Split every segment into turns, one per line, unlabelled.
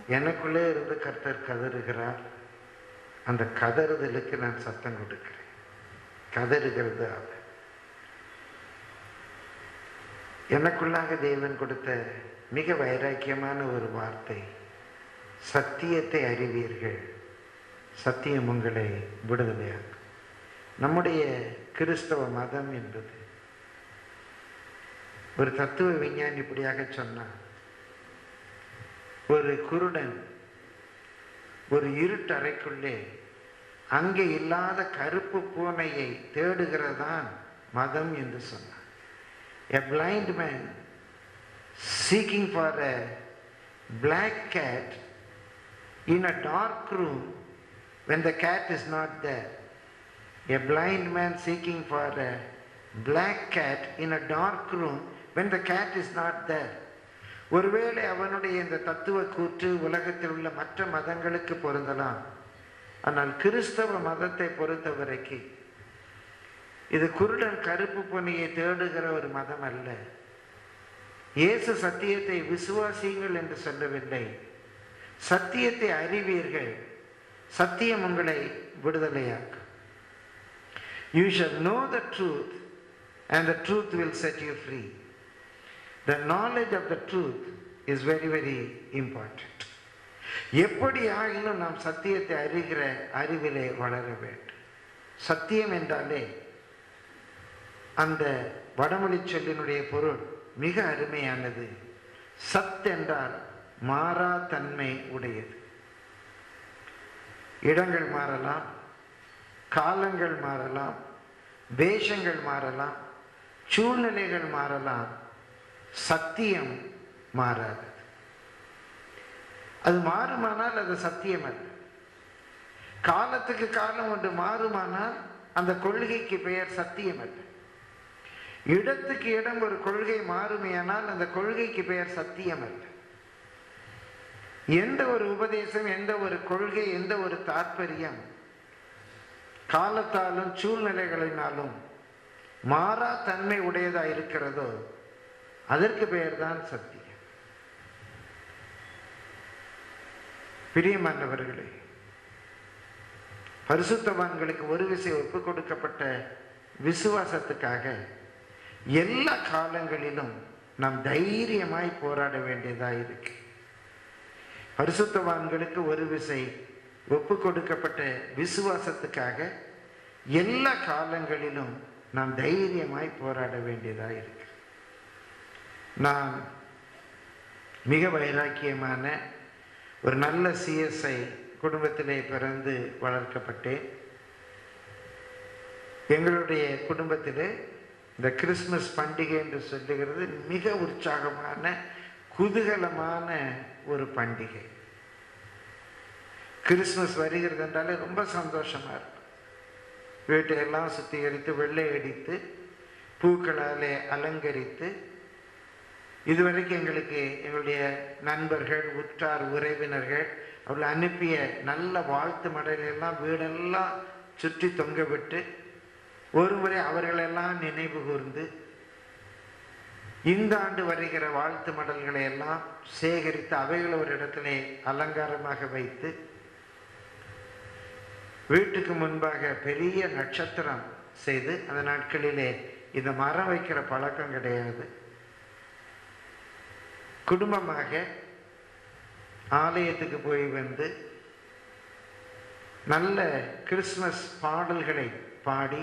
எனக்குள்ளே இருந்து கர்த்தர் கதறுகிறார் அந்த கதறுதலுக்கு நான் சத்தம் கொடுக்கிறேன் கதறுகிறது அவர் எனக்குள்ளாக தேவன் கொடுத்த மிக வைராக்கியமான ஒரு வார்த்தை சத்தியத்தை அறிவீர்கள் சத்தியம் உங்களை விடுதலையாக்கும் நம்முடைய கிறிஸ்தவ மதம் என்பது ஒரு தத்துவ விஞ்ஞானி இப்படியாக சொன்னான் ஒரு குருடன் ஒரு இருட்டறைக்குள்ளே அங்கே இல்லாத கருப்பு பூனையை தேடுகிறதான் மதம் என்று சொன்னான் A blind man seeking for a black cat in a dark room when the cat is not there. A blind man seeking for a black cat in a dark room when the cat is not there. ஒருவேளை அவனுடைய இந்த தத்துவ கூற்று உலகத்தில் உள்ள மற்ற மதங்களுக்கு பொருந்தலாம் ஆனால் கிறிஸ்தவ மதத்தை பொறுத்தவரைக்கு இது குருடன் கருப்பு பொன்னியை தேடுகிற ஒரு மதம் அல்ல இயேசு சத்தியத்தை விசுவாசியுங்கள் என்று சொல்லவில்லை சத்தியத்தை அறிவீர்கள் சத்தியம் உங்களை விடுதலையாக்கும் you shall know the truth and the truth will set you free the knowledge of the truth is very very important எப்படி ஆகிலும் நாம் சத்தியத்தை அறிகிற அறிவிலே வளர வேண்டும் சத்தியம் என்றாலே அந்த வடமொழி சொல்லினுடைய பொருள் மிக அருமையானது சத் என்றால் மாறா தன்மை உடையது இடங்கள் மாறலாம் காலங்கள் மாறலாம் வேஷங்கள் மாறலாம் சூழ்நிலைகள் மாறலாம் சத்தியம் மாறாது அது மாறுமானால் அது சத்தியம் அல்ல காலத்துக்கு காலம் ஒன்று மாறுமானால் அந்த கொள்கைக்கு பெயர் சத்தியம் அல்ல இடத்துக்கு இடம் ஒரு கொள்கை மாறுமையானால் அந்த கொள்கைக்கு பெயர் சத்தியம் அல்ல எந்த ஒரு உபதேசம் எந்த ஒரு கொள்கை எந்த ஒரு தாற்பயம் காலத்தாலும் சூழ்நிலைகளினாலும் மாறா தன்மை உடையதா இருக்கிறதோ அதற்கு பெயர்தான் சத்தியம் பிரியமானவர்களே பரிசுத்தவான்களுக்கு ஒரு விசை ஒப்பு கொடுக்கப்பட்ட விசுவாசத்துக்காக எல்லா காலங்களிலும் நாம் தைரியமாய் போராட வேண்டியதா இருக்கு பரிசுத்தவான்களுக்கு ஒரு விசை ஒப்பு கொடுக்கப்பட்ட விசுவாசத்துக்காக எல்லா காலங்களிலும் நாம் தைரியமாய் போராட வேண்டியதா இருக்கு நான் மிக வைராக்கியமான ஒரு நல்ல சிஎஸ்ஐ குடும்பத்திலே பிறந்து வளர்க்கப்பட்டேன் எங்களுடைய குடும்பத்திலே இந்த கிறிஸ்மஸ் பண்டிகை என்று சொல்லுகிறது மிக உற்சாகமான குதூகலமான ஒரு பண்டிகை கிறிஸ்மஸ் வருகிறது என்றாலே ரொம்ப சந்தோஷமா இருக்கும் வீட்டையெல்லாம் சுத்திகரித்து வெள்ளை அடித்து பூக்களாலே அலங்கரித்து இதுவரைக்கும் எங்களுக்கு எங்களுடைய நண்பர்கள் உற்றார் உறவினர்கள் அவர்கள் அனுப்பிய நல்ல வாழ்த்து மடலெல்லாம் வீடெல்லாம் சுற்றி தொங்க விட்டு ஒரு முறை அவர்களெல்லாம் நினைவு கூர்ந்து இந்த ஆண்டு வருகிற வாழ்த்து மடல்களை எல்லாம் சேகரித்து அவைகளை ஒரு இடத்திலே அலங்காரமாக வைத்து வீட்டுக்கு முன்பாக பெரிய நட்சத்திரம் செய்து அந்த நாட்களிலே இந்த மரம் வைக்கிற பழக்கம் கிடையாது குடும்பமாக ஆலயத்துக்கு போய் வந்து நல்ல கிறிஸ்மஸ் பாடல்களை பாடி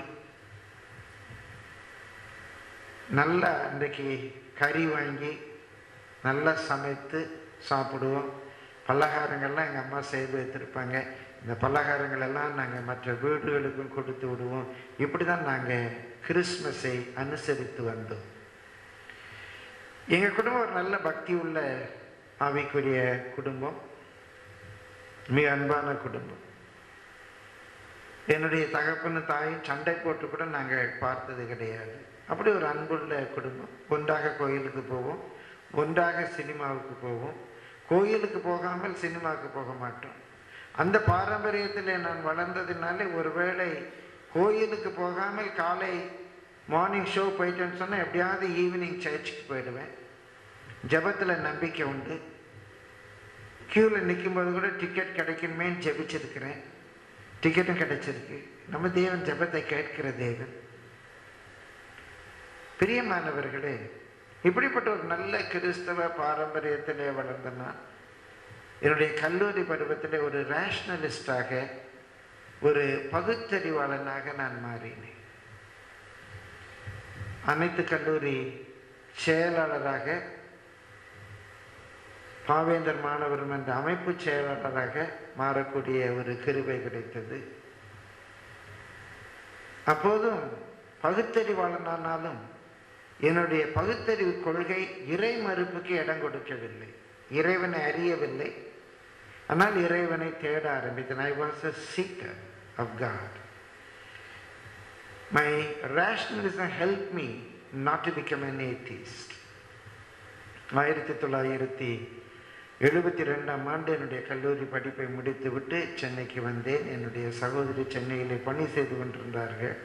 நல்லா இன்றைக்கு கறி வாங்கி நல்லா சமைத்து சாப்பிடுவோம் பலகாரங்கள்லாம் எங்கள் அம்மா செய்து வைத்திருப்பாங்க இந்த பலகாரங்கள் எல்லாம் நாங்கள் மற்ற வீடுகளுக்கும் கொடுத்து விடுவோம் இப்படி தான் நாங்கள் கிறிஸ்மஸை அனுசரித்து வந்தோம் எங்கள் குடும்பம் ஒரு நல்ல பக்தி உள்ள ஆவிக்குரிய குடும்பம் மிக அன்பான குடும்பம் என்னுடைய தகப்பனு தாயும் சண்டை போட்டு கூட நாங்கள் பார்த்தது கிடையாது அப்படி ஒரு அன்புள்ள குடும்பம் ஒன்றாக கோயிலுக்கு போவோம் ஒன்றாக சினிமாவுக்கு போவோம் கோயிலுக்கு போகாமல் சினிமாவுக்கு போக மாட்டோம் அந்த பாரம்பரியத்தில் நான் வளர்ந்ததுனாலே ஒருவேளை கோயிலுக்கு போகாமல் காலை மார்னிங் ஷோ போயிட்டேன்னு சொன்னால் எப்படியாவது ஈவினிங் சர்ச்சுக்கு போயிடுவேன் ஜபத்தில் நம்பிக்கை உண்டு க்யூவில் நிற்கும்போது கூட டிக்கெட் கிடைக்கணுமேன்னு ஜெபிச்சிருக்கிறேன் டிக்கெட்டும் கிடைச்சிருக்கு நம்ம தேவன் ஜெபத்தை கேட்கிற தேவன் பிரியமானவர்களே இப்படிப்பட்ட ஒரு நல்ல கிறிஸ்தவ பாரம்பரியத்திலே வளர்ந்த நான் என்னுடைய கல்லூரி பருவத்திலே ஒரு ரேஷ்னலிஸ்டாக ஒரு பகுத்தறிவாளனாக நான் மாறினேன் அனைத்து கல்லூரி செயலாளராக பாவேந்தர் மாணவரும் என்ற அமைப்பு செயலாளராக மாறக்கூடிய ஒரு கிருபை கிடைத்தது அப்போதும் பகுத்தறிவாளனானாலும் என்னுடைய பகுத்தறிவு கொள்கை இறை மறுப்புக்கு இடம் கொடுக்கவில்லை இறைவனை அறியவில்லை ஆனால் இறைவனை தேட ஆரம்பித்தேன் I was a seeker of God my rationalism help me not to become an atheist ஆயிரத்தி தொள்ளாயிரத்தி எழுபத்தி ரெண்டாம் ஆண்டு என்னுடைய கல்லூரி படிப்பை முடித்துவிட்டு சென்னைக்கு வந்தேன் என்னுடைய சகோதரி சென்னையிலே பணி செய்து கொண்டிருந்தார்கள்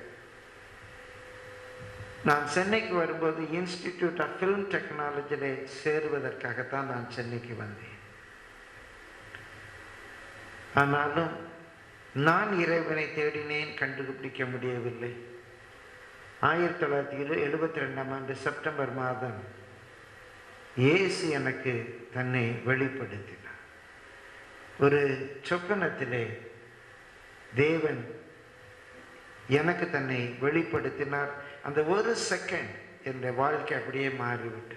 நான் சென்னைக்கு வரும்போது இன்ஸ்டிடியூட் ஆஃப் ஃபிலிம் டெக்னாலஜியிலே சேருவதற்காகத்தான் நான் சென்னைக்கு வந்தேன் ஆனாலும் நான் இறைவனை தேடினேன் கண்டுபிடிக்க முடியவில்லை ஆயிரத்தி தொள்ளாயிரத்தி இரு எழுபத்தி ரெண்டாம் ஆண்டு செப்டம்பர் மாதம் இயேசு எனக்கு தன்னை வெளிப்படுத்தினார் ஒரு சொப்பனத்திலே தேவன் எனக்கு தன்னை வெளிப்படுத்தினார் அந்த ஒரு செகண்ட் என்னுடைய வாழ்க்கை அப்படியே மாறிவிட்டு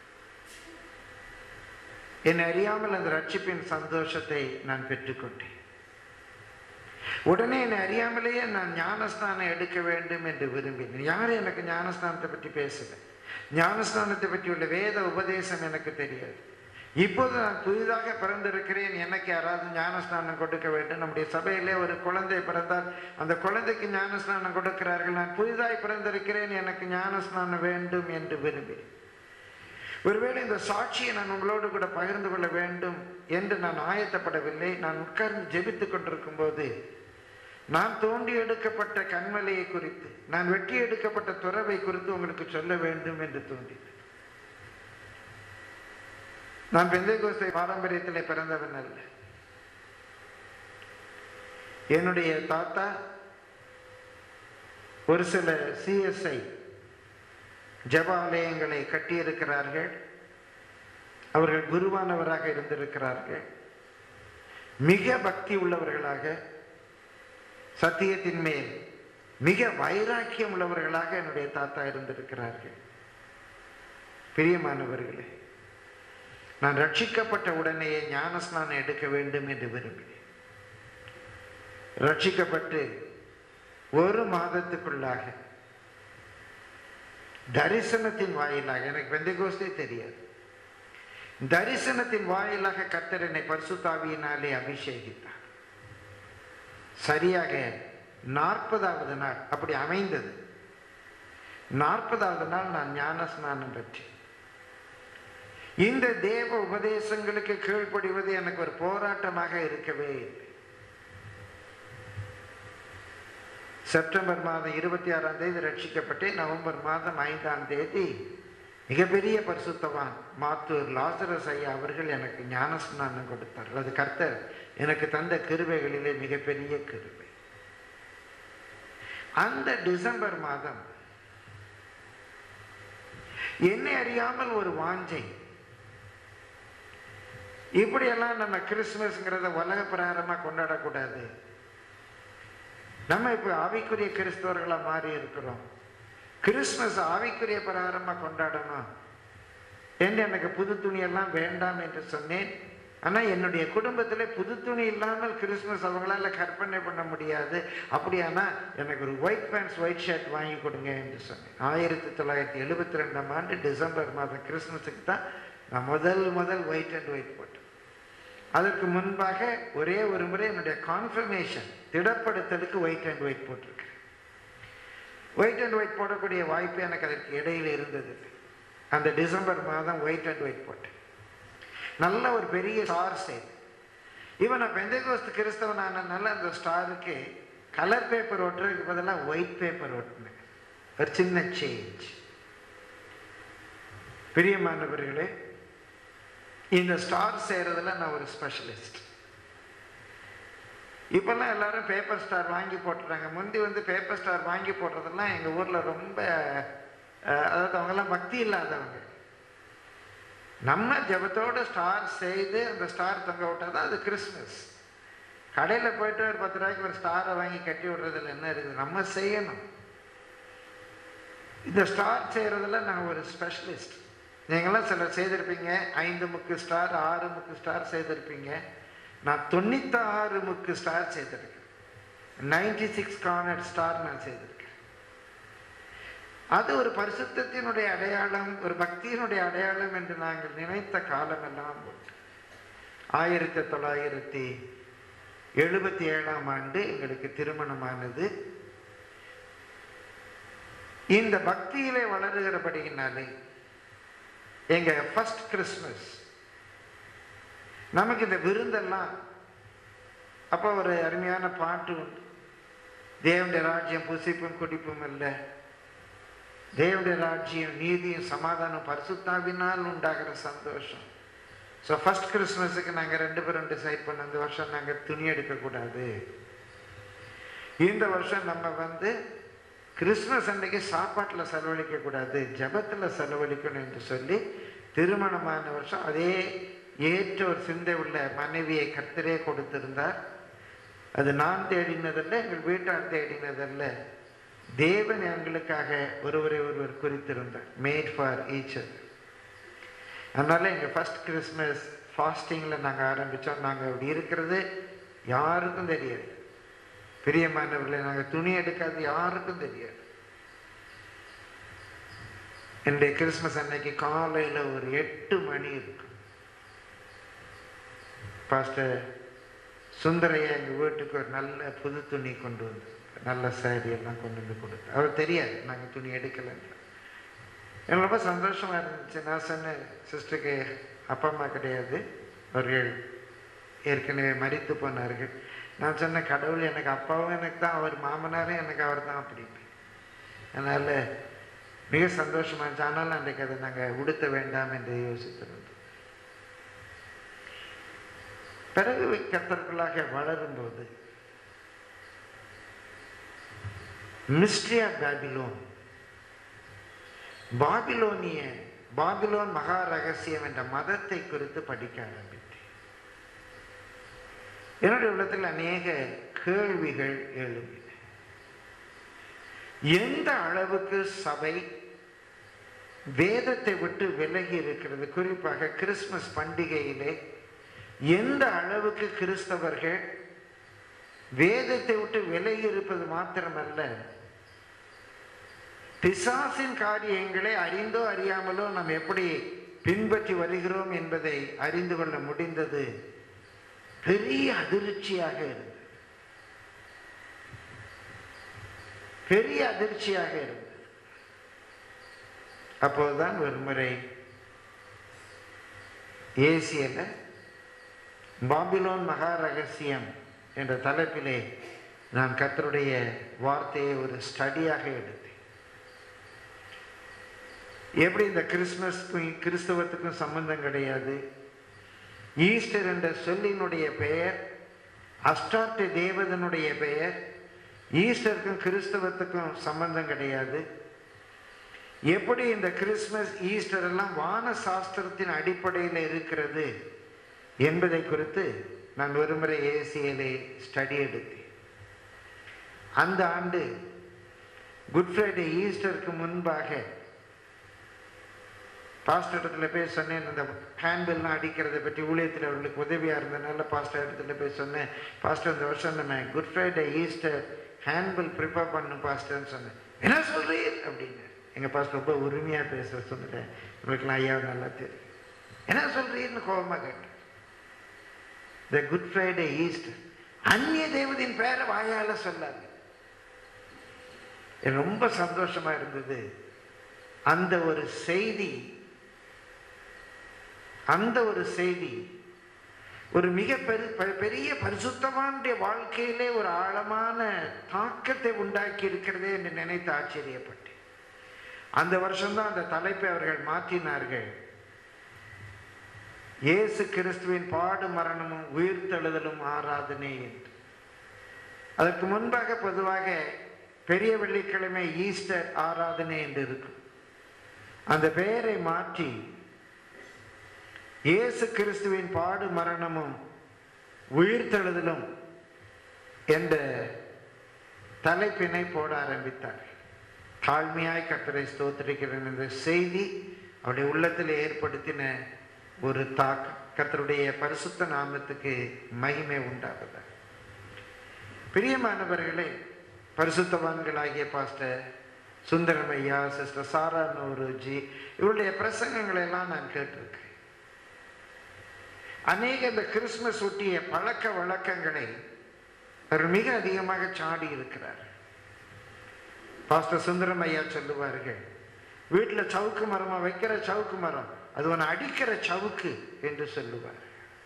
என்னை அறியாமல் அந்த ரட்சிப்பின் சந்தோஷத்தை நான் பெற்றுக்கொண்டேன் உடனே என்னை அறியாமலேயே நான் ஞானஸ்தானம் எடுக்க வேண்டும் என்று விரும்பினேன் யாரும் எனக்கு ஞானஸ்தானத்தை பற்றி பேசல ஞானஸ்தானத்தை பற்றி உள்ள வேத உபதேசம் எனக்கு தெரியாது இப்போது நான் புதிதாக பிறந்திருக்கிறேன் எனக்கு யாராவது ஞானஸ்நானம் கொடுக்க வேண்டும் நம்முடைய சபையிலே ஒரு குழந்தை பிறந்தால் அந்த குழந்தைக்கு ஞானஸ்நானம் கொடுக்கிறார்கள் நான் புதிதாய் பிறந்திருக்கிறேன் எனக்கு ஞானஸ்நானம் வேண்டும் என்று விரும்பினேன் ஒருவேளை இந்த சாட்சியை நான் உங்களோடு கூட பகிர்ந்து கொள்ள வேண்டும் என்று நான் ஆயத்தப்படவில்லை நான் உட்கார்ந்து ஜெபித்துக் கொண்டிருக்கும் போது நான் தோண்டி எடுக்கப்பட்ட கண்மலையை குறித்து நான் வெட்டி எடுக்கப்பட்ட துறவை குறித்து உங்களுக்கு சொல்ல வேண்டும் என்று தோன்றினது நான் பெந்தைகோஸ்தை பாரம்பரியத்தில் பிறந்தவன் அல்ல என்னுடைய தாத்தா ஒரு சில சிஎஸ்ஐ ஜபாலயங்களை கட்டியிருக்கிறார்கள் அவர்கள் குருவானவராக இருந்திருக்கிறார்கள் மிக பக்தி உள்ளவர்களாக சத்தியத்தின் மேல் மிக வைராக்கியம் உள்ளவர்களாக என்னுடைய தாத்தா இருந்திருக்கிறார்கள் பிரியமானவர்களே நான் ரட்சிக்கப்பட்ட உடனேயே ஞானஸ்நானம் எடுக்க வேண்டும் என்று விரும்பினேன் ரட்சிக்கப்பட்டு ஒரு மாதத்துக்குள்ளாக தரிசனத்தின் வாயிலாக எனக்கு வெந்தகோஸ்தே தெரியாது தரிசனத்தின் வாயிலாக கர்த்தர் என்னை பரிசுத்தாவியினாலே அபிஷேகித்தார் சரியாக நாற்பதாவது நாள் அப்படி அமைந்தது நாற்பதாவது நாள் நான் ஞான ஸ்நானம் பெற்றேன் இந்த தேவ உபதேசங்களுக்கு கீழ்ப்படிவது எனக்கு ஒரு போராட்டமாக இருக்கவே இல்லை செப்டம்பர் மாதம் இருபத்தி ஆறாம் தேதி ரட்சிக்கப்பட்டேன் நவம்பர் மாதம் ஐந்தாம் தேதி மிகப்பெரிய பரிசுத்தவான் மாத்தூர் லாசரஸ் ஐயா அவர்கள் எனக்கு ஞானஸ்நானம் கொடுத்தார் அது கர்த்தர் எனக்கு தந்த கிருபைகளிலே மிகப்பெரிய கிருபை அந்த டிசம்பர் மாதம் என்னை அறியாமல் ஒரு வாஞ்சை இப்படியெல்லாம் நம்ம கிறிஸ்துமஸ்ங்கிறத உலக பிரகாரமாக கொண்டாடக்கூடாது நம்ம இப்போ ஆவிக்குரிய கிறிஸ்தவர்களாக மாறி இருக்கிறோம் கிறிஸ்மஸ் ஆவிக்குரிய பிரகாரமாக கொண்டாடணும் என்று எனக்கு புது துணியெல்லாம் வேண்டாம் என்று சொன்னேன் ஆனால் என்னுடைய குடும்பத்தில் புது துணி இல்லாமல் கிறிஸ்மஸ் அவங்களால கற்பனை பண்ண முடியாது அப்படியானா எனக்கு ஒரு ஒயிட் பேண்ட்ஸ் ஒயிட் ஷர்ட் வாங்கி கொடுங்க என்று சொன்னேன் ஆயிரத்தி தொள்ளாயிரத்தி எழுபத்தி ரெண்டாம் ஆண்டு டிசம்பர் மாதம் கிறிஸ்மஸுக்கு தான் நான் முதல் முதல் ஒயிட் அண்ட் ஒயிட் போட்டேன் அதற்கு முன்பாக ஒரே ஒரு முறை என்னுடைய கான்ஃபர்மேஷன் திடப்படுத்தலுக்கு ஒயிட் அண்ட் ஒயிட் போட்டிருக்கேன் ஒயிட் அண்ட் ஒயிட் போடக்கூடிய வாய்ப்பு எனக்கு அதற்கு இடையில் இருந்தது அந்த டிசம்பர் மாதம் ஒயிட் அண்ட் ஒயிட் போட்டேன் நல்ல ஒரு பெரிய ஸ்டார் செய்து இவன் நான் பெந்தகோஸ்து கிறிஸ்தவன் ஆனதுனால அந்த ஸ்டாருக்கு கலர் பேப்பர் ஒட்டுறதுக்கு பதிலாக ஒயிட் பேப்பர் ஒட்டினேன் ஒரு சின்ன சேஞ்ச் பிரியமானவர்களே இந்த ஸ்டார் செய்கிறதுல நான் ஒரு ஸ்பெஷலிஸ்ட் இப்போல்லாம் எல்லாரும் பேப்பர் ஸ்டார் வாங்கி போட்டுறாங்க முந்தி வந்து பேப்பர் ஸ்டார் வாங்கி போடுறதெல்லாம் எங்கள் ஊரில் ரொம்ப அஹ், அதாவது அவங்கெல்லாம் பக்தி இல்லாதவங்க நம்ம ஜெபத்தோட ஸ்டார் செய்து அந்த ஸ்டார் தொங்க விட்டால் தான் அது கிறிஸ்மஸ் கடையில் போயிட்டு ஒரு பத்து ரூபாய்க்கு ஒரு ஸ்டாரை வாங்கி கட்டி விடுறதுல என்ன இருக்குது நம்ம செய்யணும் இந்த ஸ்டார் செய்கிறதுல நான் ஒரு ஸ்பெஷலிஸ்ட் நீங்களாம் சிலர் செய்திருப்பீங்க ஐந்து முக்கு ஸ்டார் ஆறு முக்கு ஸ்டார் செய்திருப்பீங்க நான் தொண்ணூத்தாறு முக்கு ஸ்டார் செய்திருக்கேன் நைன்டி சிக்ஸ் கார்னர் ஸ்டார் நான் செய்திருக்கேன் அது ஒரு பரிசுத்தத்தினுடைய அடையாளம் ஒரு பக்தியினுடைய அடையாளம் என்று நாங்கள் நினைத்த காலமெல்லாம் உண்டு ஆயிரத்தி தொள்ளாயிரத்தி எழுபத்தி ஏழாம் ஆண்டு எங்களுக்கு திருமணமானது இந்த பக்தியிலே வளருகிறபடியினாலே எங்க ஃபர்ஸ்ட் கிறிஸ்மஸ் நமக்கு இந்த விருந்தெல்லாம் அப்போ ஒரு அருமையான பாட்டு உண்டு தேவனுடைய ராஜ்யம் புசிப்பும் குடிப்பும் அல்ல தேவனுடைய ராஜ்யம் நீதியும் சமாதானம் பரிசுத்தாவினால் உண்டாகிற சந்தோஷம் ஸோ ஃபர்ஸ்ட் கிறிஸ்மஸுக்கு நாங்கள் ரெண்டு பேரும் டிசைட் பண்ண இந்த வருஷம் நாங்கள் துணி எடுக்கக்கூடாது இந்த வருஷம் நம்ம வந்து கிறிஸ்மஸ் அன்னைக்கு சாப்பாட்டில் செலவழிக்கக்கூடாது ஜெபத்தில் செலவழிக்கணும் என்று சொல்லி திருமணமான வருஷம் அதே ஏற்ற ஒரு சிந்தை உள்ள மனைவியை கர்த்தரே கொடுத்திருந்தார் அது நான் தேடினதல்ல எங்கள் வீட்டார் தேடினதல்ல தேவன் எங்களுக்காக ஒருவரை ஒருவர் குறித்திருந்தார் மேட் ஃபார் ஈச் அதனால எங்கள் ஃபர்ஸ்ட் கிறிஸ்மஸ் ஃபாஸ்டிங்கில் நாங்கள் ஆரம்பித்தோம் நாங்கள் அப்படி இருக்கிறது யாருக்கும் தெரியாது பிரியமானவர்களை நாங்கள் துணி எடுக்காது யாருக்கும் தெரியாது என்னுடைய கிறிஸ்மஸ் அன்னைக்கு காலையில் ஒரு எட்டு மணி இருக்கும் பாஸ்டர் சுந்தரையா எங்கள் வீட்டுக்கு ஒரு நல்ல புது துணி கொண்டு வந்து நல்ல சாரி எல்லாம் கொண்டு வந்து கொடுத்து அவர் தெரியாது நாங்கள் துணி எடுக்கலைன்னு எனக்கு ரொம்ப சந்தோஷமாக இருந்துச்சு நான் சொன்னேன் சிஸ்டருக்கு அப்பா அம்மா கிடையாது அவர்கள் ஏற்கனவே மறித்து போனார்கள் நான் சொன்னேன் கடவுள் எனக்கு அப்பாவும் எனக்கு தான் அவர் மாமனாரும் எனக்கு அவர் தான் அப்படின்னு அதனால் மிக சந்தோஷமாக இருந்துச்சு ஆனாலும் அன்றைக்கு அதை நாங்கள் உடுத்த வேண்டாம் என்று யோசித்திருந்தோம் பிறகு கத்தற்குள்ளாக வளரும்போது மிஸ்ட்ரி ஆஃப் பேபிலோன் பாபிலோனிய பாபிலோன் மகா ரகசியம் என்ற மதத்தை குறித்து படிக்க ஆரம்பித்தேன் என்னுடைய உள்ளத்தில் அநேக கேள்விகள் எழும்பின எந்த அளவுக்கு சபை வேதத்தை விட்டு விலகி இருக்கிறது குறிப்பாக கிறிஸ்மஸ் பண்டிகையிலே எந்த அளவுக்கு கிறிஸ்தவர்கள் வேதத்தை விட்டு விலகி இருப்பது மாத்திரமல்ல பிசாசின் காரியங்களை அறிந்தோ அறியாமலோ நாம் எப்படி பின்பற்றி வருகிறோம் என்பதை அறிந்து கொள்ள முடிந்தது பெரிய அதிர்ச்சியாக இருந்தது பெரிய அதிர்ச்சியாக இருந்தது அப்போதுதான் ஒரு முறை ஏசியல பாபிலோன் மகா ரகசியம் என்ற தலைப்பிலே நான் கர்த்தருடைய வார்த்தையை ஒரு ஸ்டடியாக எடுத்தேன் எப்படி இந்த கிறிஸ்மஸ்க்கும் கிறிஸ்தவத்துக்கும் சம்பந்தம் கிடையாது ஈஸ்டர் என்ற சொல்லினுடைய பெயர் அஷ்டார்த்த தேவதனுடைய பெயர் ஈஸ்டருக்கும் கிறிஸ்தவத்துக்கும் சம்பந்தம் கிடையாது எப்படி இந்த கிறிஸ்மஸ் ஈஸ்டர் எல்லாம் வான சாஸ்திரத்தின் அடிப்படையில் இருக்கிறது என்பதை குறித்து நான் ஒருமுறை ஏசியலை ஸ்டடி எடுத்தேன் அந்த ஆண்டு குட் ஃப்ரைடே ஈஸ்டருக்கு முன்பாக பாஸ்டர் இடத்துல போய் சொன்னேன் அந்த ஹேண்ட்பில்லாம் அடிக்கிறதை பற்றி ஊழியத்தில் அவர்களுக்கு உதவியாக இருந்ததுனால பாஸ்டர் இடத்துல போய் சொன்னேன் பாஸ்டர் இந்த வருஷம் நம்ம good Friday Easter handbill prepare பண்ணும் பாஸ்டர்னு சொன்னேன் என்ன சொல்றீர் அப்படின்னு எங்கள் பாஸ்டர் ரொம்ப உரிமையாக பேச சொன்னேன் உங்களுக்குலாம் ஐயா நல்லா தெரியும் என்ன சொல்றீர்னு கோபமாக கேட்டேன் த குட் ஃப்ரைடே ஈஸ்டர் அந்நிய தேவதின் பேரை வாயால சொல்லாது எனக்கு ரொம்ப சந்தோஷமா இருந்தது அந்த ஒரு செய்தி அந்த ஒரு செய்தி ஒரு மிக பெரு பெ- பெரிய பரிசுத்தமானுடைய வாழ்க்கையிலே ஒரு ஆழமான தாக்கத்தை உண்டாக்கி இருக்கிறதே என்று நினைத்து ஆச்சரியப்பட்டேன் அந்த வருஷம்தான் அந்த தலைப்பை அவர்கள் மாற்றினார்கள் இயேசு கிறிஸ்துவின் பாடு மரணமும் உயிர்த்தெழுதலும் ஆராதனை என்று அதற்கு முன்பாக பொதுவாக பெரிய வெள்ளிக்கிழமை ஈஸ்டர் ஆராதனை என்று இருக்கும் அந்த பெயரை மாற்றி இயேசு கிறிஸ்துவின் பாடு மரணமும் உயிர்த்தெழுதலும் என்ற தலைப்பினை போட ஆரம்பித்தார் தாழ்மையாய் கத்தரை ஸ்தோத்திரிக்கிறேன் என்ற செய்தி அவருடைய உள்ளத்தில் ஏற்படுத்தின ஒரு தாக்கம் கத்தருடைய பரிசுத்த நாமத்துக்கு மகிமை உண்டாகுது பிரியமானவர்களே பரிசுத்தவான்களாகிய பாஸ்டர் சுந்தரமையா சிஸ்டர் சாரா நூருஜி இவருடைய பிரசங்கங்களை எல்லாம் நான் கேட்டிருக்கேன் அநேக இந்த கிறிஸ்துமஸ் ஒட்டிய பழக்க வழக்கங்களை அவர் மிக அதிகமாக சாடி இருக்கிறார் பாஸ்டர் சுந்தரம் ஐயா சொல்லுவார்கள் வீட்டில் சவுக்கு மரமா வைக்கிற சவுக்கு மரம் அது ஒன்று அடிக்கிற சவுக்கு என்று சொல்லுவார்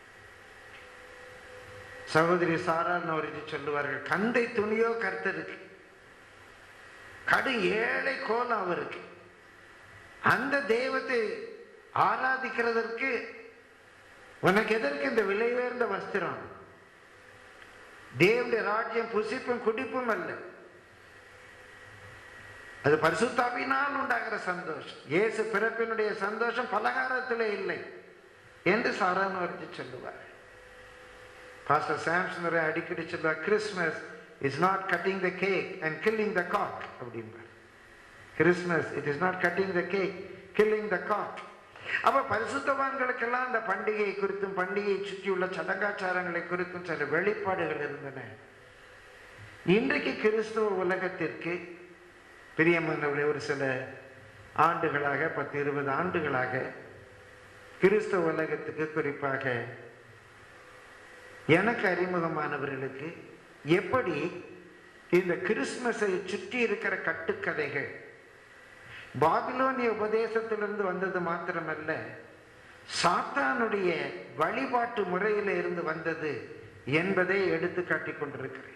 சகோதரி சாரா நோரிஜி சொல்லுவார்கள் கந்தை துணியோ கர்த்தருக்கு கடு ஏழை கோலம் அவருக்கு அந்த தெய்வத்தை ஆராதிக்கிறதற்கு உனக்கு எதற்கு இந்த விலை உயர்ந்த வஸ்திரம் தேவனுடைய ராஜ்யம் புசிப்பும் குடிப்பும் அல்ல அது பரிசுத்தாவினால் உண்டாகிற சந்தோஷம் இயேசு பிறப்பினுடைய சந்தோஷம் பலகாரத்திலே இல்லை என்று சாரானவர்த்தி சொல்லுவார் பாஸ்டர் சாம்சன் அடிக்கடி சொல்லுவார் Christmas is not cutting the cake and killing the cock அப்படிம்பார் Christmas it is not cutting the cake killing the cock அப்ப பரிசுத்தவான்களுக்கெல்லாம் அந்த பண்டிகை குறித்தும் பண்டிகையை சுற்றியுள்ள சடங்காச்சாரங்களை குறித்தும் சில வெளிப்பாடுகள் இருந்தன இன்றைக்கு கிறிஸ்துவ உலகத்திற்கு பிரியமானவர்களே ஒரு சில ஆண்டுகளாக பத்து இருபது ஆண்டுகளாக கிறிஸ்தவ உலகத்துக்கு குறிப்பாக எனக்கு அறிமுகமானவர்களுக்கு எப்படி இந்த கிறிஸ்மஸை சுற்றி இருக்கிற கட்டுக்கதைகள் பாபிலோனிய உபதேசத்திலிருந்து வந்தது மாத்திரமல்ல சாத்தானுடைய வழிபாட்டு முறையில இருந்து வந்தது என்பதை எடுத்து காட்டிக் கொண்டிருக்கிறேன்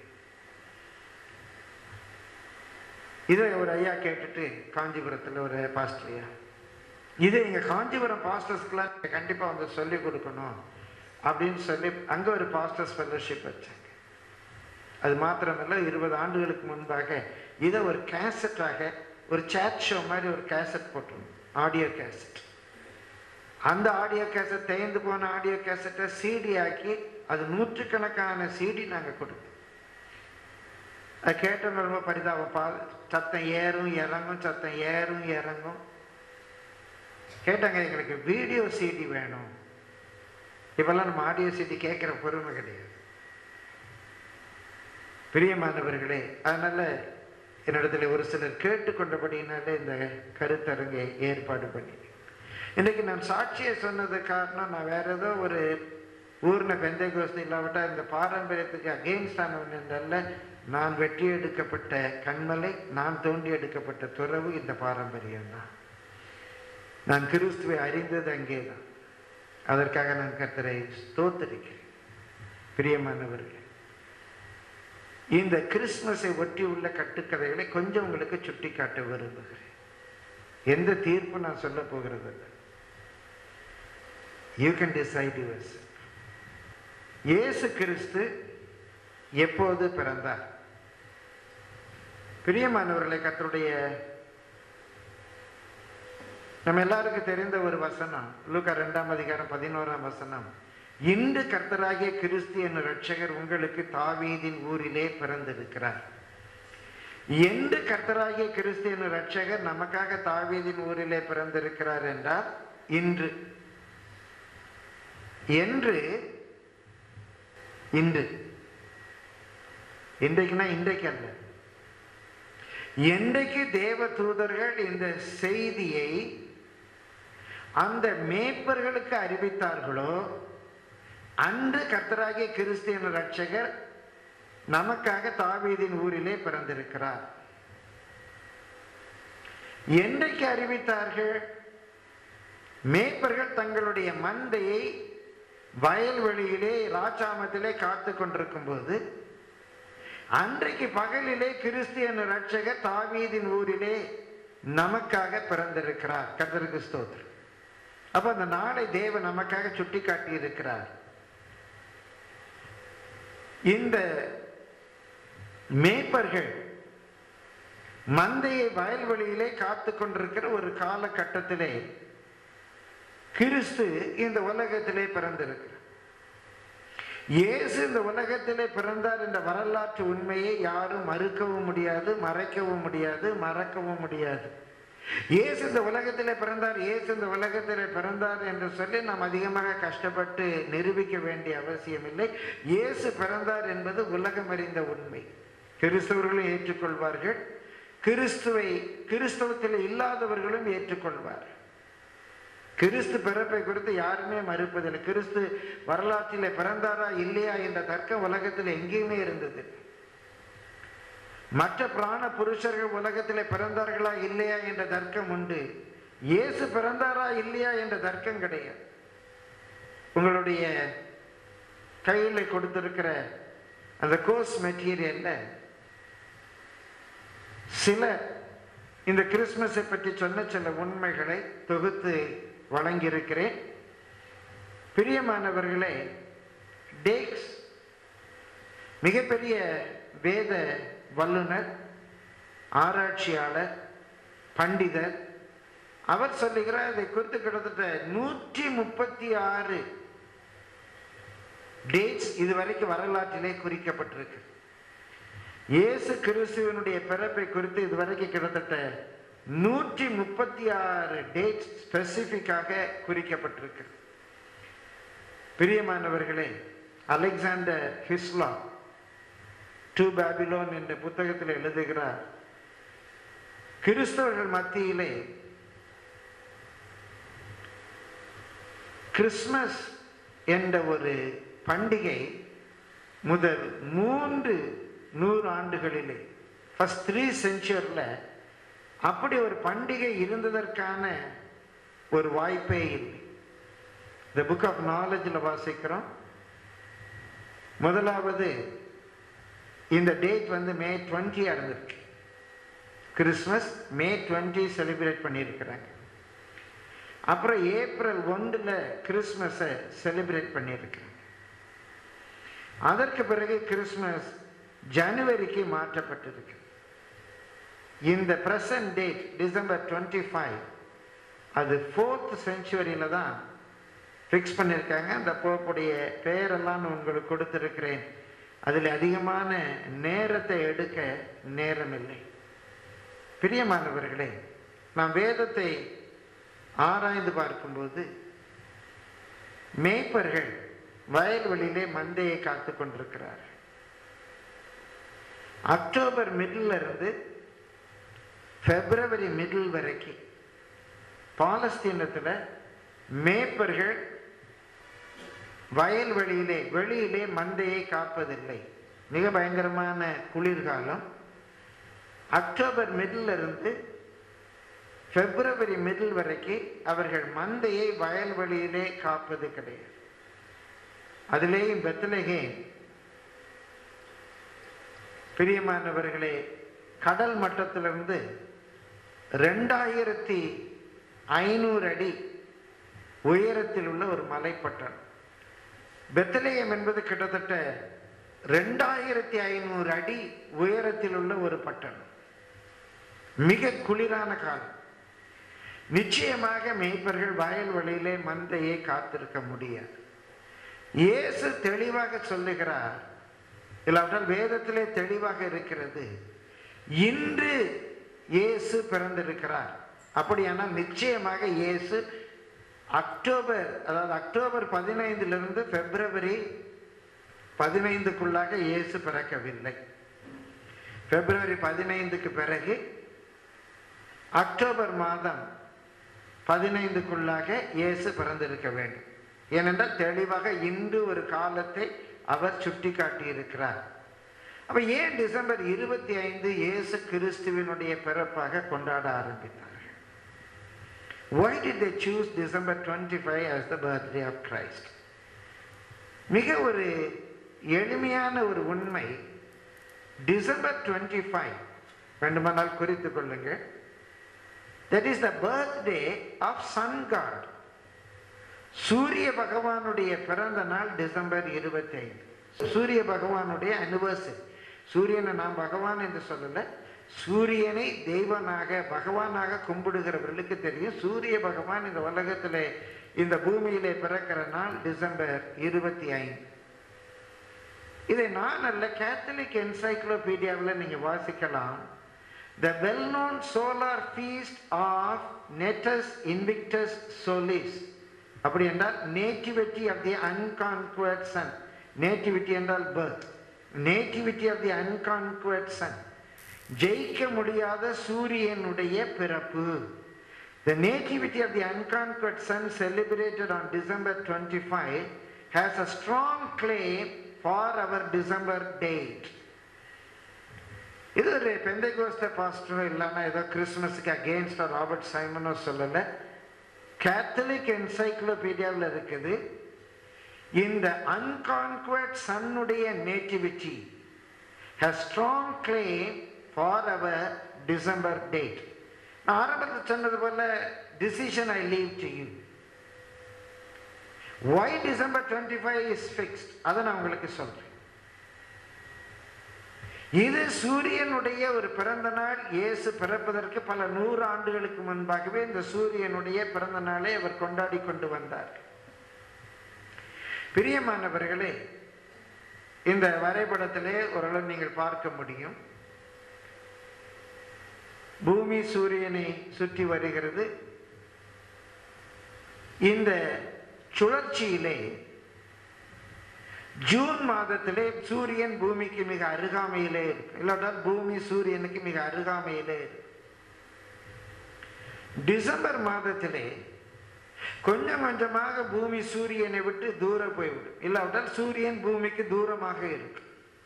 இதை ஒரு ஐயா கேட்டுட்டு காஞ்சிபுரத்தில் ஒரு பாஸ்டர் ஐயா இதை எங்க காஞ்சிபுரம் பாஸ்டர்ஸ்க்குலாம் கண்டிப்பா வந்து சொல்லி கொடுக்கணும் அப்படின்னு சொல்லி அங்க ஒரு பாஸ்டர்ஸ் ஃபெல்லோஷிப் வச்சாங்க அது மாத்திரமல்ல இருபது ஆண்டுகளுக்கு முன்பாக இதை ஒரு கேசட்டாக ஒரு சேட் ஷோ மாதிரி ஒரு கேசட் போட்டிருந்தோம் ஆடியோ கேசட் அந்த ஆடியோ கேசட் தேய்ந்து போன ஆடியோ கேசட்டை சிடி ஆக்கி அது நூற்றுக்கணக்கான சிடி நாங்கள் கொடுத்தோம் அது கேட்டோம் ரொம்ப பரிதாபம் பா சத்தம் ஏறும் இறங்கும் சத்தம் ஏறும் இறங்கும் கேட்டாங்க எங்களுக்கு வீடியோ சிடி வேணும் இப்பெல்லாம் நம்ம ஆடியோ சிடி கேட்குற பொறுமை கிடையாது பிரியமானவர்களே அதனால என்னிடத்துல ஒரு சிலர் கேட்டுக்கொண்டபடினாலே இந்த கருத்தரங்கை ஏற்பாடு பண்ணி இன்னைக்கு நான் சாட்சியை சொன்னது காரணம் நான் வேற ஏதோ ஒரு ஊர்ன பெந்தை கோஸ்தி இல்லாவிட்டா இந்த பாரம்பரியத்துக்கு அகெயின்ஸ்டானவன் நான் வெற்றி எடுக்கப்பட்ட கண்மலை நான் தோண்டி எடுக்கப்பட்ட துறவு இந்த பாரம்பரியம் தான் நான் கிறிஸ்துவை அறிந்தது அங்கே தான் அதற்காக நான் கர்த்தரை ஸ்தோத்தரிக்கிறேன் பிரியமானவர்களே இந்த கிறிஸ்மஸை ஒட்டி உள்ள கட்டுக்கதைகளை கொஞ்சம் உங்களுக்கு சுட்டி காட்ட விரும்புகிறேன் எந்த தீர்ப்பு நான் சொல்ல போகிறது இல்லை யூ கேன் டிசைட் யுவர்ஸ் இயேசு கிறிஸ்து எப்போது பிறந்தார் பிரியமானவர்களை கத்தருடைய நம்ம எல்லாருக்கும் தெரிந்த ஒரு வசனம் லூக்கா ரெண்டாம் அதிகாரம் பதினோராம் வசனம் இன்று கர்த்தராகிய கிறிஸ்து என்ற ரட்சகர் உங்களுக்கு தாவீதின் ஊரிலே பிறந்திருக்கிறார் என்று கர்த்தராகிய கிறிஸ்து என்ற ரட்சகர் நமக்காக தாவீதின் ஊரிலே பிறந்திருக்கிறார் என்றால் இன்று என்று இன்று இன்றைக்குன்னா இன்றைக்கு அல்ல என்றைக்கு தேவ தூதர்கள் இந்த செய்தியை அந்த மேய்ப்பர்களுக்கு அறிவித்தார்களோ அன்று கர்த்தராகிய கிறிஸ்தியன் ரட்சகர் நமக்காக தாவீதின் ஊரிலே பிறந்திருக்கிறார் என்றைக்கு அறிவித்தார்கள் மேய்ப்பர்கள் தங்களுடைய மந்தையை வயல்வெளியிலே ராஜாமத்திலே காத்து கொண்டிருக்கும் போது அன்றைக்கு பகலிலே கிறிஸ்தியன் ரட்சகர் தாவீதின் ஊரிலே நமக்காக பிறந்திருக்கிறார் கர்த்தருக்கு ஸ்தோத்திரம் அப்ப அந்த நாளை தேவன் நமக்காக சுட்டி காட்டி இருக்கிறார் இந்த மேய்ப்பர்கள் மந்தையை வயல்வெளியிலே காத்து கொண்டிருக்கிற ஒரு காலகட்டத்திலே கிறிஸ்து இந்த உலகத்திலே பிறந்திருக்கிறார் இயேசு இந்த உலகத்திலே பிறந்தார் என்ற வரலாற்று உண்மையை யாரும் மறுக்கவும் முடியாது மறைக்கவும் முடியாது மறக்கவும் முடியாது இயேசு இந்த உலகத்திலே பிறந்தார் இயேசு இந்த உலகத்திலே பிறந்தார் என்று சொல்லி நாம் அதிகமாக கஷ்டப்பட்டு நிரூபிக்க வேண்டிய அவசியம் இல்லை இயேசு பிறந்தார் என்பது உலகம் அறிந்த உண்மை கிறிஸ்தவர்களும் ஏற்றுக்கொள்வார்கள் கிறிஸ்துவை கிறிஸ்தவத்தில் இல்லாதவர்களும் ஏற்றுக்கொள்வார் கிறிஸ்து பிறப்பை குறித்து யாருமே மறுப்பதில்லை கிறிஸ்து வரலாற்றிலே பிறந்தாரா இல்லையா என்ற தர்க்கம் உலகத்தில் எங்கேயுமே இருந்தது மற்ற பிராண புருஷர்கள் உலகத்திலே பிறந்தார்களா இல்லையா என்ற தர்க்கம் உண்டு இயேசு பிறந்தாரா இல்லையா என்ற தர்க்கம் கிடையாது உங்களுடைய கையில் கொடுத்திருக்கிற அந்த கோர்ஸ் மெட்டீரியல்ல சில இந்த கிறிஸ்மஸை பற்றி சொன்ன சில உண்மைகளை தொகுத்து வழங்கியிருக்கிறேன் பிரியமானவர்களே டேக்ஸ் மிகப்பெரிய வேத வல்லுனர் ஆராய்ச்சியாளர் பண்டிதர் அவர் சொல்லுகிறார் இதை குறித்து கிட்டத்தட்ட நூற்றி முப்பத்தி ஆறு டேட்ஸ் இதுவரைக்கும் வரலாற்றிலே குறிக்கப்பட்டிருக்கு இயேசு கிறிஸ்துவனுடைய பிறப்பை குறித்து இதுவரைக்கும் கிட்டத்தட்ட நூற்றி முப்பத்தி ஆறு டேட் ஸ்பெசிஃபிக்காக குறிக்கப்பட்டிருக்கு பிரியமானவர்களே அலெக்சாண்டர் ஹிஸ்லா டு பாபிலோன் என்ற புத்தகத்தில் எழுதுகிறார் கிறிஸ்தவர்கள் மத்தியிலே கிறிஸ்மஸ் என்ற ஒரு பண்டிகை முதல் மூன்று நூறு ஆண்டுகளிலே ஃபஸ்ட் த்ரீ செஞ்சுரியில் அப்படி ஒரு பண்டிகை இருந்ததற்கான ஒரு வாய்ப்பே இல்லை த புக் ஆஃப் நாலேஜில் வாசிக்கிறோம் முதலாவது இந்த டேட் வந்து மே டுவெண்ட்டியாக இருந்திருக்கு கிறிஸ்மஸ் மே டுவெண்ட்டி செலிப்ரேட் பண்ணியிருக்கிறாங்க அப்புறம் ஏப்ரல் ஒன்றில் கிறிஸ்மஸை செலிப்ரேட் பண்ணியிருக்கிறாங்க அதற்கு பிறகு கிறிஸ்மஸ் ஜனவரிக்கு மாற்றப்பட்டிருக்கு இந்த present date December twenty five அது ஃபோர்த் செஞ்சுவரியில் தான் ஃபிக்ஸ் பண்ணியிருக்காங்க அந்த போப்புடைய பெயரெல்லாம் நான் உங்களுக்கு கொடுத்துருக்கிறேன் அதில் அதிகமான நேரத்தை எடுக்க நேரம் இல்லை பிரியமானவர்களே நாம் வேதத்தை ஆராய்ந்து பார்க்கும்போது மேய்ப்பர்கள் வயல்வெளியிலே மந்தையை காத்து கொண்டிருக்கிறார் அக்டோபர் மிடில் இருந்து பிப்ரவரி மிடில் வரைக்கும் பாலஸ்தீனத்தில் மேய்ப்பர்கள் வயல்வெளியிலே வெளியிலே மந்தையை காப்பதில்லை மிக பயங்கரமான குளிர்காலம் அக்டோபர் மிடில் இருந்து பிப்ரவரி மிடில் வரைக்கும் அவர்கள் மந்தையை வயல்வெளியிலே காப்பது கிடையாது அதிலேயும் பெத்தலகே பிரியமானவர்களே கடல் மட்டத்திலிருந்து ரெண்டாயிரத்தி ஐநூறு அடி உயரத்தில் உள்ள ஒரு மலைப்பட்டணம் பெத்தலேயம் என்பது கிட்டத்தட்ட ரெண்டாயிரத்தி ஐநூறு அடி உயரத்தில் உள்ள ஒரு பட்டணம் மிக குளிரான காலம் நிச்சயமாக மேய்ப்பர்கள் வயல்வெளியிலே மந்தையை காத்திருக்க முடியாது இயேசு தெளிவாக சொல்லுகிறார் இல்லாவிட்டால் வேதத்திலே தெளிவாக இருக்கிறது இன்று இயேசு பிறந்திருக்கிறார் அப்படியானால் நிச்சயமாக இயேசு அக்டோபர் அதாவது அக்டோபர் பதினைந்திலிருந்து பிப்ரவரி பதினைந்துக்குள்ளாக இயேசு பிறக்கவில்லை பிப்ரவரி பதினைந்துக்கு பிறகு அக்டோபர் மாதம் பதினைந்துக்குள்ளாக இயேசு பிறந்திருக்க வேண்டும் ஏனென்றால் தெளிவாக இன்று ஒரு காலத்தை அவர் சுட்டி காட்டியிருக்கிறார் அப்ப ஏன் டிசம்பர் இருபத்தி ஐந்து இயேசு கிறிஸ்துவினுடைய பிறப்பாக கொண்டாட ஆரம்பித்தார்கள் why did they choose December 25 as the birthday of Christ மிக ஒரு எளிமையான ஒரு உண்மை டிசம்பர் டுவெண்ட்டி ஃபைவ் வேண்டுமானால் குறித்து கொள்ளுங்கள் that is the birthday of sun god சூரிய பகவானுடைய பிறந்த நாள் டிசம்பர் இருபத்தி ஐந்து சூரிய பகவானுடைய அனிவர்சரி சூரியனை நான் பகவான் என்று சொல்லலை சூரியனை தெய்வனாக பகவானாக கும்பிடுகிறவர்களுக்கு தெரியும் சூரிய பகவான் இந்த உலகத்திலே இந்த பூமியிலே பிறக்கிற நாள் டிசம்பர் இருபத்தி ஐந்து இதை நான் அல்ல கேத்தலிக் என்சைக்ளோபீடியாவில் நீங்கள் வாசிக்கலாம் the well known solar feast of natus invictus solis அப்படி என்றால் nativity of the unconquered sun nativity என்றால் birth nativity of the unconquered sun ஜெயிக்க முடியாத சூரியனுடைய பிறப்பு The nativity of the unconquered son celebrated on December 25 has a strong claim for our December date. இது ஒரு பெந்தைகோஸ்த பாஸ்டரோ இல்லைன்னா ஏதோ கிறிஸ்மஸுக்கு அகேன்ஸ்டோ ராபர்ட் சைமனோ சொல்லலை கேத்தலிக் என்சைக்ளோபீடியாவில் இருக்குது இந்த அன்கான்குவர்ட் சன்னுடைய nativity has strong claim for our December date. நான் ஆரம்பத்தில் சொன்னது போல decision I leave to you why December twenty five is fixed அதை நான் உங்களுக்கு சொல்றேன் இது சூரியனுடைய ஒரு பிறந்த நாள் இயேசு பிறப்பதற்கு பல நூறு ஆண்டுகளுக்கு முன்பாகவே இந்த சூரியனுடைய பிறந்த நாளை அவர் கொண்டாடி கொண்டு வந்தார் பிரியமானவர்களே இந்த வரைபடத்திலே ஓரளவு நீங்கள் பார்க்க முடியும் பூமி சூரியனை சுற்றி வருகிறது இந்த சுழற்சியிலே ஜூன் மாதத்திலே சூரியன் பூமிக்கு மிக அருகாமையிலே இருக்கு இல்லாட்டால் பூமி சூரியனுக்கு மிக அருகாமையிலே இருக்கு டிசம்பர் மாதத்திலே கொஞ்சம் கொஞ்சமாக பூமி சூரியனை விட்டு தூர போய்விடும் இல்லாவிட்டால் சூரியன் பூமிக்கு தூரமாக இருக்கு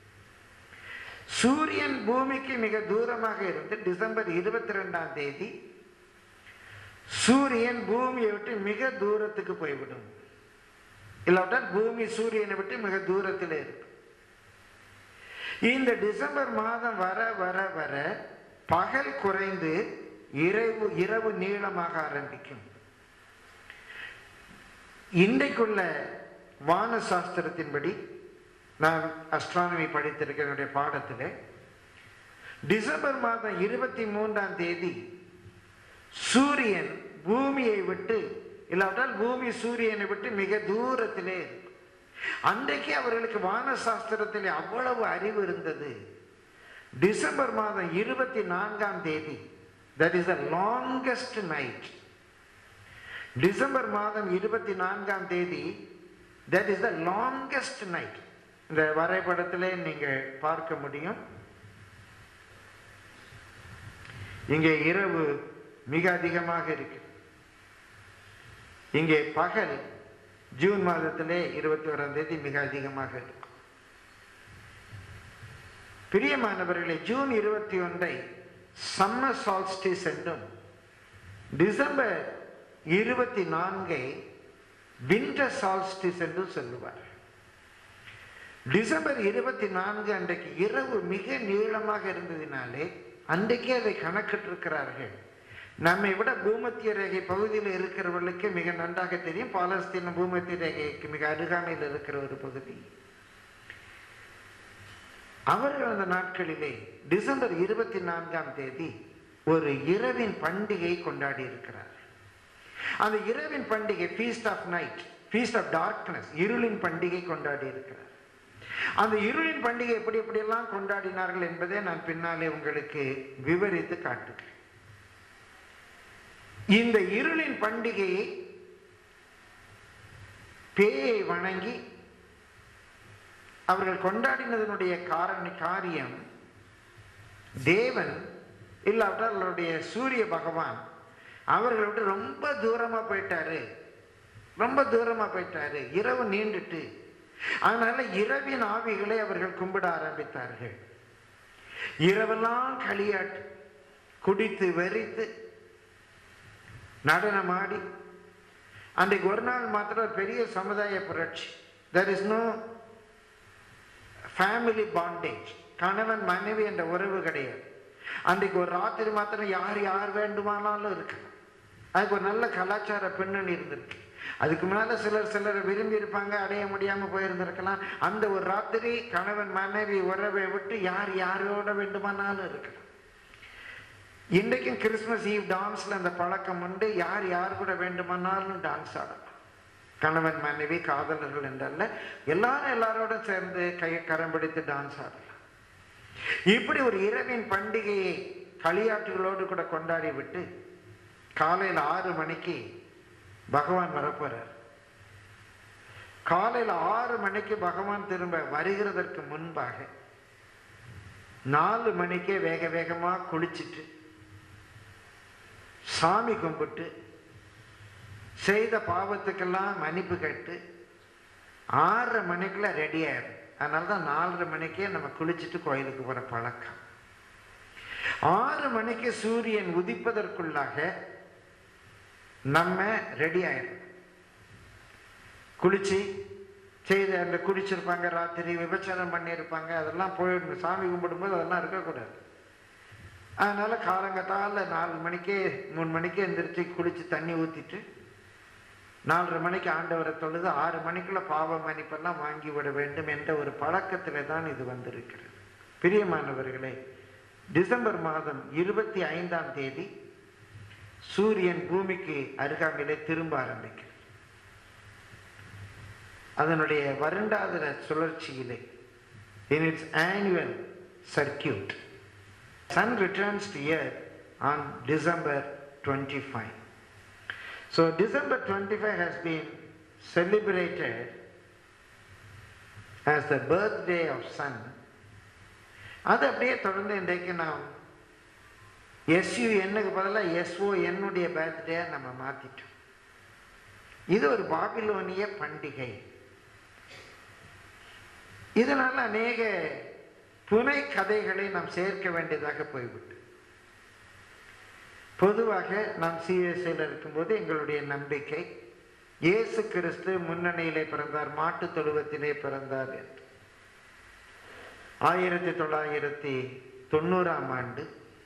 சூரியன் பூமிக்கு மிக தூரமாக இருந்து டிசம்பர் இருபத்தி ரெண்டாம் தேதி சூரியன் பூமியை விட்டு மிக தூரத்துக்கு போய்விடும் இல்லாவிட்டால் பூமி சூரியனை விட்டு மிக தூரத்தில் இருக்கு இந்த டிசம்பர் மாதம் வர வர வர பகல் குறைந்து இரவு இரவு நீளமாக ஆரம்பிக்கும் இன்றைக்குள்ள வான சாஸ்திரத்தின்படி நான் அஸ்ட்ரானமி படித்திருக்க என்னுடைய பாடத்தில் டிசம்பர் மாதம் இருபத்தி மூன்றாம் தேதி சூரியன் பூமியை விட்டு இல்லாவிட்டால் பூமி சூரியனை விட்டு மிக தூரத்திலே இருக்கும் அன்றைக்கு அவர்களுக்கு வான சாஸ்திரத்தில் அவ்வளவு அறிவு இருந்தது டிசம்பர் மாதம் இருபத்தி நான்காம் தேதி that is the longest night December மாதம் இருபத்தி நான்காம் தேதி that is the longest night இந்த வரைபடத்திலே நீங்கள் பார்க்க முடியும் இங்கே இரவு மிக அதிகமாக இருக்கு இங்கே பகல் ஜூன் மாதத்திலே இருபத்தி ஓராம் தேதி மிக அதிகமாக இருக்கு பிரியமானவர்களே ஜூன் இருபத்தி ஒன்றை சம்மர் சால்ஸ்டிஸ் என்றும் டிசம்பர் இருபத்தி நான்கை வின்டர் சால்ஸ்டிஸ் என்றும் சொல்லுவார் டிசம்பர் இருபத்தி நான்கு அன்றைக்கு இரவு மிக நீளமாக இருந்ததினாலே அன்றைக்கே அதை கணக்கிட்டிருக்கிறார்கள் நம்மை விட பூமத்திய ரேகை பகுதியில் இருக்கிறவர்களுக்கு மிக நன்றாக தெரியும் பாலஸ்தீன பூமத்திய ரேகைக்கு மிக அருகாமையில் இருக்கிற ஒரு பகுதி அவர்கள் அந்த நாட்களிலே டிசம்பர் இருபத்தி நான்காம் தேதி ஒரு இரவின் பண்டிகை கொண்டாடி இருக்கிறார் அந்த இரவின் பண்டிகை feast of night feast of darkness இருளின் பண்டிகை கொண்டாடி இருக்கிறார் அந்த இருளின் பண்டிகை எப்படி எப்படியெல்லாம் கொண்டாடினார்கள் என்பதை நான் பின்னாலே உங்களுக்கு விவரித்து காட்டுகிறேன் இந்த இருளின் பண்டிகையை பேயை வணங்கி அவர்கள் கொண்டாடினதனுடைய காரண காரியம் தேவன் இல்லாவிட்டால் அவருடைய சூரிய பகவான் அவர்களை விட்டு ரொம்ப தூரமா போயிட்டாரு ரொம்ப தூரமா போயிட்டாரு இரவு நீண்டுட்டு அதனால இரவின் ஆவிகளை அவர்கள் கும்பிட ஆரம்பித்தார்கள் இரவெல்லாம் களியாட்டு குடித்து வெறித்து நடனமாடி அன்றைக்கு ஒரு நாள் மாத்திரம் ஒரு பெரிய சமுதாய புரட்சி there is no family bondage கணவன் மனைவி என்ற உறவு கிடையாது அன்றைக்கு ஒரு ராத்திரி மாத்திரம் யார் யார் வேண்டுமானாலும் இருக்கலாம் அதுக்கு ஒரு நல்ல கலாச்சார பின்னணி இருந்திருக்கு அதுக்கு முன்னால சிலர் சிலர் விரும்பி இருப்பாங்க அடைய முடியாம போயிருந்திருக்கலாம் அந்த ஒரு ராத்திரி கணவன் மனைவி உறவை விட்டு யார் யாரோட வேண்டுமானாலும் இருக்கலாம் இன்றைக்கும் கிறிஸ்மஸ் ஈவ் டான்ஸ்ல அந்த பழக்கம் உண்டு யார் யார் கூட வேண்டுமானாலும் டான்ஸ் ஆடலாம் கணவன் மனைவி காதலர்கள் என்றல்ல எல்லாரும் எல்லாரோட சேர்ந்து கையை கரம் பிடித்து டான்ஸ் ஆடலாம் இப்படி ஒரு இரவின் பண்டிகையை களியாட்டுகளோடு கூட கொண்டாடி விட்டு காலையில் ஆறு மணிக்கு பகவான் வரப்போறார் காலையில் ஆறு மணிக்கு பகவான் திரும்ப வருகிறதற்கு முன்பாக நாலு மணிக்கே வேக வேகமா குளிச்சிட்டு சாமி கும்பிட்டு செய்த பாவத்துக்கெல்லாம் மன்னிப்பு கேட்டு ஆறரை மணிக்குள்ள ரெடி ஆயிடும் அதனால தான் நாலரை மணிக்கே நம்ம குளிச்சுட்டு கோயிலுக்கு போகிற பழக்கம் ஆறு மணிக்கு சூரியன் உதிப்பதற்குள்ளாக நம்ம ரெடி ஆயிடும் குளிச்சு செய்த அந்த குடிச்சிருப்பாங்க ராத்திரி விபச்சாரம் பண்ணியிருப்பாங்க அதெல்லாம் போயிடணும் சாமி கும்பிடும்போது அதெல்லாம் இருக்கக்கூடாது அதனால காலங்கத்தால நாலு மணிக்கே மூணு மணிக்கே எந்திரிச்சு குளிச்சு தண்ணி ஊற்றிட்டு நாலரை மணிக்கு ஆண்டவரை தொழுது ஆறு மணிக்குள்ள பாவ மன்னிப்பெல்லாம் வாங்கி விட வேண்டும் என்ற ஒரு பழக்கத்தில் தான் இது வந்திருக்கிறது பிரியமானவர்களே டிசம்பர் மாதம் இருபத்தி ஐந்தாம் தேதி சூரியன் பூமிக்கு அருகாமையிலே திரும்ப ஆரம்பிக்கிறது அதனுடைய வருண்டாந்திர சுழற்சியிலே in its annual circuit sun returns to earth on december 25 so december 25 has been celebrated as the birthday of sun அது அப்படியே தொடர்ந்து இன்றைக்கு நாம் எஸ்யூ என்னுக்கு பதிலாக எஸ்ஓ என்னுடைய பர்த்டே நம்ம மாத்திட்டோம் இது ஒரு பாபிலோனிய பண்டிகை இதனால அநேக புனை கதைகளை நாம் சேர்க்க வேண்டியதாக போய்விட்டு பொதுவாக நாம் சிஎஸ்ஐயில் இருக்கும்போது எங்களுடைய நம்பிக்கை இயேசு கிறிஸ்து முன்னணியிலே பிறந்தார் மாட்டு தொழுவத்திலே பிறந்தார் என்று ஆயிரத்தி தொள்ளாயிரத்தி தொண்ணூறாம் ஆண்டு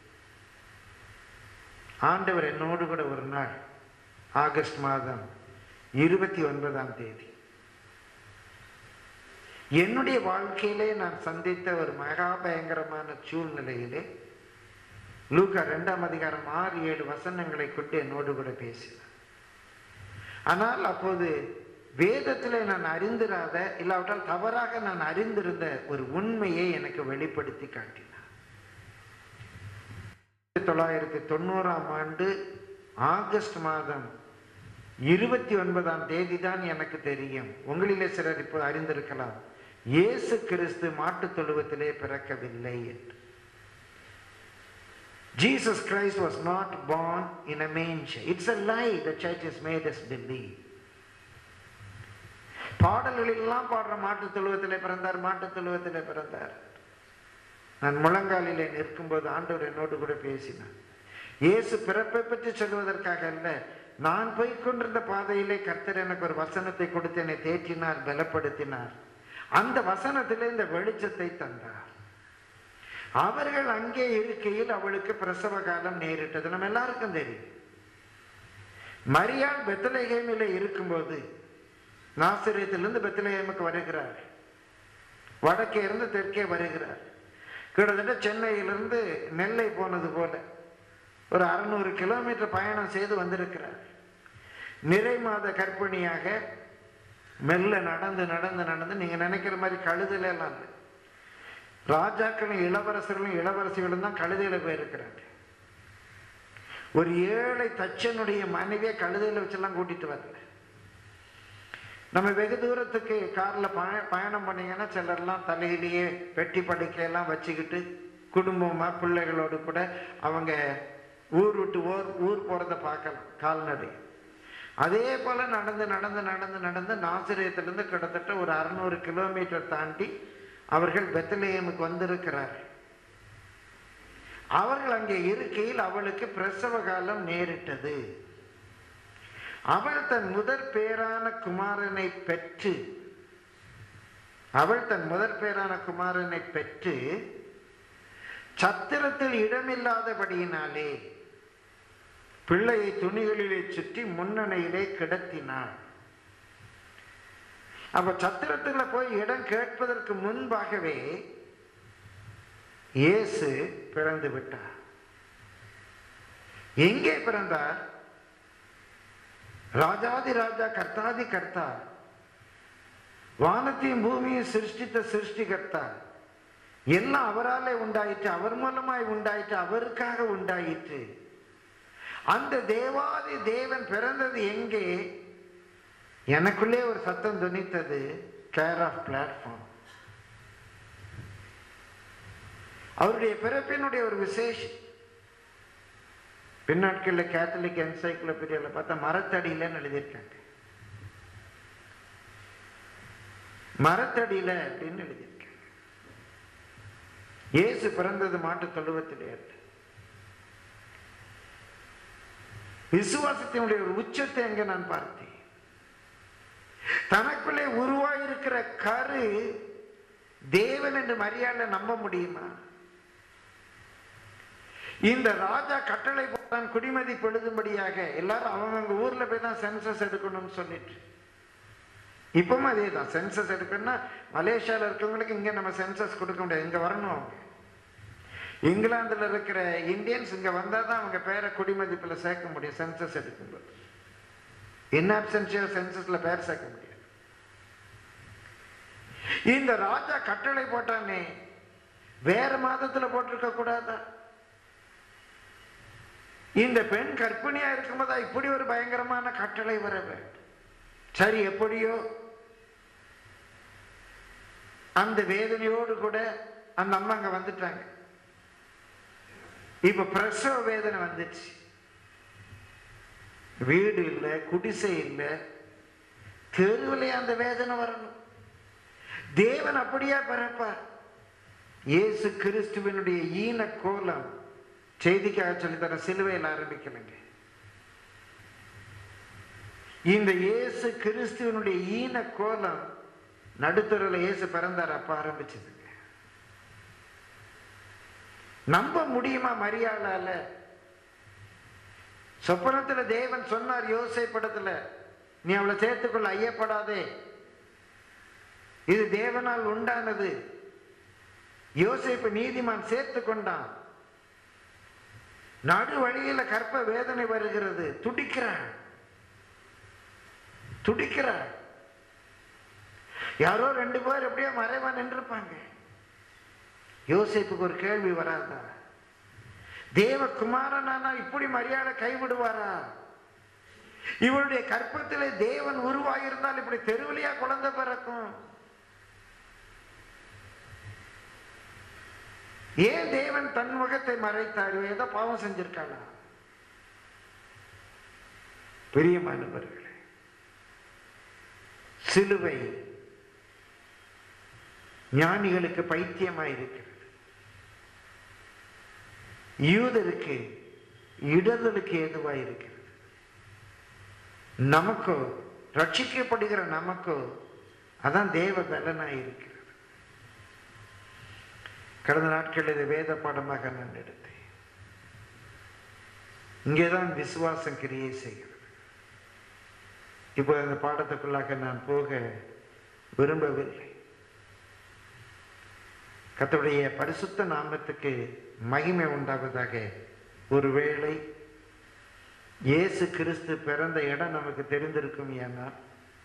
ஆண்டவர் என்னோடு கூட ஒரு நாள் ஆகஸ்ட் மாதம் இருபத்தி ஒன்பதாம் தேதி என்னுடைய வாழ்க்கையிலே நான் சந்தித்த ஒரு மகா பயங்கரமான சூழ்நிலையிலே லூக்கா ரெண்டாம் அதிகாரம் ஆறு ஏழு வசனங்களை கொண்டு என்னோடு கூட பேசினார் ஆனால் அப்போது வேதத்திலே நான் அறிந்திராத இல்லாவிட்டால் தவறாக நான் அறிந்திருந்த ஒரு உண்மையை எனக்கு வெளிப்படுத்தி காட்டினார் தொள்ளாயிரத்தி தொண்ணூறாம் ஆண்டு ஆகஸ்ட் மாதம் இருபத்தி ஒன்பதாம் தேதி தான் எனக்கு தெரியும் உங்களிலே சிலர் இப்போ அறிந்திருக்கலாம் இயேசு கிறிஸ்து மாட்டுத் தொழுவத்திலே பிறக்கவில்லை என்று Jesus Christ was not born in a manger. It's a lie the church has made us believe. பாடல்களெல்லாம் பாடுற மாட்டுத் தொழுவத்திலே பிறந்தார் மாட்டுத் தொழுவத்திலே பிறந்தார் நான் முழங்காலிலே நிற்கும்போது ஆண்டவர் என்னோடு கூட பேசினார் இயேசு பிறப்பை பற்றி சொல்வதற்காக அல்ல நான் போய் கொண்டிருந்த பாதையிலே கர்த்தர் எனக்கு ஒரு வசனத்தை கொடுத்து என்னை தேற்றினார் பலப்படுத்தினார் அந்த வசனத்திலே இந்த வெளிச்சத்தை தந்தார் அவர்கள் அங்கே இருக்கையில் அவளுக்கு பிரசவ காலம் நேரிட்டது நம்ம எல்லாருக்கும் தெரியும் மரியாள் பெத்தலேகேமில் இருக்கும்போது நாசிரியத்திலிருந்து பெத்தலேகேமுக்கு வருகிறார் வடக்கே இருந்து தெற்கே வருகிறார் கிட்டத்தட்ட சென்னையிலிருந்து நெல்லை போனது போல ஒரு அறுநூறு கிலோமீட்டர் பயணம் செய்து வந்திருக்கிறார் நிறை மாத கர்ப்பிணியாக மெல்ல நடந்து நடந்து நடந்து நீங்க நினைக்கிற மாதிரி கழுதுல எல்லாம் இல்லை ராஜாக்களும் இளவரசர்களும் இளவரசிகளும் தான் கழுதையில போயிருக்கிறாங்க ஒரு ஏழை தச்சனுடைய மனைவியை கழுதையில வச்செல்லாம் கூட்டிட்டு வரல நம்ம வெகு தூரத்துக்கு கார்ல பய பயணம் பண்ணீங்கன்னா சிலர்லாம் தலையிலேயே வெட்டி படுக்கையெல்லாம் வச்சுக்கிட்டு குடும்பமா பிள்ளைகளோடு கூட அவங்க ஊர் விட்டு ஊர் ஊர் போறதை பார்க்கலாம் கால்நடை அதே போல நடந்து நடந்து நடந்து நடந்து நாசிரியத்திலிருந்து கிட்டத்தட்ட ஒரு அறுநூறு கிலோமீட்டர் தாண்டி அவர்கள் பெத்தலேயமுக்கு வந்திருக்கிறார் அவர்கள் அங்கே இருக்கையில் அவளுக்கு பிரசவ காலம் நேரிட்டது அவள் தன் முதற் பேரான குமாரனை பெற்று அவள் தன் முதற் பேரான குமாரனை பெற்று சத்திரத்தில் இடமில்லாதபடியினாலே பிள்ளையை துணிகளிலே சுற்றி முன்னணையிலே கிடத்தினாள் அப்ப சத்திரத்துல போய் இடம் கேட்பதற்கு முன்பாகவே இயேசு பிறந்து விட்டார் எங்கே பிறந்தார் ராஜாதி ராஜா கர்த்தாதி கர்த்தா வானத்தையும் பூமியும் சிருஷ்டித்த சிருஷ்டிகர்த்தா எல்லாம் அவராலே உண்டாயிற்று அவர் மூலமாய் உண்டாயிற்று அவருக்காக உண்டாயிற்று அந்த தேவாதி தேவன் பிறந்தது எங்கே எனக்குள்ளே ஒரு சத்தம் துணித்தது கேர் ஆஃப் பிளாட்ஃபார்ம் அவருடைய பிறப்பினுடைய ஒரு விசேஷம் பின்னாட்களில் கேத்தலிக் என்சைக்ளோபீடியாவில் பார்த்தா மரத்தடியிலன்னு எழுதியிருக்காங்க மரத்தடியில அப்படின்னு எழுதியிருக்காங்க இயேசு பிறந்தது மாட்டு தொழுவத்திலே அல்ல விசுவாசத்தினுடைய ஒரு உச்சத்தை அங்கே நான் பார்த்தேன் தனக்குள்ளே உருவாயிருக்கிற கரு தேவன் என்று மரியாதை நம்ப முடியுமா இந்த ராஜா கட்டளை போட்டான் குடிமதிப்பு எழுதும்படியாக எல்லாரும் அவங்கவுங்க ஊர்ல போய் தான் சென்சஸ் எடுக்கணும்னு சொல்லிட்டு இப்பவும் அதே தான் சென்சஸ் எடுக்கணும்னா மலேசியாவில் இருக்கவங்களுக்கு இங்க நம்ம சென்சஸ் கொடுக்க முடியாது இங்க வரணும் அவங்க இங்கிலாந்துல இருக்கிற இந்தியன்ஸ் இங்க வந்தால் தான் அவங்க பேரை குடிமதிப்பில் சேர்க்க முடியும் சென்சஸ் எடுக்கும்போது இன்ஆப்சன்சியோ சென்சஸ்ல பேர் சேர்க்க முடியாது இந்த ராஜா கட்டளை போட்டானே வேற மாதத்துல போட்டிருக்க கூடாதா இந்த பெண் கற்பிணியா இருக்கும்போதா இப்படி ஒரு பயங்கரமான கட்டளை வர வேண்டும் சரி எப்படியோ அந்த வேதனையோடு கூட அந்த அம்மா அங்க வந்துட்டாங்க இப்ப பிரசவ வேதனை வந்துச்சு வீடு இல்லை குடிசை இல்லை தெருவிலே அந்த வேதனை வரணும் தேவன் அப்படியா பிறப்பார் இயேசு கிறிஸ்துவனுடைய ஈன கோலம் செய்திக்காக சொல்லித்தர சிலுவையில் ஆரம்பிக்கலைங்க இந்த இயேசு கிறிஸ்துவனுடைய ஈன கோலம் நடுத்தருவில் இயேசு பிறந்தார் அப்ப ஆரம்பிச்சதுங்க நம்ப முடியுமா மரியாளால சொப்பனத்துல தேவன் சொன்னார் யோசை படத்துல நீ அவளை சேர்த்துக்கொள்ள ஐயப்படாதே இது தேவனால் உண்டானது யோசேப்பு நீதிமான் சேர்த்து கொண்டான் நடு வழியில கற்ப வேதனை வருகிறது துடிக்கிறான் துடிக்கிறான் யாரோ ரெண்டு பேர் எப்படியோ மறைவா நின்றுப்பாங்க யோசேப்புக்கு ஒரு கேள்வி வராதா தேவகுமாரனானா இப்படி மரியாதை கைவிடுவாரா இவருடைய கற்பத்திலே தேவன் உருவாகியிருந்தால் இப்படி தெருவிலையா குழந்தை பிறக்கும் ஏன் தேவன் தன் முகத்தை மறைத்தார் ஏதோ பாவம் செஞ்சிருக்காளா பிரியமானவர்களே சிலுவை ஞானிகளுக்கு பைத்தியமாயிருக்கிறது யூதருக்கு இடதலுக்கு ஏதுவாய் இருக்கிறது நமக்கோ ரட்சிக்கப்படுகிற நமக்கோ அதான் தேவ பலனாய் இருக்கிறது கடந்த நாட்கள் இதை வேத பாடமாக நான் எடுத்தேன் இங்கேதான் விசுவாசம் கிரியை செய்கிறது இப்போ அந்த பாடத்துக்குள்ளாக நான் போக விரும்பவில்லை கர்த்தருடைய பரிசுத்த நாமத்துக்கு மகிமை உண்டாவதாக ஒருவேளை இயேசு கிறிஸ்து பிறந்த இடம் நமக்கு தெரிந்திருக்கும் ஏனால்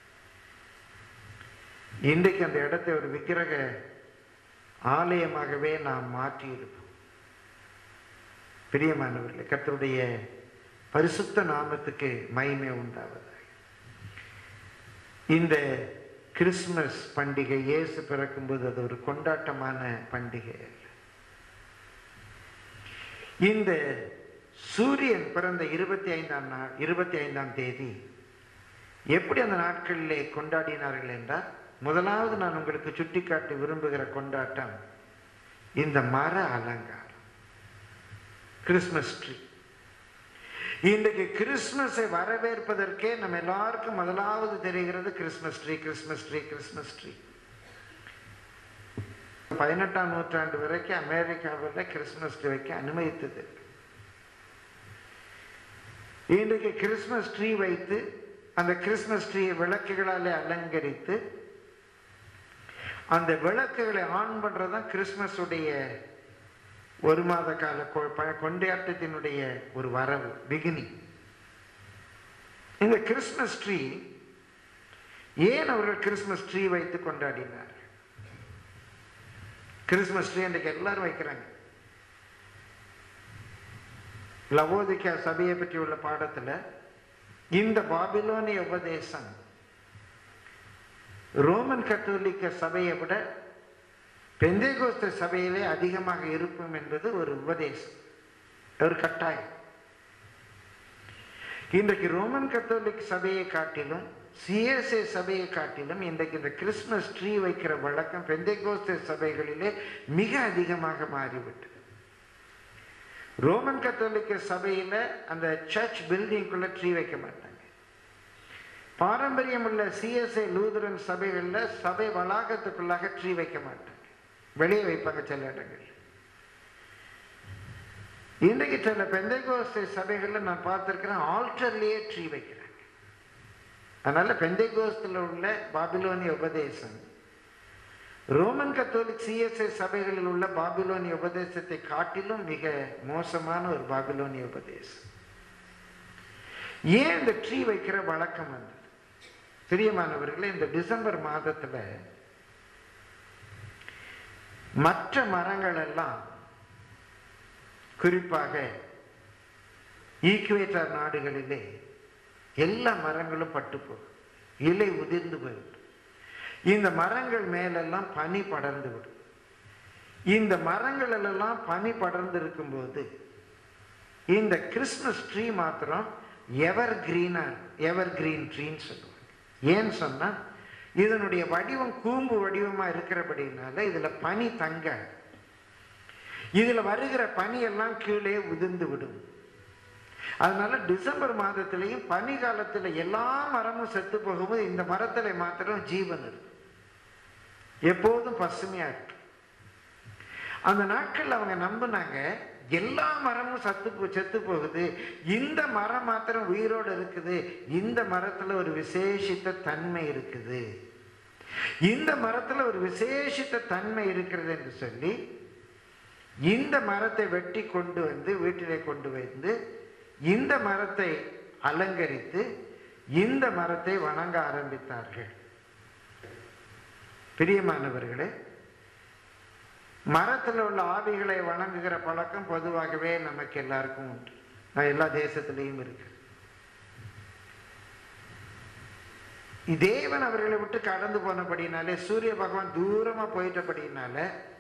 இன்றைக்கு அந்த இடத்தை ஒரு விக்கிரக ஆலயமாகவே நாம் மாற்றியிருப்போம் பிரியமானவர்களே கர்த்தருடைய பரிசுத்த நாமத்துக்கு மகிமை உண்டாவதாக இந்த கிறிஸ்மஸ் பண்டிகை இயேசு பிறக்கும்போது அது ஒரு கொண்டாட்டமான பண்டிகை அல்ல இந்த சூரியன் பிறந்த இருபத்தி ஐந்தாம் நாள் இருபத்தி ஐந்தாம் தேதி எப்படி அந்த நாட்களிலே கொண்டாடினார்கள் என்றால் முதலாவது நான் உங்களுக்கு சுட்டிக்காட்டி விரும்புகிற கொண்டாட்டம் இந்த மர அலங்காரம் கிறிஸ்மஸ் ட்ரீ இன்றைக்கு கிறிஸ்மஸை வரவேற்பதற்கே நம்ம எல்லாருக்கும் முதலாவது தெரிகிறது Christmas tree Christmas tree Christmas tree பதினெட்டாம் நூற்றாண்டு வரைக்கும் அமெரிக்காவில் கிறிஸ்மஸ் ட்ரீ வைக்க அனுமதித்தது இன்றைக்கு கிறிஸ்மஸ் ட்ரீ வைத்து அந்த கிறிஸ்மஸ் ட்ரீயை விளக்குகளாலே அலங்கரித்து அந்த விளக்குகளை ஆன் பண்றது தான் கிறிஸ்மஸுடைய ஒரு மாத கால கொ- ப- கொண்டாட்டத்தினுடைய ஒரு வரவு பிகினிங் இந்த கிறிஸ்மஸ் ட்ரீ ஏன் அவர்கள் கிறிஸ்மஸ் ட்ரீ வைத்து கொண்டாடினார் கிறிஸ்மஸ் ட்ரீ இன்றைக்கு எல்லாரும் வைக்கிறாங்க லவோதிக்கா சபையை பற்றி உள்ள பாடத்துல இந்த பாபிலோனிய உபதேசம் ரோமன் கத்தோலிக்க சபையை விட பெந்தேகோஸ்த சபையிலே அதிகமாக இருக்கும் என்பது ஒரு உபதேசம் ஒரு கட்டாயம் இன்றைக்கு ரோமன் கத்தோலிக் சபையை காட்டிலும் சிஎஸ்ஏ சபையை காட்டிலும் இன்றைக்கு இந்த கிறிஸ்மஸ் ட்ரீ வைக்கிற வழக்கம் பெந்தைகோஸ்த சபைகளிலே மிக அதிகமாக மாறிவிட்டது ரோமன் கத்தோலிக்க சபையில அந்த சர்ச் பில்டிங்குள்ள ட்ரீ வைக்க மாட்டாங்க பாரம்பரியம் உள்ள சிஎஸ்ஐ லூதரன் சபைகள்ல சபை வளாகத்துக்குள்ளாக ட்ரீ வைக்க மாட்டாங்க வெளியே வைப்பாங்க சில இடங்கள் இன்றைக்கு சில பெந்தைகோஸ்தை சபைகள்ல நான் பார்த்திருக்கிறேன் ஆல்டர்லயே ட்ரீ வைக்கிறாங்க அதனால பெந்தைகோஸ்தில் உள்ள பாபிலோனிய உபதேசம் ரோமன் கத்தோலிக் சிஎஸ்ஐ சபைகளில் உள்ள பாபிலோனிய உபதேசத்தை காட்டிலும் மிக மோசமான ஒரு பாபிலோனிய உபதேசம் ஏன் இந்த ட்ரீ வைக்கிற வழக்கம் வந்தது பிரியமானவர்களே இந்த டிசம்பர் மாதத்துல மற்ற மரங்கள் எல்லாம் குறிப்பாக ஈக்குவேட்டர் நாடுகளிலே எல்லா மரங்களும் பட்டு போகும் இலை உதிர்ந்து போய்விடும் இந்த மரங்கள் மேலெல்லாம் பனி படர்ந்து விடும் இந்த மரங்கள் எல்லாம் பனி படர்ந்து இருக்கும்போது இந்த கிறிஸ்மஸ் ட்ரீ மாத்திரம் எவர் கிரீனா எவர் கிரீன் ட்ரீன்னு சொல்லுவாங்க ஏன்னு சொன்னா இதனுடைய வடிவம் கூம்பு வடிவமா இருக்கிறபடினால இதுல பனி தங்க இதுல வருகிற பனி எல்லாம் கீழே உதிர்ந்து விடும் அதனால டிசம்பர் மாதத்திலையும் பனி காலத்துல எல்லா மரமும் செத்து போகும்போது இந்த மரத்துல மாத்திரம் ஜீவன் இருக்கு எப்போதும் பசுமையா இருக்கு அந்த நாட்கள்ல அவங்க நம்பினாங்க எல்லா மரமும் சத்து போ செத்து போகுது இந்த மரம் மாத்திரம் உயிரோடு இருக்குது இந்த மரத்துல ஒரு விசேஷித்த தன்மை இருக்குது இந்த மரத்துல ஒரு விசேஷித்த தன்மை இருக்கிறது என்று சொல்லி இந்த மரத்தை வெட்டி கொண்டு வந்து வீட்டிலே கொண்டு வந்து இந்த மரத்தை அலங்கரித்து இந்த மரத்தை வணங்க ஆரம்பித்தார்கள் பிரியமானவர்களே மரத்தில் உள்ள ஆவிகளை வணங்குகிற பழக்கம் பொதுவாகவே நமக்கு எல்லாருக்கும் உண்டு நான் எல்லா தேசத்திலையும் இருக்கு தேவன் அவர்களை விட்டு கடந்து போனபடினாலே சூரிய பகவான் தூரமா போயிட்டபடினால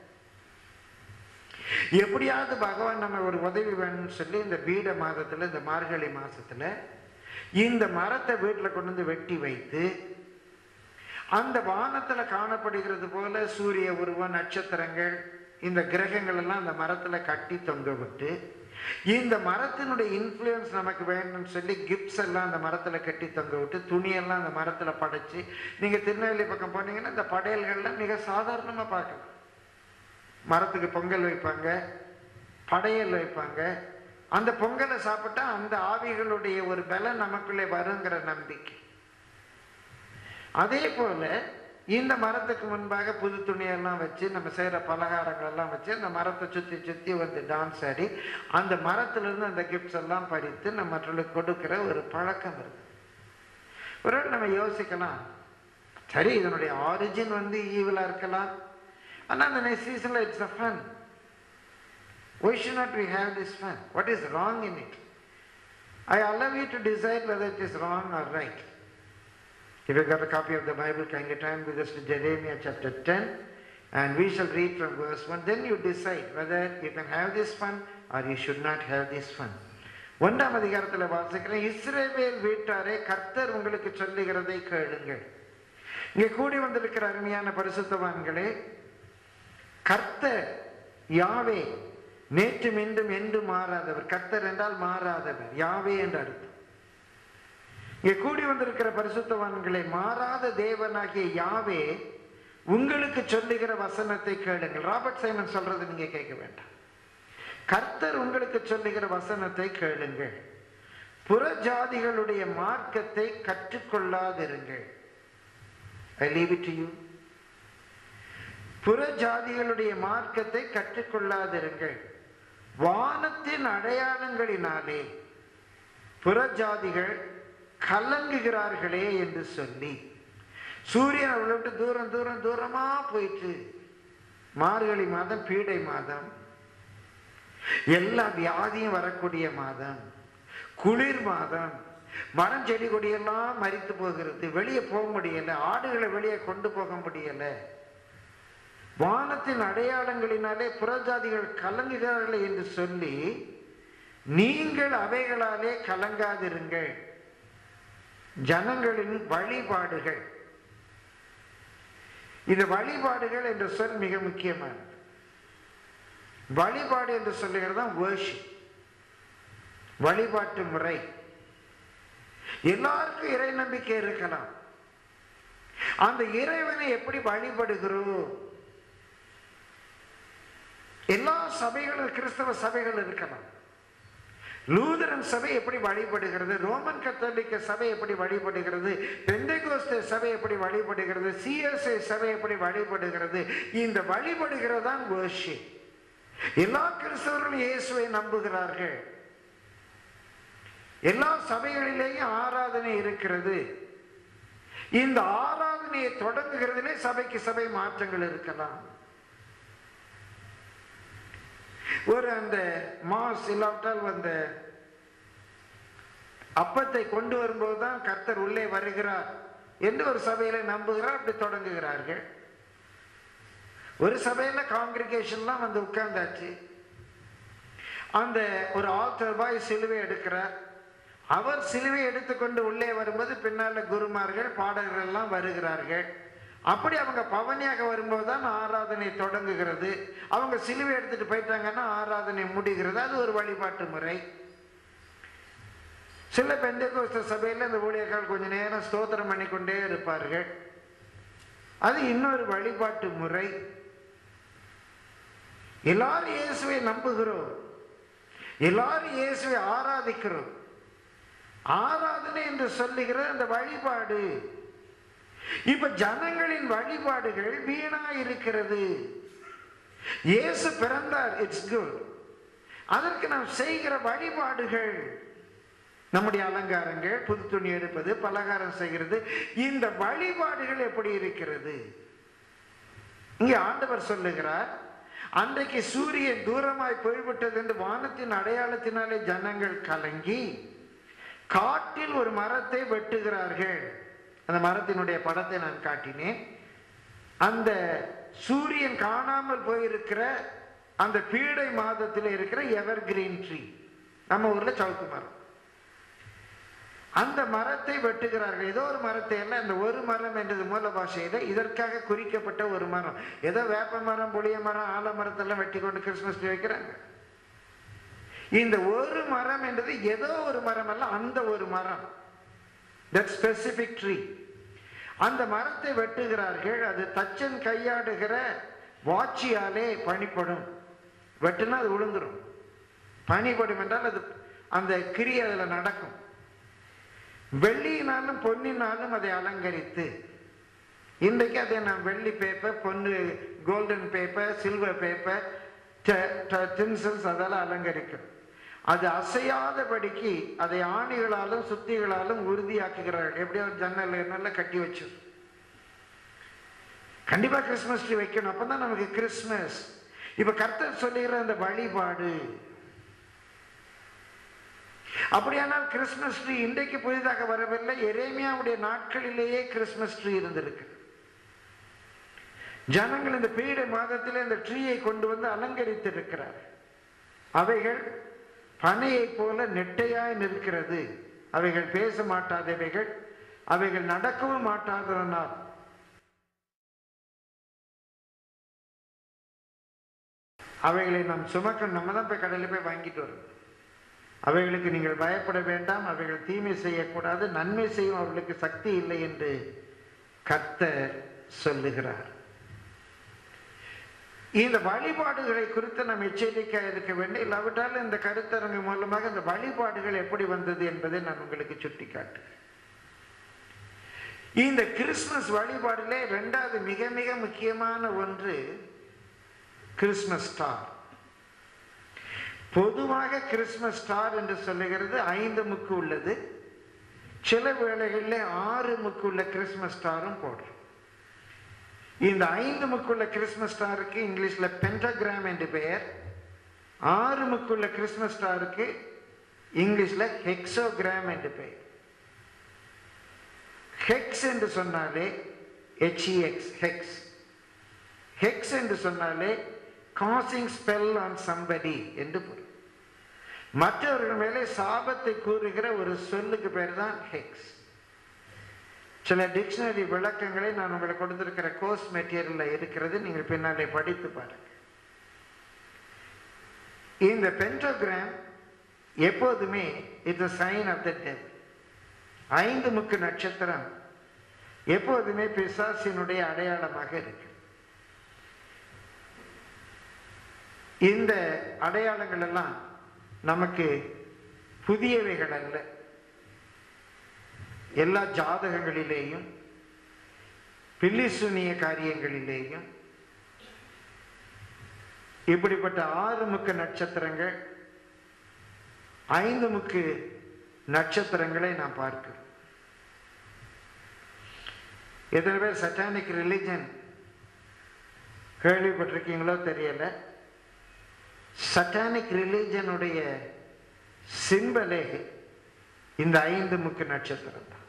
எப்படியாவது பகவான் நம்ம ஒரு உதவி வேணும்னு சொல்லி இந்த பீட மாதத்துல இந்த மார்கழி மாசத்துல இந்த மரத்தை வீட்டுல கொண்டு வந்து வெட்டி வைத்து அந்த வானத்துல காணப்படுகிறது போல சூரிய உருவம் நட்சத்திரங்கள் இந்த கிரகங்கள் எல்லாம் அந்த மரத்துல கட்டி தொங்க விட்டு இந்த மரத்தினுடைய இன்ஃப்ளூயன்ஸ் நமக்கு வேணும்னு சொல்லி கிஃப்ட்ஸ் எல்லாம் அந்த மரத்துல கட்டி தொங்க விட்டு துணியெல்லாம் அந்த மரத்துல படைச்சு நீங்க திருநெல்வேலி பக்கம் போனீங்கன்னா இந்த படையல்கள்லாம் மிக சாதாரணமா பார்க்கலாம் மரத்துக்கு பொங்கல் வைப்பாங்க படையல் வைப்பாங்க அந்த பொங்கலை சாப்பிட்டா அந்த ஆவிகளுடைய ஒரு பலம் நமக்குள்ளே வருங்கிற நம்பிக்கை அதே போல இந்த மரத்துக்கு முன்பாக புது துணியெல்லாம் வச்சு நம்ம செய்கிற பலகாரங்கள் எல்லாம் வச்சு அந்த மரத்தை சுற்றி சுற்றி வந்து டான்ஸ் ஆடி அந்த மரத்திலிருந்து அந்த கிஃப்ட்ஸ் எல்லாம் பறித்து நம்ம மற்றவர்களுக்கு கொடுக்கிற ஒரு பழக்கம் இருக்கு ஒருவேளை நம்ம யோசிக்கலாம் சரி இதனுடைய ஆரிஜின் வந்து ஈவிலா இருக்கலாம் ஆனால் அந்த சீசனில் it's a fun Why should not we have this fun? What is wrong in it? I allow you to decide whether it is wrong or right. If you got a copy of the Bible, kindly turn with us to Jeremiah chapter 10 and we shall read from verse 1. Then you decide whether you can have this fun or you should not have this fun. ஒன்றாம் அதிகாரத்தில் வாசிக்கிறேன் இஸ்ரேவேல் வீட்டாரே கர்த்தர் உங்களுக்கு சொல்லுகிறதை கேளுங்கள் இங்கே கூடி வந்திருக்கிற அருமையான பரிசுத்தவான்களே கர்த்தர் யாவே நேற்று மீண்டும் என்று மாறாதவர் கர்த்தர் என்றால் மாறாதவர் யாவே என்று அர்த்தம் இங்கே கூடி வந்திருக்கிற பரிசுத்தவான்களை மாறாத தேவனாகிய யாவே உங்களுக்கு சொல்லுகிற வசனத்தை கேளுங்கள் ராபர்ட் சைமன் சொல்றது நீங்க கேட்க வேண்டாம் கர்த்தர் உங்களுக்கு சொல்லுகிற வசனத்தை கேளுங்கள் புற ஜாதிகளுடைய மார்க்கத்தை கற்றுக்கொள்ளாதிருங்கள் ஐ லீவ் இட் யூ புற ஜாதிகளுடைய மார்க்கத்தை கற்றுக்கொள்ளாதிருங்கள் வானத்தின் அடையாளங்களினாலே புற ஜாதிகள் கலங்குகிறார்களே என்று சொல்லி சூரியன் அவளை விட்டு தூரம் தூரம் தூரமா போயிட்டு மார்கழி மாதம் பீடை மாதம் எல்லா வியாதியும் வரக்கூடிய மாதம் குளிர் மாதம் மரம் செடி கொடியெல்லாம் மறித்து போகிறது வெளியே போக முடியல ஆடுகளை வெளியே கொண்டு போக முடியல வானத்தின் அடையாளங்களினாலே புறஜாதிகள் கலங்குகிறார்கள் என்று சொல்லி நீங்கள் அவைகளாலே கலங்காதிருங்கள் ஜனங்களின் வழிபாடுகள் இந்த வழிபாடுகள் என்ற சொல் மிக முக்கியமானது வழிபாடு என்று சொல்லுகிறது தான் worship. வழிபாட்டு முறை எல்லாருக்கும் இறை நம்பிக்கை இருக்கலாம் அந்த இறைவனை எப்படி வழிபடுகிறோம் எல்லா சபைகளும் கிறிஸ்தவ சபைகள் இருக்கலாம் லூதரன் சபை எப்படி வழிபடுகிறது ரோமன் கத்தோலிக்க சபை எப்படி வழிபடுகிறது பெந்தைகோஸ்தே சபை எப்படி வழிபடுகிறது சிஎஸ்ஐ சபை எப்படி வழிபடுகிறது இந்த வழிபடுகிறது தான் worship. எல்லா கிறிஸ்தவர்களும் இயேசுவை நம்புகிறார்கள் எல்லா சபைகளிலேயும் ஆராதனை இருக்கிறது இந்த ஆராதனையை தொடங்குகிறதிலே சபைக்கு சபை மாற்றங்கள் இருக்கலாம் ஒரு அந்த மாஸ் இல்லாவிட்டால் வந்த அப்பத்தை கொண்டு வரும்போது தான் கர்த்தர் உள்ளே வருகிறார் என்று ஒரு சபையில நம்புகிறார் அப்படி தொடங்குகிறார்கள் ஒரு சபையில காங்கிரிகேஷன்லாம் வந்து உட்கார்ந்தாச்சு அந்த ஒரு ஆல்டர் பாய் சிலுவை எடுக்கிறார் அவர் சிலுவை எடுத்துக்கொண்டு உள்ளே வரும்போது பின்னால குருமார்கள் பாடகர்கள் எல்லாம் வருகிறார்கள் அப்படி அவங்க பவனியாக வரும்போது தான் ஆராதனை தொடங்குகிறது அவங்க சிலுவை எடுத்துட்டு போயிட்டாங்கன்னா ஆராதனை முடிகிறது அது ஒரு வழிபாட்டு முறை சில பெந்தகோஸ்த சபையில் இந்த ஊழியர்கள் கொஞ்ச நேரம் ஸ்தோத்திரம் பண்ணிக்கொண்டே இருப்பார்கள் அது இன்னொரு வழிபாட்டு முறை எல்லாரும் இயேசுவை நம்புகிறோம் எல்லாரும் இயேசுவை ஆராதிக்கிறோம் ஆராதனை என்று சொல்லுகிற அந்த வழிபாடு இப்ப ஜனங்களின் வழிபாடுகள் வீணா இருக்கிறது இயேசு பிறந்தார் இட்ஸ் குட் அதற்கு நாம் செய்கிற வழிபாடுகள் நம்முடைய அலங்காரங்கள் புது துணி எடுப்பது பலகாரம் செய்கிறது இந்த வழிபாடுகள் எப்படி இருக்கிறது இங்கே ஆண்டவர் சொல்லுகிறார் அன்றைக்கு சூரியன் தூரமாய் போய்விட்டது என்று வானத்தின் அடையாளத்தினாலே ஜனங்கள் கலங்கி காட்டில் ஒரு மரத்தை வெட்டுகிறார்கள் அந்த மரத்தினுடைய படத்தை நான் காட்டினேன் அந்த சூரியன் காணாமல் போயிருக்கிற அந்த பீடை மாதத்தில் இருக்கிற எவர் கிரீன் ட்ரீ நம்ம ஊர்ல சவுக்கு மரம் அந்த மரத்தை வெட்டுகிறார்கள் ஏதோ ஒரு மரத்தை எல்லாம் இந்த ஒரு மரம் என்றது மூல பாஷையில இதற்காக குறிக்கப்பட்ட ஒரு மரம் ஏதோ வேப்ப மரம் புளிய மரம் ஆலமரத்தெல்லாம் வெட்டி கொண்டு கிறிஸ்துமஸ் ட்ரீ வைக்கிறாங்க இந்த ஒரு மரம் என்றது ஏதோ ஒரு மரம் அல்ல அந்த ஒரு மரம் தட் ஸ்பெசிபிக் ட்ரீ அந்த மரத்தை வெட்டுகிறார்கள் அது தச்சன் கையாடுகிற வாட்சியாலே பணிப்படும் வெட்டுனா அது விழுந்துரும் பணிப்படும் என்றால் அது அந்த கிரியை அதில் நடக்கும் வெள்ளியினாலும் பொன்னினாலும் அதை அலங்கரித்து இன்றைக்கு அதை நான் வெள்ளி பேப்பர் பொண்ணு golden paper silver paper tinsels அதெல்லாம் அலங்கரிக்கும் அது அசையாதபடிக்கு அதை ஆணிகளாலும் சுத்திகளாலும் உறுதியாக்குகிறார்கள் எப்படியோ ஒரு ஜன்னல் நல்லா கட்டி வச்சு கண்டிப்பா கிறிஸ்மஸ் ட்ரீ வைக்கணும் அப்பதான் நமக்கு கிறிஸ்மஸ் இப்ப கர்த்தர் சொல்லுகிற அந்த வழிபாடு அப்படியானால் கிறிஸ்மஸ் ட்ரீ இன்றைக்கு புதிதாக வரவில்லை எரேமியாவுடைய நாட்களிலேயே கிறிஸ்மஸ் ட்ரீ இருந்திருக்கு ஜனங்கள் இந்த பீடை மாதத்தில் இந்த ட்ரீயை கொண்டு வந்து அலங்கரித்திருக்கிறார் அவைகள் பனையைப் போல நெட்டையாய் நிற்கிறது அவைகள் பேச மாட்டாதவைகள் அவைகள் நடக்கவும் மாட்டாதனால் அவைகளை நாம் சுமக்க நம்ம தான் போய் கடையில் போய் வாங்கிட்டு வரோம் அவைகளுக்கு நீங்கள் பயப்பட வேண்டாம் அவைகள் தீமை செய்யக்கூடாது நன்மை செய்யும் அவர்களுக்கு சக்தி இல்லை என்று கர்த்தர் சொல்லுகிறார் இந்த வழிபாடுகளை குறித்து நாம் எச்சரிக்கையாக இருக்க வேண்டும் இல்லாவிட்டால் இந்த கருத்தரங்கு மூலமாக இந்த வழிபாடுகள் எப்படி வந்தது என்பதை நான் உங்களுக்கு சுட்டிக்காட்டுகிறேன் இந்த கிறிஸ்மஸ் வழிபாடிலே ரெண்டாவது மிக மிக முக்கியமான ஒன்று கிறிஸ்மஸ் ஸ்டார் பொதுவாக கிறிஸ்மஸ் ஸ்டார் என்று சொல்லுகிறது ஐந்து முக்கு உள்ளது சில வேளைகளில் ஆறு முக்கு உள்ள கிறிஸ்மஸ் ஸ்டாரும் போடுறோம் இந்த ஐந்து முக்குள்ள கிறிஸ்மஸ் ஸ்டாருக்கு இங்கிலீஷில் பென்டகிராம் என்று பெயர் ஆறு முக்குள்ள கிறிஸ்மஸ் ஸ்டாருக்கு இங்கிலீஷில் ஹெக்ஸோகிராம் என்று பெயர் ஹெக்ஸ் என்று சொன்னாலே ஹெச்இஎக்ஸ் ஹெக்ஸ் ஹெக்ஸ் என்று சொன்னாலே காசிங் ஸ்பெல் ஆன் சம்படி என்று பொருள் மற்றவர்கள் மேலே சாபத்தை கூறுகிற ஒரு சொல்லுக்கு பேர் தான் ஹெக்ஸ் சில டிக்ஷனரி விளக்கங்களை நான் உங்களுக்கு கொடுத்திருக்கிற கோர்ஸ் மெட்டீரியலில் இருக்கிறது நீங்கள் பின்னாலே படித்து பாருங்க இந்த பென்டோகிராம் எப்போதுமே it's sign of the death ஐந்து முக்கு நட்சத்திரம் எப்போதுமே பிசாசினுடைய அடையாளமாக இருக்கு இந்த அடையாளங்கள் எல்லாம் நமக்கு புதியவைகள் அல்ல எல்லா ஜாதகங்களிலேயும் பில்லிசுனிய காரியங்களிலேயும் இப்படிப்பட்ட ஆறு முக்கு நட்சத்திரங்கள் ஐந்து முக்கு நட்சத்திரங்களை நாம் பார்க்கிறோம் எத்தனை பேர் சட்டானிக் ரிலிஜன் கேள்விப்பட்டிருக்கீங்களோ தெரியல சட்டானிக் ரிலிஜனுடைய சிம்பலே இந்த ஐந்து முக்கு நட்சத்திரம் தான்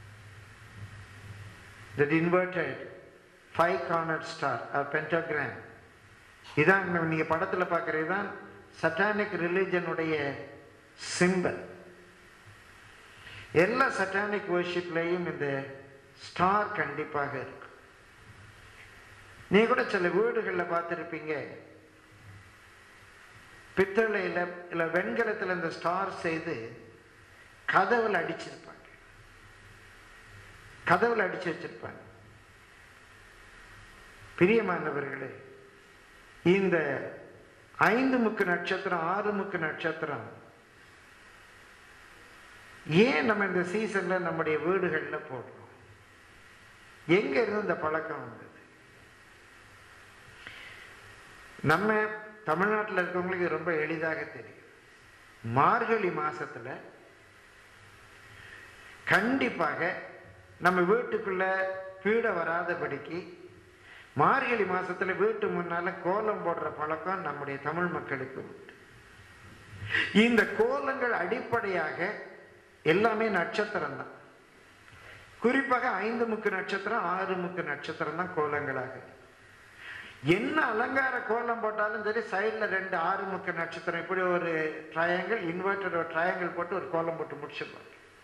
that inverted five cornered star or pentagram இதான் நீங்க படத்துல பார்க்கறது தான் சட்டானிக் ரிலிஜனுடைய சிம்பல் எல்லா சட்டானிக் வர்ஷிப்லையும் இந்த ஸ்டார் கண்டிப்பாக இருக்கு நீ கூட சில வீடுகளில் பார்த்துருப்பீங்க பித்தளையில் இல்லை வெண்கலத்தில் இந்த ஸ்டார் செய்து கதவுல அடிச்சிருப்பாங்க கதவுல அடிச்சு வச்சிருப்பாங்க பிரியமானவர்களே இந்த ஐந்து முக்கு நட்சத்திரம் ஆறு முக்கு நட்சத்திரம் ஏன் நம்ம இந்த சீசன்ல நம்முடைய வீடுகள்ல போடுறோம் எங்க இருந்து இந்த பழக்கம் வந்தது நம்ம தமிழ்நாட்டில் இருக்கவங்களுக்கு இது ரொம்ப எளிதாக தெரியும் மார்கழி மாசத்துல கண்டிப்பாக நம்ம வீட்டுக்குள்ள பீட வராதபடிக்கு மார்கழி மாசத்துல வீட்டு முன்னால கோலம் போடுற பழக்கம் நம்முடைய தமிழ் மக்களுக்கு உண்டு இந்த கோலங்கள் அடிப்படையாக எல்லாமே நட்சத்திரம் தான் குறிப்பாக ஐந்து முக்கு நட்சத்திரம் ஆறு முக்கு நட்சத்திரம் தான் கோலங்களாக இருக்கு. என்ன அலங்கார கோலம் போட்டாலும் சரி சைடில் ரெண்டு ஆறு முக்கு நட்சத்திரம் இப்படி ஒரு ட்ரையாங்கிள் இன்வெர்டட் ஒரு ட்ரையாங்கிள் போட்டு ஒரு கோலம் போட்டு முடிச்சிருப்பாங்க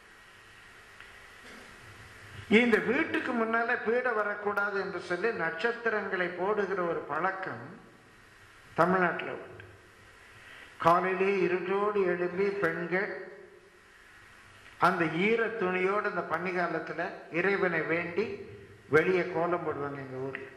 இந்த வீட்டுக்கு முன்னால பீட வரக்கூடாது என்று சொல்லி நட்சத்திரங்களை போடுகிற ஒரு பழக்கம் தமிழ்நாட்டில் உண்டு காலையிலே இருட்டோடு எழுப்பி பெண்கள் அந்த ஈர துணியோடு அந்த பன்னிகாலத்துல இறைவனை வேண்டி வெளியே கோலம் போடுவாங்க எங்க ஊர்ல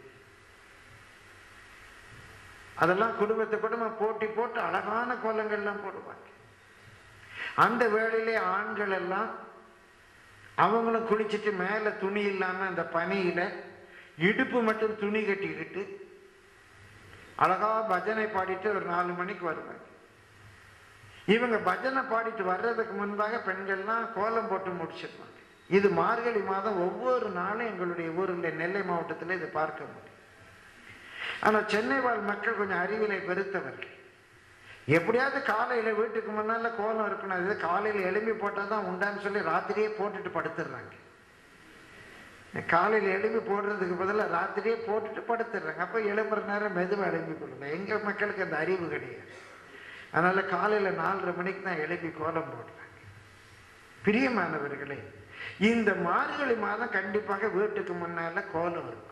அதெல்லாம் குடும்பத்தை குடும்பம் போட்டி போட்டு அழகான கோலங்கள்லாம் போடுவாங்க அந்த வேளையிலே ஆண்கள் எல்லாம் அவங்களும் குளிச்சுட்டு மேலே துணி இல்லாம அந்த பனியில இடுப்பு மட்டும் துணி கட்டிக்கிட்டு அழகா பஜனை பாடிட்டு ஒரு நாலு மணிக்கு வருவாங்க இவங்க பஜனை பாடிட்டு வர்றதுக்கு முன்பாக பெண்கள்லாம் கோலம் போட்டு முடிச்சிருப்பாங்க இது மார்கழி மாதம் ஒவ்வொரு நாளும் எங்களுடைய ஊரில் நெல்லை மாவட்டத்தில் இதை பார்க்க முடியும் ஆனா சென்னை வாழ் மக்கள் கொஞ்சம் அறிவிலை பெருத்தவர்கள் எப்படியாவது காலையில வீட்டுக்கு முன்னால கோலம் இருக்கணும் இது காலையில எழும்பி போட்டால் தான் உண்டான்னு சொல்லி ராத்திரியே போட்டுட்டு படுத்துடுறாங்க காலையில் எழுப்பி போடுறதுக்கு பதிலாக ராத்திரியே போட்டுட்டு படுத்துடுறாங்க அப்போ எழுப்புற நேரம் மெதுவாக எழுப்பி கொள்ளுங்க எங்கள் மக்களுக்கு அந்த அறிவு கிடையாது அதனால காலையில் நாலரை மணிக்கு தான் எழுப்பி கோலம் போடுறாங்க பிரியமானவர்களே இந்த மார்கழி மாதம் கண்டிப்பாக வீட்டுக்கு முன்னால கோலம் இருக்கும்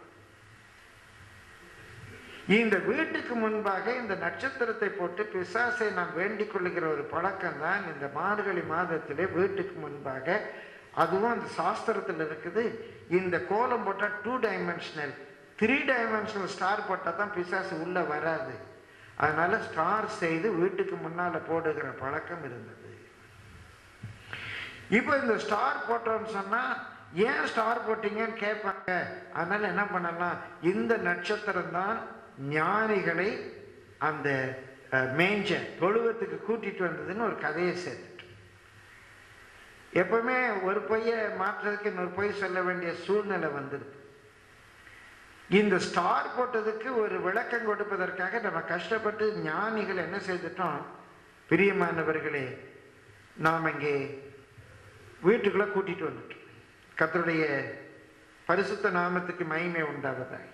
இந்த வீட்டுக்கு முன்பாக இந்த நட்சத்திரத்தை போட்டு பிசாசை நாம் வேண்டிக் கொள்ளுகிற ஒரு பழக்கம் தான் இந்த மார்கழி மாதத்திலே வீட்டுக்கு முன்பாக அதுவும் அந்த சாஸ்திரத்தில் இருக்குது இந்த கோலம் போட்டால் two dimensional three dimensional star போட்டால் தான் பிசாசு உள்ள வராது அதனால ஸ்டார் செய்து வீட்டுக்கு முன்னால போடுகிற பழக்கம் இருந்தது இப்போ இந்த ஸ்டார் போட்டோம்னு சொன்னா ஏன் ஸ்டார் போட்டீங்கன்னு கேட்பாங்க அதனால என்ன பண்ணலாம் இந்த நட்சத்திரம் தான் ஞானிகளை அந்த மேஞ்ச தொழுவத்துக்கு கூட்டிட்டு வந்ததுன்னு ஒரு கதையை சேர்த்துட்டு எப்பவுமே ஒரு பொய்யை மாற்றுறதுக்கு இன்னொரு பொய் சொல்ல வேண்டிய சூழ்நிலை வந்துடுது இந்த ஸ்டார் போட்டதுக்கு ஒரு விளக்கம் கொடுப்பதற்காக நம்ம கஷ்டப்பட்டு ஞானிகள் என்ன செய்துட்டோம் பிரியமானவர்களே நாம் இங்கே வீட்டுக்குள்ளே கூட்டிட்டு வந்துட்டோம் கர்த்தருடைய பரிசுத்த நாமத்துக்கு மகிமை உண்டாவதாய்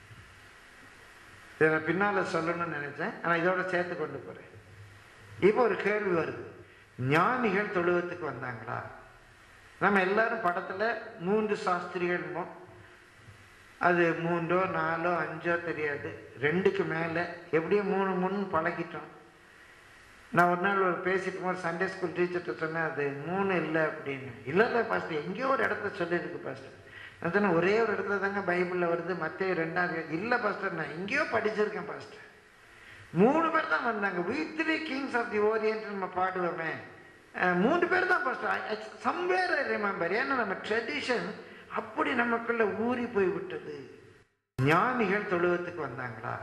இதை நான் பின்னால் சொல்லணும்னு நினைச்சேன் ஆனால் இதோட சேர்த்து கொண்டு போகிறேன் இப்போ ஒரு கேள்வி வருது ஞானிகள் தொழுவத்துக்கு வந்தாங்களா நம்ம எல்லாரும் படத்தில் மூன்று சாஸ்திரிகள் அது மூன்றோ நாலோ அஞ்சோ தெரியாது ரெண்டுக்கு மேலே எப்படியோ மூணு மூணு பழகிட்டோம் நான் ஒரு நாள் ஒரு பேசிட்டு போது சண்டே ஸ்கூல் டீச்சர்கிட்ட சொன்னேன் அது மூணு இல்லை அப்படின்னு இல்லை இல்லை பாஸ்டர் எங்கேயோ ஒரு இடத்துல சொல்லியிருக்கு பாஸ்டர் நான் சொன்னேன் ஒரே ஒரு இடத்துல தாங்க பைபிளில் வருது மற்ற ரெண்டாவது இல்லை பாஸ்டர் நான் எங்கேயோ படிச்சிருக்கேன் பாஸ்டர் மூணு பேர் தான் வந்தாங்க we three kings of the orient நம்ம பாடுவோமே அஹ் மூணு பேர் தான் பாஸ்டர் சம்வேர் ரிமெம்பர் ஏன்னா நம்ம ட்ரெடிஷன் அப்படி நமக்குள்ள ஊறி போய் விட்டது ஞானிகள் தொழுவத்துக்கு வந்தாங்களா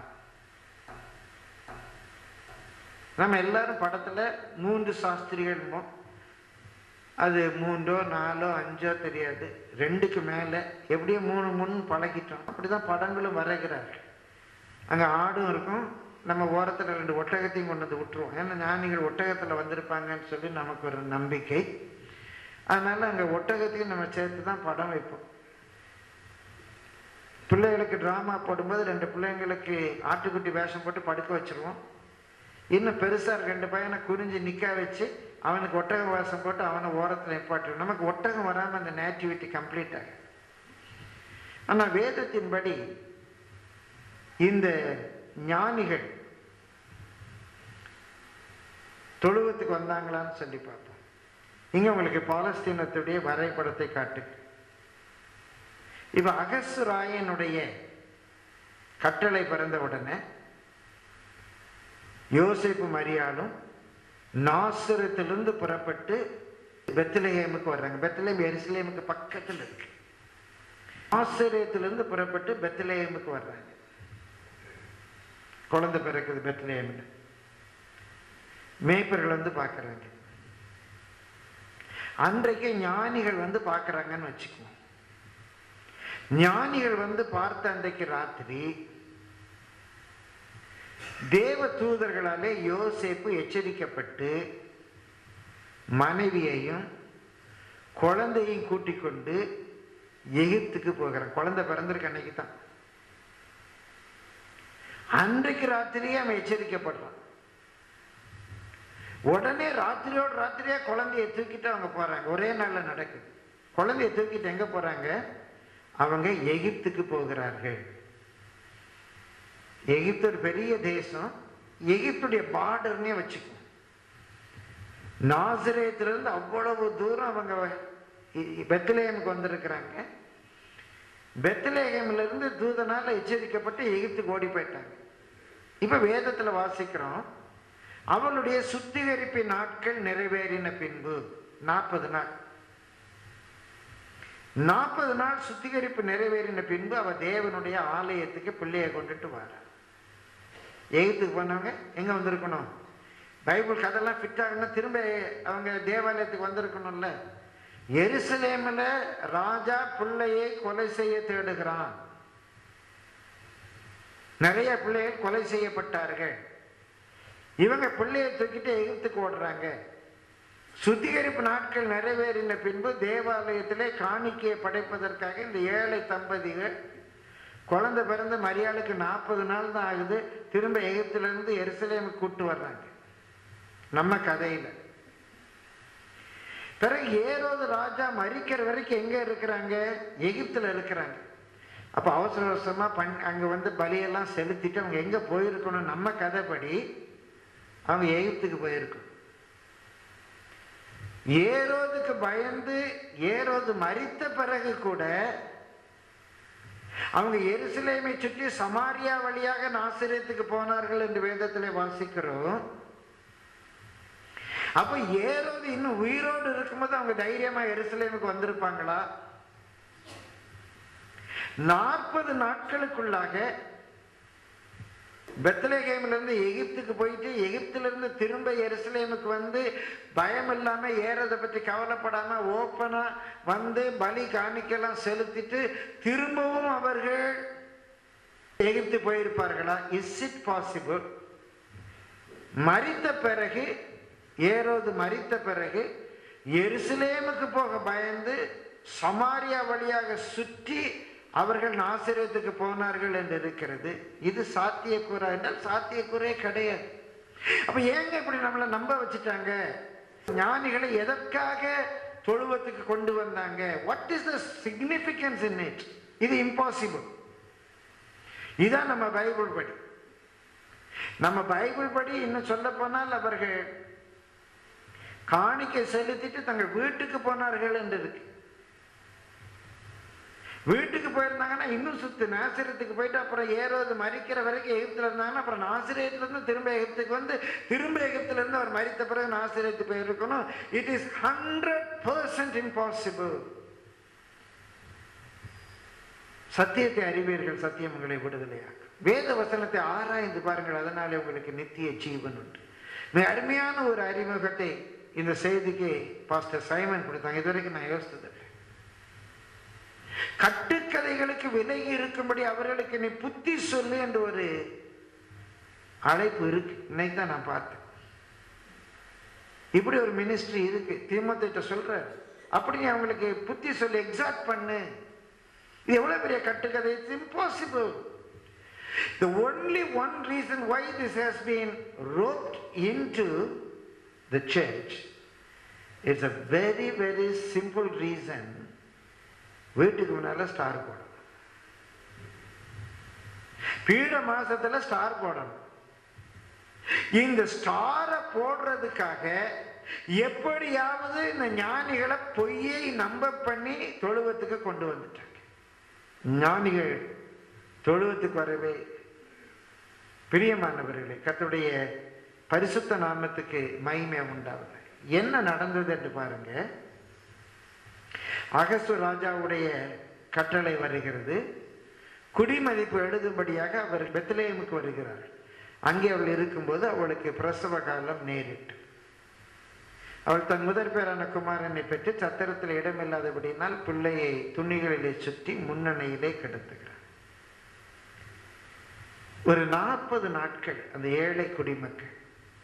நம்ம எல்லாரும் படத்துல மூன்று சாஸ்திரிகள் அது மூன்றோ நாலோ அஞ்சோ தெரியாது ரெண்டுக்கு மேலே எப்படியோ மூணு மூணு பழகிட்டோம் அப்படிதான் படங்களும் வரைகிறார்கள் அங்கே ஆடும் இருக்கும் நம்ம ஓரத்தில் ரெண்டு ஒட்டகத்தையும் கொண்டு வந்து விட்டுருவோம் ஏன்னா ஞானிகள் ஒட்டகத்தில் வந்திருப்பாங்கன்னு சொல்லி நமக்கு ஒரு நம்பிக்கை அதனால அங்கே ஒட்டகத்தையும் நம்ம சேர்த்து தான் படம் வைப்போம் பிள்ளைகளுக்கு ட்ராமா போடும்போது ரெண்டு பிள்ளைங்களுக்கு ஆட்டுக்குட்டி வேஷம் போட்டு படுக்க வச்சிருவோம் இன்னும் பெருசாக ரெண்டு பையனை குறிஞ்சு நிற்க வச்சு அவனுக்கு ஒட்டக வேஷம் போட்டு அவனை ஓரத்தில் நிப்பாட்டுவோம் நமக்கு ஒட்டகம் வராமல் அந்த நேட்டிவிட்டி கம்ப்ளீட் ஆகும் ஆனால் வேதத்தின்படி இந்த ஞானிகள் தொழுவத்துக்கு வந்தாங்களான்னு சொல்லி பார்ப்போம் இங்க உங்களுக்கு பாலஸ்தீனத்துடைய வரைபடத்தை காட்டு இப்ப அகசுராயனுடைய கட்டளை பிறந்த உடனே யோசிப்பு மரியாளும் நாசுரத்திலிருந்து புறப்பட்டு பெத்லஹேமுக்கு வர்றாங்க பெத்லஹேம் எருசலேமுக்கு பக்கத்தில் இருக்கு நாசுரத்திலிருந்து புறப்பட்டு பெத்லஹேமுக்கு வர்றாங்க குழந்தை பிறக்குது பெத்லஹேமில் மேய்ப்பர்கள் வந்து பார்க்குறாங்க அன்றைக்கு ஞானிகள் வந்து பார்க்குறாங்கன்னு வச்சுக்குவோம் ஞானிகள் வந்து பார்த்த அன்றைக்கு ராத்திரி தேவ தூதர்களாலே யோசேப்பு எச்சரிக்கப்பட்டு மனைவியையும் குழந்தையும் கூட்டிக் கொண்டு எகிப்துக்கு போகிறான் குழந்தை பிறந்திருக்கு அன்னைக்கு தான் அன்றைக்கு ராத்திரியே அவன் எச்சரிக்கப்படுறான் உடனே ராத்திரியோட ராத்திரியா குழந்தைய தூக்கிட்டு அவங்க போறாங்க ஒரே நாள்ல நடக்குது குழந்தைய தூக்கிட்டு எங்க போறாங்க அவங்க எகிப்துக்கு போகிறார்கள் எகிப்து ஒரு பெரிய தேசம் எகிப்துடைய பார்டர்னே வச்சுக்கோ நாசிரியத்திலிருந்து அவ்வளவு தூரம் அவங்க பெத்லேயமுக்கு வந்திருக்கிறாங்க பெத்லேயம்ல இருந்து தூதனால எச்சரிக்கப்பட்டு எகிப்துக்கு ஓடி போயிட்டாங்க இப்ப வேதத்துல வாசிக்கிறோம் அவளுடைய சுத்திகரிப்பு நாட்கள் நிறைவேறின பின்பு நாற்பது நாள் நாற்பது நாள் சுத்திகரிப்பு நிறைவேறின பின்பு அவ தேவனுடைய ஆலயத்துக்கு பிள்ளையை கொண்டுட்டு வர எகிப்துக்கு போனவங்க எங்க வந்திருக்கணும் பைபிள் கதெல்லாம் ஃபிட் ஆகணும்னா திரும்ப அவங்க தேவாலயத்துக்கு வந்திருக்கணும்ல எருசலேமில் ராஜா பிள்ளையை கொலை செய்ய தேடுகிறான் நிறைய பிள்ளைகள் கொலை செய்யப்பட்டார்கள் இவங்க பிள்ளையை தூக்கிட்டு எகிப்துக்கு ஓடுறாங்க சுத்திகரிப்பு நாட்கள் நிறைவேறின பின்பு தேவாலயத்திலே காணிக்கையை படைப்பதற்காக இந்த ஏழை தம்பதிகள் குழந்தை பிறந்த மரியாளுக்கு நாற்பது நாள் தான் ஆகுது திரும்ப எகிப்திலிருந்து எருசலேமுக்கு கூட்டு வர்றாங்க நம்ம கதையில பிறகு ஏரோது ராஜா மறிக்கிற வரைக்கும் எங்க இருக்கிறாங்க எகிப்துல இருக்கிறாங்க அப்ப அவசர அவசரமா பண் அங்க வந்து பலியெல்லாம் செலுத்திட்டு அவங்க எங்க போயிருக்கணும் நம்ம கதைப்படி அவங்க எகிப்துக்கு போயிருக்கணும் ஏரோதுக்கு பயந்து ஏரோது மறித்த பிறகு கூட அவங்க எருசலேமை சுற்றி சமாரியா வழியாக நாசிரியத்துக்கு போனார்கள் என்று வேதத்திலே வாசிக்கிறோம் அப்ப ஏரோது இன்னும் உயிரோடு இருக்கும்போது அவங்க தைரியமா எருசலேமுக்கு வந்திருப்பாங்களா நாற்பது நாட்களுக்குள்ளாக பெத்லகேம்ல இருந்து எகிப்துக்கு போயிட்டு எகிப்துல இருந்து திரும்ப எருசலேமுக்கு வந்து பயம் இல்லாம ஏறதை பற்றி கவலைப்படாம ஓப்பனா வந்து பலி காணிக்கெல்லாம் செலுத்திட்டு திரும்பவும் அவர்கள் எகிப்து போயிருப்பார்களா இஸ் இட் பாசிபிள் மரித்த பிறகு ஏரோது மரித்த பிறகு எருசலேமுக்கு போக பயந்து சமாரியா வழியாக சுற்றி அவர்கள் நாசிரியத்துக்கு போனார்கள் என்று இருக்கிறது இது சாத்தியக்கூறா என்றால் சாத்தியக்கூறே கிடையாது அப்ப ஏங்க இப்படி நம்மளை நம்ப வச்சுட்டாங்க ஞானிகளை எதற்காக தொழுவத்துக்கு கொண்டு வந்தாங்க what is the significance in it இது இம்பாசிபிள் இதான் நம்ம பைபிள் படி நம்ம பைபிள் படி இன்னும் சொல்ல போனால் அவர்கள் காணிக்கை செலுத்திட்டு தங்கள் வீட்டுக்கு போனார்கள் என்று இருக்கு வீட்டுக்கு போயிருந்தாங்கன்னா இன்னும் சுத்து நாசிரியத்துக்கு போயிட்டு அப்புறம் ஏறோது மறிக்கிற வரைக்கும் எகிப்துல இருந்தாங்கன்னா அப்புறம் நாசிரியத்துல இருந்து திரும்ப எகிப்துக்கு வந்து திரும்ப எகிப்துல இருந்து அவர் மறித்த பிறகு நாசிரியத்து போயிருக்கணும் it is hundred percent impossible சத்தியத்தை அறிவீர்கள் சத்தியம் உங்களை விடுதலையாக்கும் வேத வசனத்தை ஆராய்ந்து பாருங்கள் அதனாலே உங்களுக்கு நித்திய ஜீவன் உண்டு மிக அருமையான ஒரு அறிமுகத்தை இந்த செய்திக்கு பாஸ்டர் சைமன் கொடுத்தாங்க இதுவரைக்கும் நான் யோசித்ததில்லை கட்டுக்கதைகளுக்கு விலகி இருக்கும்படி அவர்களுக்கு நீ புத்தி சொல்லு என்று ஒரு அழைப்பு இருக்கு இன்னைக்கு தான் நான் பார்த்தேன் இப்படி ஒரு மினிஸ்ட்ரி இருக்கு தீமத்திட்ட சொல்ற அப்படி நீ அவங்களுக்கு புத்தி சொல்லி எக்ஸாக்ட் பண்ணு இது எவ்வளவு பெரிய கட்டுக்கதை it's impossible The only one reason why this has been roped into the church is a very, very simple reason. வீட்டுக்கு முன்னால ஸ்டார் போடணும் பீட மாசத்துல ஸ்டார் போடணும் இந்த ஸ்டாரை போடுறதுக்காக எப்படியாவது இந்த ஞானிகளை பொய்யை நம்ப பண்ணி தொழுவத்துக்கு கொண்டு வந்துட்டாங்க ஞானிகள் தொழுவத்துக்கு வரவே பிரியமானவர்களே கர்த்தருடைய பரிசுத்த நாமத்துக்கு மகிமை உண்டாவது என்ன நடந்தது என்று பாருங்க அகசு ராஜாவுடைய கட்டளை வருகிறது குடிமதிப்பு எழுதும்படியாக அவர் பெத்லேயமுக்கு வருகிறார் அங்கே அவள் இருக்கும்போது அவளுக்கு பிரசவ காலம் நேரிட்டு அவள் தன் முதற் பேரான குமாரனை பெற்று சத்திரத்தில் இடமில்லாதபடியினால் பிள்ளையை துணிகளிலே சுற்றி முன்னணியிலே கிடத்துகிறார் ஒரு நாற்பது நாட்கள் அந்த ஏழை குடிமக்கள்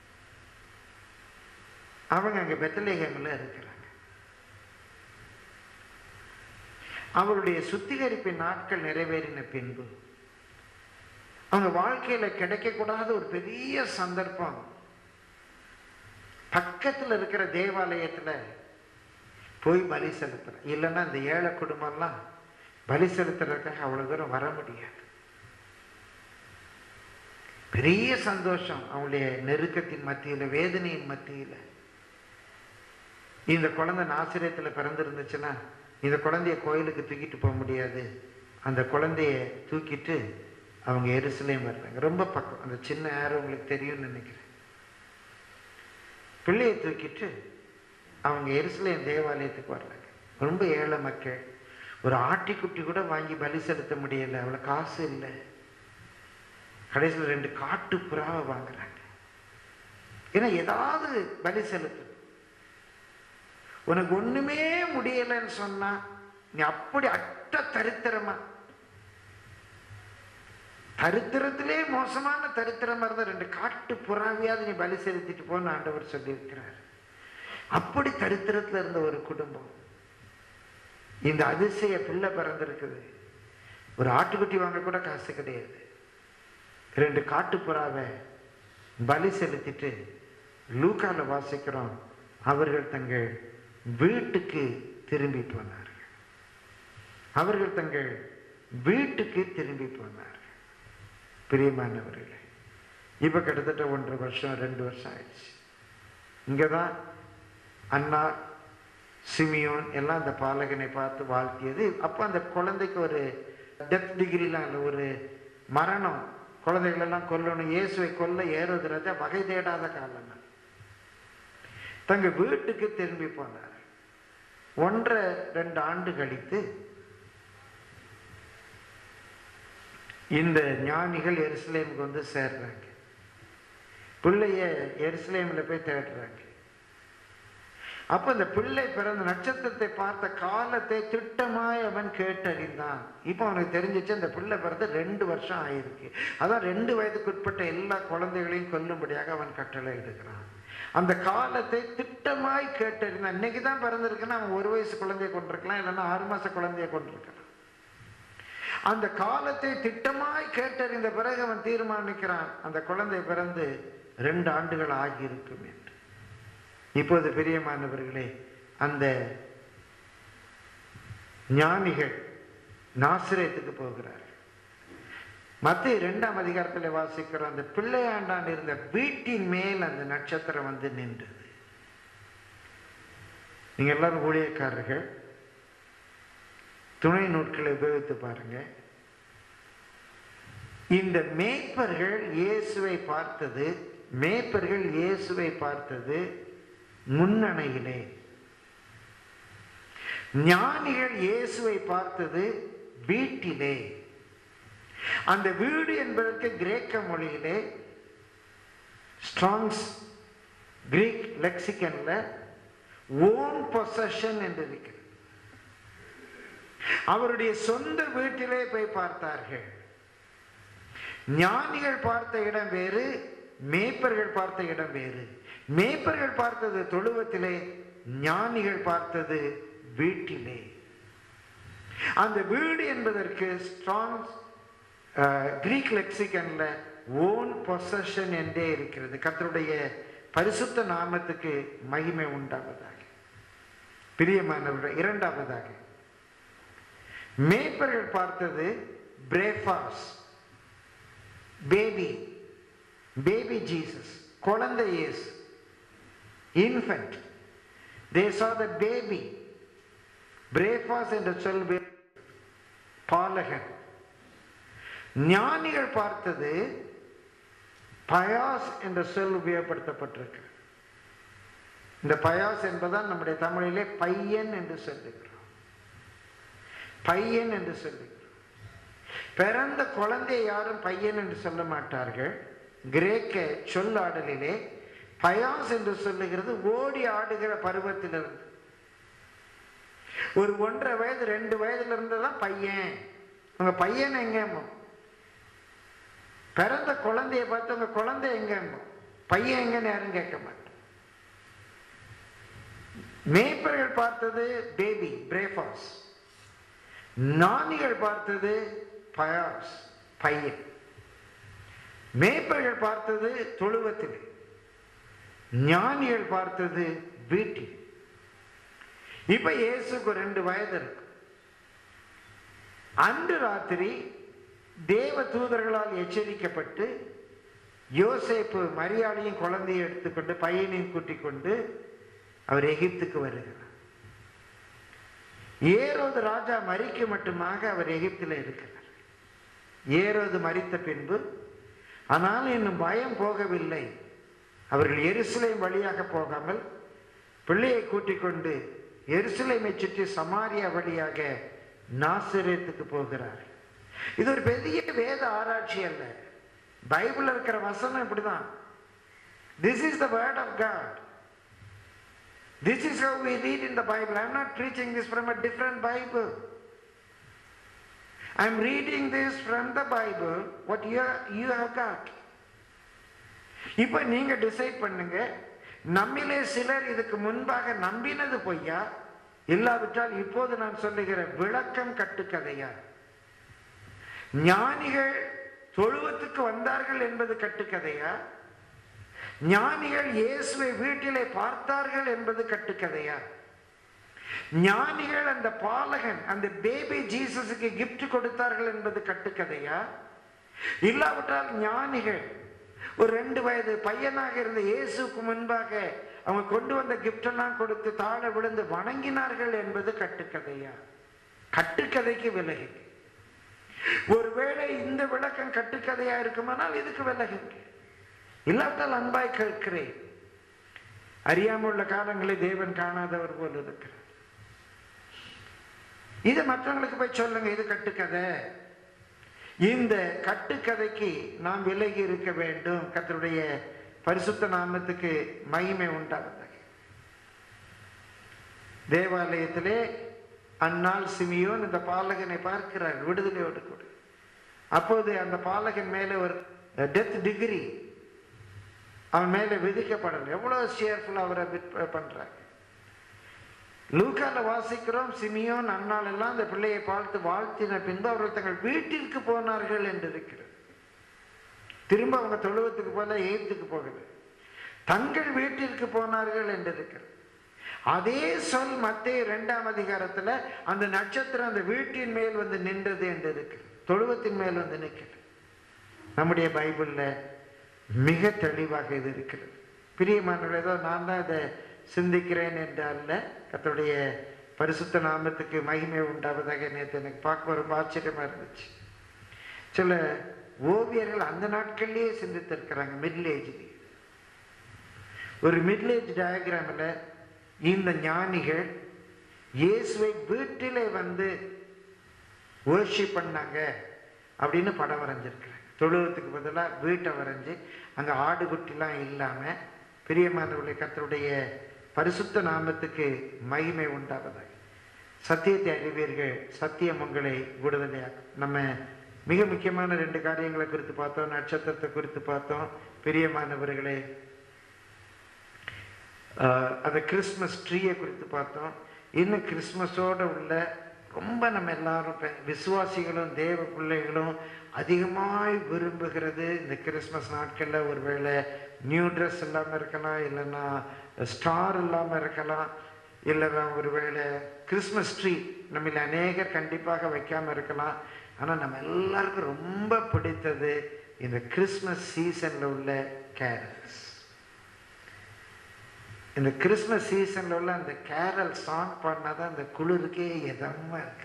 அவங்க அங்க பெத்தலேகம்ல இருக்கிறாங்க அவருடைய சுத்திகரிப்பின் நாட்கள் நிறைவேறின பின்பு அவங்க வாழ்க்கையில கிடைக்கக்கூடாத ஒரு பெரிய சந்தர்ப்பம் பக்கத்துல இருக்கிற தேவாலயத்துல போய் பலி செலுத்துற இல்லைன்னா இந்த ஏழை குடும்பம்லாம் பலி செலுத்துறதுக்காக அவ்வளவு தூரம் வர முடியாது பெரிய சந்தோஷம் அவங்களுடைய நெருக்கத்தின் மத்தியில வேதனையின் மத்தியில இந்த குழந்தை நாசிரியத்துல பிறந்திருந்துச்சுன்னா இந்த குழந்தைய கோயிலுக்கு தூக்கிட்டு போக முடியாது அந்த குழந்தைய தூக்கிட்டு அவங்க எருசலேம் வர்றாங்க ரொம்ப பக்கம் அந்த சின்ன ஏர் உங்களுக்கு தெரியும்னு நினைக்கிறேன் பிள்ளையை தூக்கிட்டு அவங்க எருசலேம் தேவாலயத்துக்கு வர்றாங்க ரொம்ப ஏழை மக்கள் ஒரு ஆட்டிக்குட்டி கூட வாங்கி பலி செலுத்த முடியல அவ்வளோ காசு இல்லை கடைசியில் ரெண்டு காட்டு புறாவை வாங்குறாங்க ஏன்னா ஏதாவது பலி செலுத்து உனக்கு ஒண்ணுமே முடியலைன்னு சொன்னா நீ அப்படி அட்ட தரித்திரமா தரித்திரத்திலே மோசமான தரித்திரமா இருந்த ரெண்டு காட்டு புறாவையாவது நீ பலி செலுத்திட்டு போன்னு ஆண்டவர் சொல்லியிருக்கிறார் அப்படி தரித்திரத்துல இருந்த ஒரு குடும்பம் இந்த அதிசய பிள்ளை பிறந்திருக்குது ஒரு ஆட்டுக்குட்டி வாங்க கூட காசு கிடையாது ரெண்டு காட்டுப்புறாவை பலி செலுத்திட்டு லூக்கால வாசிக்கிறோம் அவர்கள் தங்கள் வீட்டுக்கு திரும்பி போனார்கள் அவர்கள் தங்கள் வீட்டுக்கு திரும்பி போனார்கள் பிரியமானவர்களே இப்ப கிட்டத்தட்ட ஒன்றரை வருஷம் ரெண்டு வருஷம் ஆயிடுச்சு இங்கதான் அண்ணா சிமியோன் எல்லாம் அந்த பாலகனை பார்த்து வாழ்த்தியது அப்போ அந்த குழந்தைக்கு ஒரு டெத் டிகிரிலாம் இல்லை ஒரு மரணம் குழந்தைகளெல்லாம் கொல்லணும் இயேசுவை கொல்ல ஏறுவது ராஜா வகை தேடாத காலம் அது. தங்க வீட்டுக்கு திரும்பி போனார் ஒன்றரை ரெண்டு ஆண்டு கழித்து இந்த ஞானிகள் எருசலேமுக்கு வந்து சேர்றாங்க பிள்ளைய எருசலேமில் போய் தேடுறாங்க அப்ப இந்த பிள்ளை பிறந்த நட்சத்திரத்தை பார்த்த காலத்தை திட்டமாய் அவன் கேட்டறிந்தான் இப்போ அவனுக்கு தெரிஞ்சிச்சு அந்த பிள்ளை பிறந்து ரெண்டு வருஷம் ஆயிருக்கு அதான் ரெண்டு வயதுக்குட்பட்ட எல்லா குழந்தைகளையும் கொல்லும்படியாக அவன் கட்டளை எடுக்கிறான் அந்த காலத்தை திட்டமாய் கேட்டறிந்தான் இன்னைக்கு தான் பிறந்திருக்குன்னா அவன் ஒரு வயசு குழந்தைய கொண்டிருக்கலாம் இல்லைன்னா ஆறு மாச குழந்தைய கொண்டிருக்கலாம் அந்த காலத்தை திட்டமாய் கேட்டறிந்த பிறகு அவன் தீர்மானிக்கிறான் அந்த குழந்தை பிறந்து ரெண்டு ஆண்டுகள் ஆகியிருக்கும் என்று இப்போது பிரியமானவர்களே அந்த ஞானிகள் நாசிரியத்துக்கு போகிறார் மத்திய இரண்டாம் அதிகாரத்தில் வாசிக்கிறோம் அந்த பிள்ளையாண்டான் இருந்த வீட்டின் மேல் அந்த நட்சத்திரம் வந்து நின்றது நீங்க எல்லாரும் ஊழியக்காரர்கள் துணை நூட்களை உபயோகித்து பாருங்க இந்த மேய்ப்பர்கள் இயேசுவை பார்த்தது மேய்ப்பர்கள் இயேசுவை பார்த்தது முன்னணையிலே ஞானிகள் இயேசுவை பார்த்தது வீட்டிலே அந்த வீடு என்பதற்கு கிரேக்க மொழியிலே ஸ்ட்ராங்ஸ் கிரீக் லெக்சிகன்ல ஓன் பொசஷன் என்று இருக்கிறது அவருடைய சொந்த வீட்டிலே போய் பார்த்தார்கள் ஞானிகள் பார்த்த இடம் வேறு மேய்ப்பர்கள் பார்த்த இடம் வேறு மேய்ப்பர்கள் பார்த்தது தொழுவத்திலே ஞானிகள் பார்த்தது வீட்டிலே அந்த வீடு என்பதற்கு ஸ்ட்ராங் கிரீக் லெக்சிகன்ல ஓன் பொசஷன் என்றே இருக்கிறது கர்த்தருடைய பரிசுத்த நாமத்துக்கு மகிமை உண்டாவதாக பிரியமானவர்கள் இரண்டாவதாக மேய்ப்பர்கள் பார்த்தது பிரேஃபாஸ் பேபி பேபி ஜீசஸ் குழந்தை இயேசு infant they saw the baby பிரேஃபாஸ் என்ற சொல் வே- பாலகன் ஞானிகள் பார்த்தது பயாஸ் என்ற சொல் உபயோகப்படுத்தப்பட்டிருக்கு இந்த பயாஸ் என்பதால் நம்முடைய தமிழிலே பையன் என்று சொல்லுகிறோம் பையன் என்று சொல்லுகிறோம் பிறந்த குழந்தை யாரும் பையன் என்று சொல்ல மாட்டார்கள் கிரேக்க சொல்லாடலிலே பயாஸ் என்று சொல்லுகிறது ஓடி ஆடுகிற பருவத்திலிருந்து ஒரு ஒன்றரை வயது ரெண்டு வயதுல இருந்து தான் பையன் உங்க பையன் எங்க பிறந்த குழந்தைய பார்த்து உங்க குழந்தை எங்க பையன் எங்கன்னு யாரும் கேட்க மாட்டோம் மேய்ப்பர்கள் பார்த்தது பேபி பிரேஃபாஸ் ஞானிகள் பார்த்தது பயாஸ் பையன் மேய்ப்பர்கள் பார்த்தது தொழுவத்தில் ஞானிகள் பார்த்தது வீட்டில் இப்ப இயேசுக்கு ரெண்டு வயது இருக்கு அன்று ராத்திரி தேவ தூதர்களால் எச்சரிக்கப்பட்டு யோசேப்பு மரியாதையும் குழந்தையை எடுத்துக்கொண்டு பையனையும் கூட்டிக் கொண்டு அவர் எகிப்துக்கு வருகிறார் ஏரோது ராஜா மறிக்க மட்டுமாக அவர் எகிப்தில் இருக்கிறார் ஏரோது மறித்த பின்பு ஆனால் இன்னும் பயம் போகவில்லை அவர்கள் எருசலேம் வழியாக போகாமல் பிள்ளையை கூட்டிக் கொண்டு எருசலேமை சுற்றி சமாரியா வழியாக நாசிரியத்துக்கு போகிறார் இது ஒரு பெரிய வேத ஆராய்ச்சி அல்ல பைபிள்ல இருக்கிற வசனம் இப்படிதான் this is the word of God this is how we read in the bible i am not preaching this from a different bible i am reading this from the bible what you you have got இப்ப நீங்க decide பண்ணுங்க நம்மிலே சிலர் இதுக்கு முன்பாக நம்பினது பொய்யா இல்லாவிட்டால் இப்போது நான் சொல்லுகிற விளக்கம் கட்டுக்கதையா ஞானிகள் தொழுவத்துக்கு வந்தார்கள் என்பது கட்டுக்கதையா ஞானிகள் இயேசுவை வீட்டிலே பார்த்தார்கள் என்பது கட்டுக்கதையா ஞானிகள் அந்த பாலகன் அந்த பேபி ஜீசஸுக்கு gift கொடுத்தார்கள் என்பது கட்டுக்கதையா இல்லாவிட்டால் ஞானிகள் ஒரு ரெண்டு வயது பையனாக இருந்த இயேசுக்கு முன்பாக அவங்க கொண்டு வந்த கிஃப்ட் எல்லாம் கொடுத்து தாழ விழுந்து வணங்கினார்கள் என்பது கட்டுக்கதையா கட்டுக்கதைக்கு விலகு ஒருவேளை இந்த விளக்கம் கட்டுக்கதையா இருக்குமானால் இதுக்கு விலகுங்க இல்லாவிட்டால் அன்பாய் கேட்கிறேன் அறியாமல் உள்ள காலங்களை தேவன் காணாதவர் போல் இருக்கிறார் இது மற்றவங்களுக்கு போய் சொல்லுங்க இது கட்டுக்கதை இந்த கட்டுக்கதைக்கு நாம் விலகி இருக்க வேண்டும் கர்த்தருடைய பரிசுத்த நாமத்துக்கு மகிமை உண்டாவதாக தேவாலயத்திலே அந்நாள் சிமியோன் இந்த பாலகனை பார்க்கிறார் விடுதலையோடு கூட அப்போது அந்த பாலகன் மேலே ஒரு டெத் டிகிரி அவன் மேலே விதிக்கப்படல எவ்வளவு ஷேர்ஃபுல் அவரை பண்றாங்க லூக்கால வாசிக்கிறோம் சிமியோன் அண்ணால் எல்லாம் அந்த பிள்ளையை பார்த்து வாழ்த்தின பின்பு அவர்கள் தங்கள் வீட்டிற்கு போனார்கள் என்று இருக்கிறது திரும்ப அவங்க தொழுவத்துக்கு போல எய்த்துக்கு போகல தங்கள் வீட்டிற்கு போனார்கள் என்று இருக்கிறது அதே சொல் மத்திய இரண்டாம் அதிகாரத்துல அந்த நட்சத்திரம் அந்த வீட்டின் மேல் வந்து நின்றது என்று இருக்கு தொழுவத்தின் மேல் வந்து நிற்கிறது நம்முடைய பைபிள்ல மிக தெளிவாக இது இருக்கிறது பிரியமானவர்கள் ஏதோ நான் தான் இதை சிந்திக்கிறேன் என்று அல்ல கர்த்தருடைய பரிசுத்த நாமத்துக்கு மகிமை உண்டாவதாக நேற்று எனக்கு பார்க்க ரொம்ப ஆச்சரியமா இருந்துச்சு சில ஓவியர்கள் அந்த நாட்கள்லயே சிந்தித்திருக்கிறாங்க மிடில் ஏஜ்லேயே ஒரு மிடில் ஏஜ் டயக்ராமில் இந்த ஞானிகள் இயேசுவை வீட்டிலே வந்து worship பண்ணாங்க அப்படின்னு படம் வரைஞ்சிருக்கிறாங்க தொழுவத்துக்கு பதிலாக வீட்டை வரைஞ்சி அங்கே ஆடுகுட்டிலாம் இல்லாமல் பிரியமானவர்களை கர்த்தருடைய பரிசுத்த நாமத்துக்கு மகிமை உண்டாவதாக சத்தியத்தை அறிவீர்கள் சத்தியம் உங்களை விடுதலையாக்கும் நம்ம மிக முக்கியமான ரெண்டு காரியங்களை குறித்து பார்த்தோம் நட்சத்திரத்தை குறித்து பார்த்தோம் பிரியமானவர்களே ஆஹ் அந்த கிறிஸ்மஸ் ட்ரீயை குறித்து பார்த்தோம் இன்னும் கிறிஸ்மஸோட உள்ள ரொம்ப நம்ம எல்லாரும் இப்ப விசுவாசிகளும் தேவ பிள்ளைகளும் அதிகமாய் விரும்புகிறது இந்த கிறிஸ்மஸ் நாட்களில் ஒருவேளை நியூ ட்ரெஸ் இல்லாமல் இருக்கலாம் இல்லைன்னா ஸ்டார் இல்லாமல் இருக்கலாம் இல்லைன்னா ஒருவேளை கிறிஸ்மஸ் ட்ரீ நம்மள அநேகர் கண்டிப்பாக வைக்காமல் இருக்கலாம் ஆனால் நம்ம எல்லாருக்கும் ரொம்ப பிடித்தது இந்த கிறிஸ்மஸ் சீசனில் உள்ள கேரல்ஸ் இந்த கிறிஸ்மஸ் சீசனில் உள்ள அந்த கேரல் சாங் பாடினாதான் அந்த குளிருக்கே இதமாக இருக்கு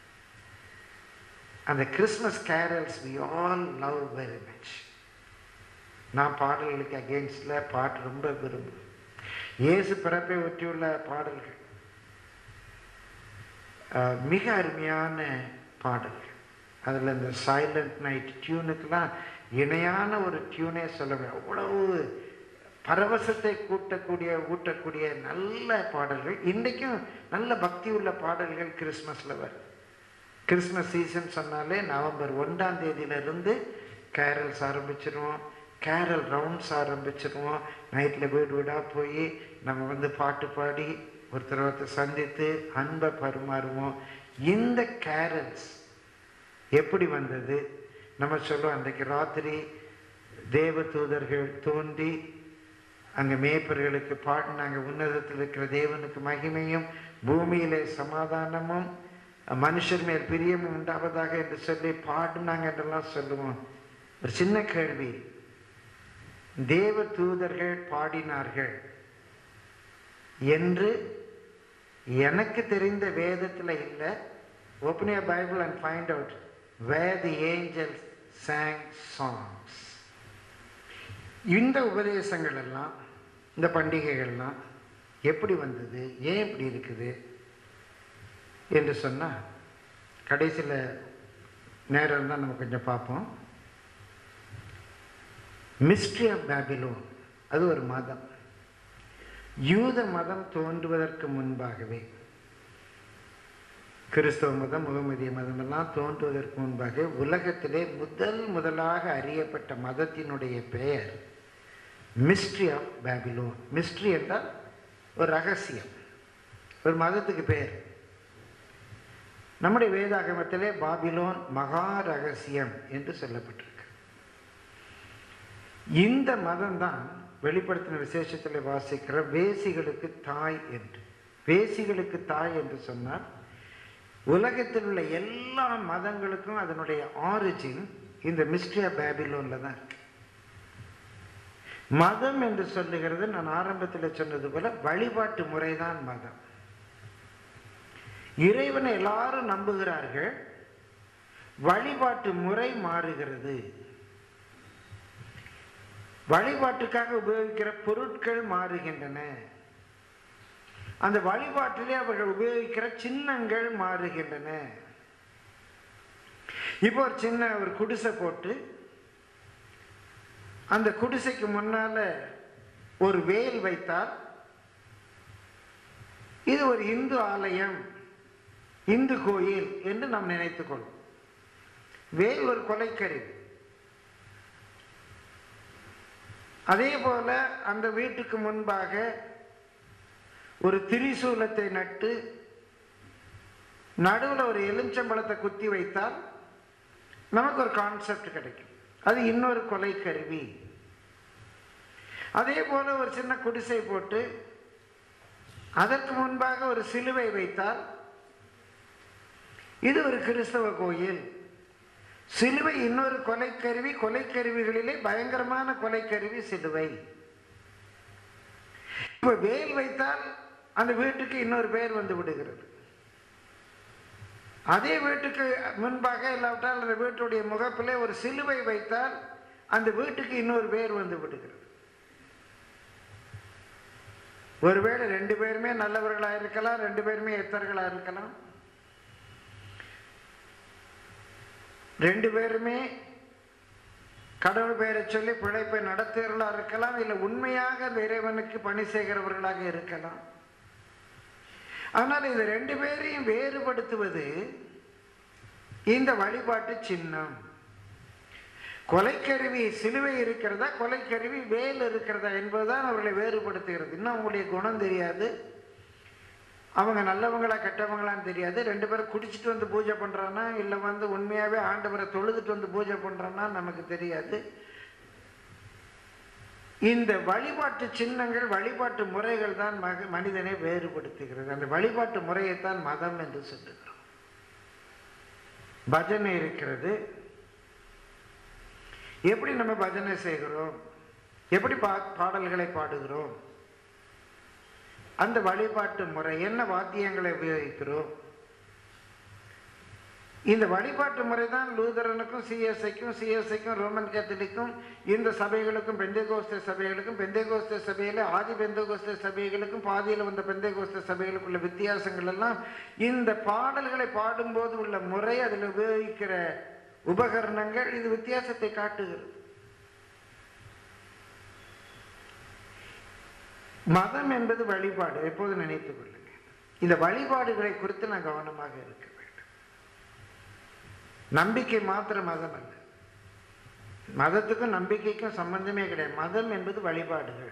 அந்த Christmas carols we all love very much நான் பாடல்களுக்கு அகேன்ஸ்டில் பாட்டு ரொம்ப விரும்புகிறேன் இயேசு பிறப்பை ஒற்றியுள்ள பாடல்கள் அஹ், மிக அருமையான பாடல்கள் அதில் இந்த சைலண்ட் நைட் டியூனுக்கெல்லாம் இணையான ஒரு டியூனே சொல்ல முடியாது அவ்வளவு பரவசத்தை கூட்டக்கூடிய ஊட்டக்கூடிய நல்ல பாடல்கள் இன்றைக்கும் நல்ல பக்தி உள்ள பாடல்கள் கிறிஸ்மஸில் வருது கிறிஸ்மஸ் சீசன் சொன்னாலே நவம்பர் ஒன்றாம் தேதியிலிருந்து கேரல்ஸ் ஆரம்பிச்சிருவோம் கேரல் ரவுண்ட்ஸ் ஆரம்பிச்சிருவோம் நைட்டில் வீடு வீடாக போய் நம்ம வந்து பாட்டு பாடி ஒருத்தர் ஒருத்தர் சந்தித்து அன்பை பரிமாறுவோம் இந்த கேரல்ஸ் எப்படி வந்தது நம்ம சொல்லுவோம் அன்றைக்கு ராத்திரி தேவ தூதர்கள் தோன்றி அங்கே மேய்ப்பர்களுக்கு பாடினாங்க உன்னதத்தில் இருக்கிற தேவனுக்கு மகிமையும் பூமியிலே சமாதானமும் மனுஷர் மேல் பிரியமும் உண்டாவதாக என்று சொல்லி பாடினாங்க என்றெல்லாம் சொல்லுவோம் ஒரு சின்ன கேள்வி தேவ தூதர்கள் பாடினார்கள் என்று எனக்கு தெரிந்த வேதத்தில் இல்லை open your Bible and find out where the angels sang songs இந்த உபதேசங்கள் எல்லாம் இந்த பண்டிகைகள்லாம் எப்படி வந்தது ஏன் இப்படி இருக்குது என்று சொன்னால் கடைசியில் நேரம் தான் நம்ம கொஞ்சம் பார்ப்போம் மிஸ்ட்ரி ஆஃப் பேபிலோன் அது ஒரு மதம் யூத மதம் தோன்றுவதற்கு முன்பாகவே கிறிஸ்தவ மதம் முகமதிய மதம் எல்லாம் தோன்றுவதற்கு முன்பாக உலகத்திலே முதல் முதலாக அறியப்பட்ட மதத்தினுடைய பெயர் மிஸ்ட்ரி ஆஃப் பேபிலோன் மிஸ்ட்ரி என்றால் ஒரு ரகசியம் ஒரு மதத்துக்கு பெயர் நம்முடைய வேதாகமத்திலே பாபிலோன் மகா ரகசியம் என்று சொல்லப்பட்டிருக்கு இந்த மதம் தான் வெளிப்படுத்தின விசேஷத்தில் வாசிக்கிற வேசிகளுக்கு தாய் என்று வேசிகளுக்கு தாய் என்று சொன்னால் உலகத்தில் உள்ள எல்லா மதங்களுக்கும் அதனுடைய ஆரிஜின் இந்த மிஸ்ட்ரி ஆஃப் பேபிலோன்ல தான் இருக்கு மதம் என்று சொல்லுகிறது நான் ஆரம்பத்தில் சொன்னது போல வழிபாட்டு முறைதான் மதம் இறைவனை எல்லாரும் நம்புகிறார்கள் வழிபாட்டு முறை மாறுகிறது வழிபாட்டுக்காக உபயோகிக்கிற பொருட்கள் மாறுகின்றன அந்த வழிபாட்டிலே அவர்கள் உபயோகிக்கிற சின்னங்கள் மாறுகின்றன இப்போ ஒரு சின்ன ஒரு குடிசை போட்டு அந்த குடிசைக்கு முன்னால ஒரு வேல் வைத்தால் இது ஒரு இந்து ஆலயம் இந்து கோயில் என்று நாம் நினைத்துக் கொள்வோம் வேல் ஒரு கொலைக்கருவி அதே போல அந்த வீட்டுக்கு முன்பாக ஒரு திரிசூலத்தை நட்டு நடுவில் ஒரு எலுமிச்சம்பழத்தை குத்தி வைத்தால் நமக்கு ஒரு கான்செப்ட் கிடைக்கும் அது இன்னொரு கொலை கருவி அதே போல ஒரு சின்ன குடிசை போட்டு அதற்கு முன்பாக ஒரு சிலுவை வைத்தால் இது ஒரு கிறிஸ்தவ கோயில் சிலுவை இன்னொரு கொலைக்கருவி கொலைக்கருவிகளிலே பயங்கரமான கொலைக்கருவி சிலுவை இப்ப வேல் வைத்தால் அந்த வீட்டுக்கு இன்னொரு பேர் வந்து விடுகிறது அதே வீட்டுக்கு முன்பாக இல்லாவிட்டால் அந்த வீட்டுடைய முகப்பிலே ஒரு சிலுவை வைத்தால் அந்த வீட்டுக்கு இன்னொரு பேர் வந்து விடுகிறது ஒருவேளை ரெண்டு பேருமே நல்லவர்களா இருக்கலாம் ரெண்டு பேருமே எத்தர்களா இருக்கலாம் ரெண்டு பேருமே கடவுள் பெயரை சொல்லி பிழைப்பை நடத்துகிறவர்களா இருக்கலாம் இல்லை உண்மையாக அந்த இறைவனுக்கு பணி செய்கிறவர்களாக இருக்கலாம் ஆனால் இது ரெண்டு பேரையும் வேறுபடுத்துவது இந்த வழிபாட்டு சின்னம் கொலைக்கருவி சிலுவை இருக்கிறதா கொலைக்கருவி வேல் இருக்கிறதா என்பதுதான் அவர்களை வேறுபடுத்துகிறது இன்னும் அவங்களுடைய குணம் தெரியாது அவங்க நல்லவங்களா கெட்டவங்களான்னு தெரியாது ரெண்டு பேரும் குடிச்சிட்டு வந்து பூஜை பண்ணுறானா இல்லை வந்து உண்மையாகவே ஆண்டவரை தொழுதுட்டு வந்து பூஜை பண்ணுறான்னா நமக்கு தெரியாது இந்த வழிபாட்டு சின்னங்கள் வழிபாட்டு முறைகள் தான் மக மனிதனை வேறுபடுத்துகிறது அந்த வழிபாட்டு முறையைத்தான் மதம் என்று சொல்லுகிறோம் பஜனை இருக்கிறது எப்படி நம்ம பஜனை செய்கிறோம் எப்படி பா பாடல்களை பாடுகிறோம் அந்த வழிபாட்டு முறை என்ன வாத்தியங்களை உபயோகிக்கிறோம் இந்த வழிபாட்டு முறை தான் லூதரனுக்கும் சிஎஸ்ஐக்கும் சிஎஸ்ஐக்கும் ரோமன் கேத்தலிக்கும் இந்த சபைகளுக்கும் பெந்தேகோஸ்த சபைகளுக்கும் பெந்தேகோஸ்த சபையில் ஆதி பெந்தேகோஸ்த சபைகளுக்கும் பாதியில் வந்த பெந்தேகோஸ்த சபைகளுக்குள்ள வித்தியாசங்கள் எல்லாம் இந்த பாடல்களை பாடும்போது உள்ள முறை அதில் உபயோகிக்கிற உபகரணங்கள் இது வித்தியாசத்தை காட்டுகிறது மதம் என்பது வழிபாடு எப்போது நினைத்துக் கொள்ளுங்க இந்த வழிபாடுகளை குறித்து நான் கவனமாக இருக்க வேண்டும் நம்பிக்கை மாத்திரம் மதம் அல்ல மதத்துக்கும் நம்பிக்கைக்கும் சம்பந்தமே கிடையாது மதம் என்பது வழிபாடுகள்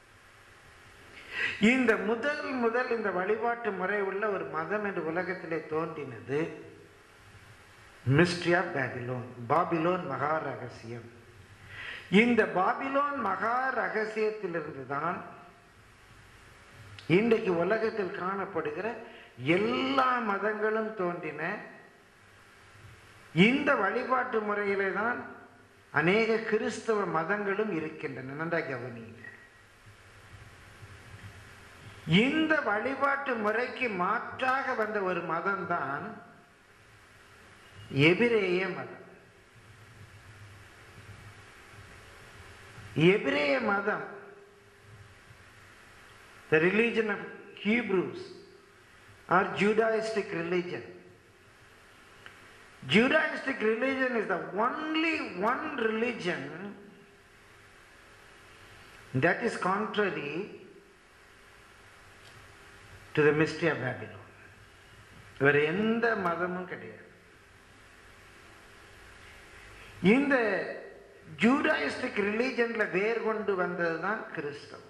இந்த முதல் முதல் இந்த வழிபாட்டு முறை உள்ள ஒரு மதம் என்று உலகத்திலே தோன்றினது மிஸ்ட்ரி ஆஃப் பேபிலோன் பாபிலோன் மகா ரகசியம் இந்த பாபிலோன் மகா ரகசியத்திலிருந்து தான் இன்றைக்கு உலகத்தில் காணப்படுகிற எல்லா மதங்களும் தோன்றின இந்த வழிபாட்டு முறையிலே தான் அநேக கிறிஸ்தவ மதங்களும் இருக்கின்றன நன்றாக கவனிங்க இந்த வழிபாட்டு முறைக்கு மாற்றாக வந்த ஒரு மதம் தான் எபிரேய மதம் எபிரேய மதம் the religion of Hebrews or Judaistic religion. Judaistic religion is the only one religion that is contrary to the mystery of Babylon. வேறு எந்த மதமும் கிடையாது இந்த ஜூடாயிஸ்டிக் ரிலீஜன்ல வேர் கொண்டு வந்தது தான் கிறிஸ்தவம்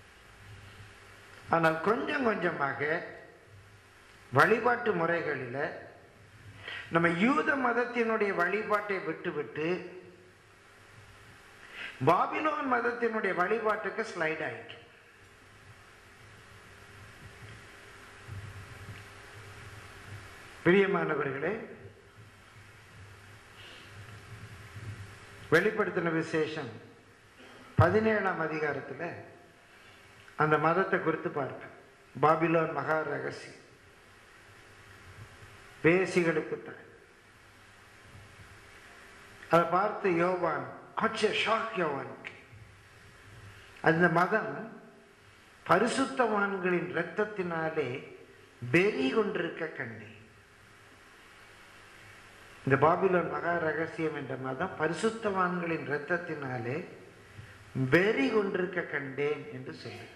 ஆனால் கொஞ்சம் கொஞ்சமாக வழிபாட்டு முறைகளில் நம்ம யூத மதத்தினுடைய வழிபாட்டை விட்டுவிட்டு பாபிலோன் மதத்தினுடைய வழிபாட்டுக்கு ஸ்லைட் ஆயிட்டு பிரியமானவர்களே வெளிப்படுத்தின விசேஷம் பதினேழாம் அதிகாரத்தில் அந்த மதத்தை குறித்து பார்ப்பேன் பாபிலோன் மகா ரகசியம் பேசிகளுக்கு தான் அதை பார்த்து யோவான் ஆச்சரிய ஷாக் யோவானுக்கு அந்த மதம் பரிசுத்தவான்களின் இரத்தத்தினாலே வெறி கொண்டிருக்க கண்டேன் இந்த பாபிலோன் மகா ரகசியம் என்ற மதம் பரிசுத்தவான்களின் இரத்தத்தினாலே வெறி கொண்டிருக்க கண்டேன் என்று சொல்லுகிறார்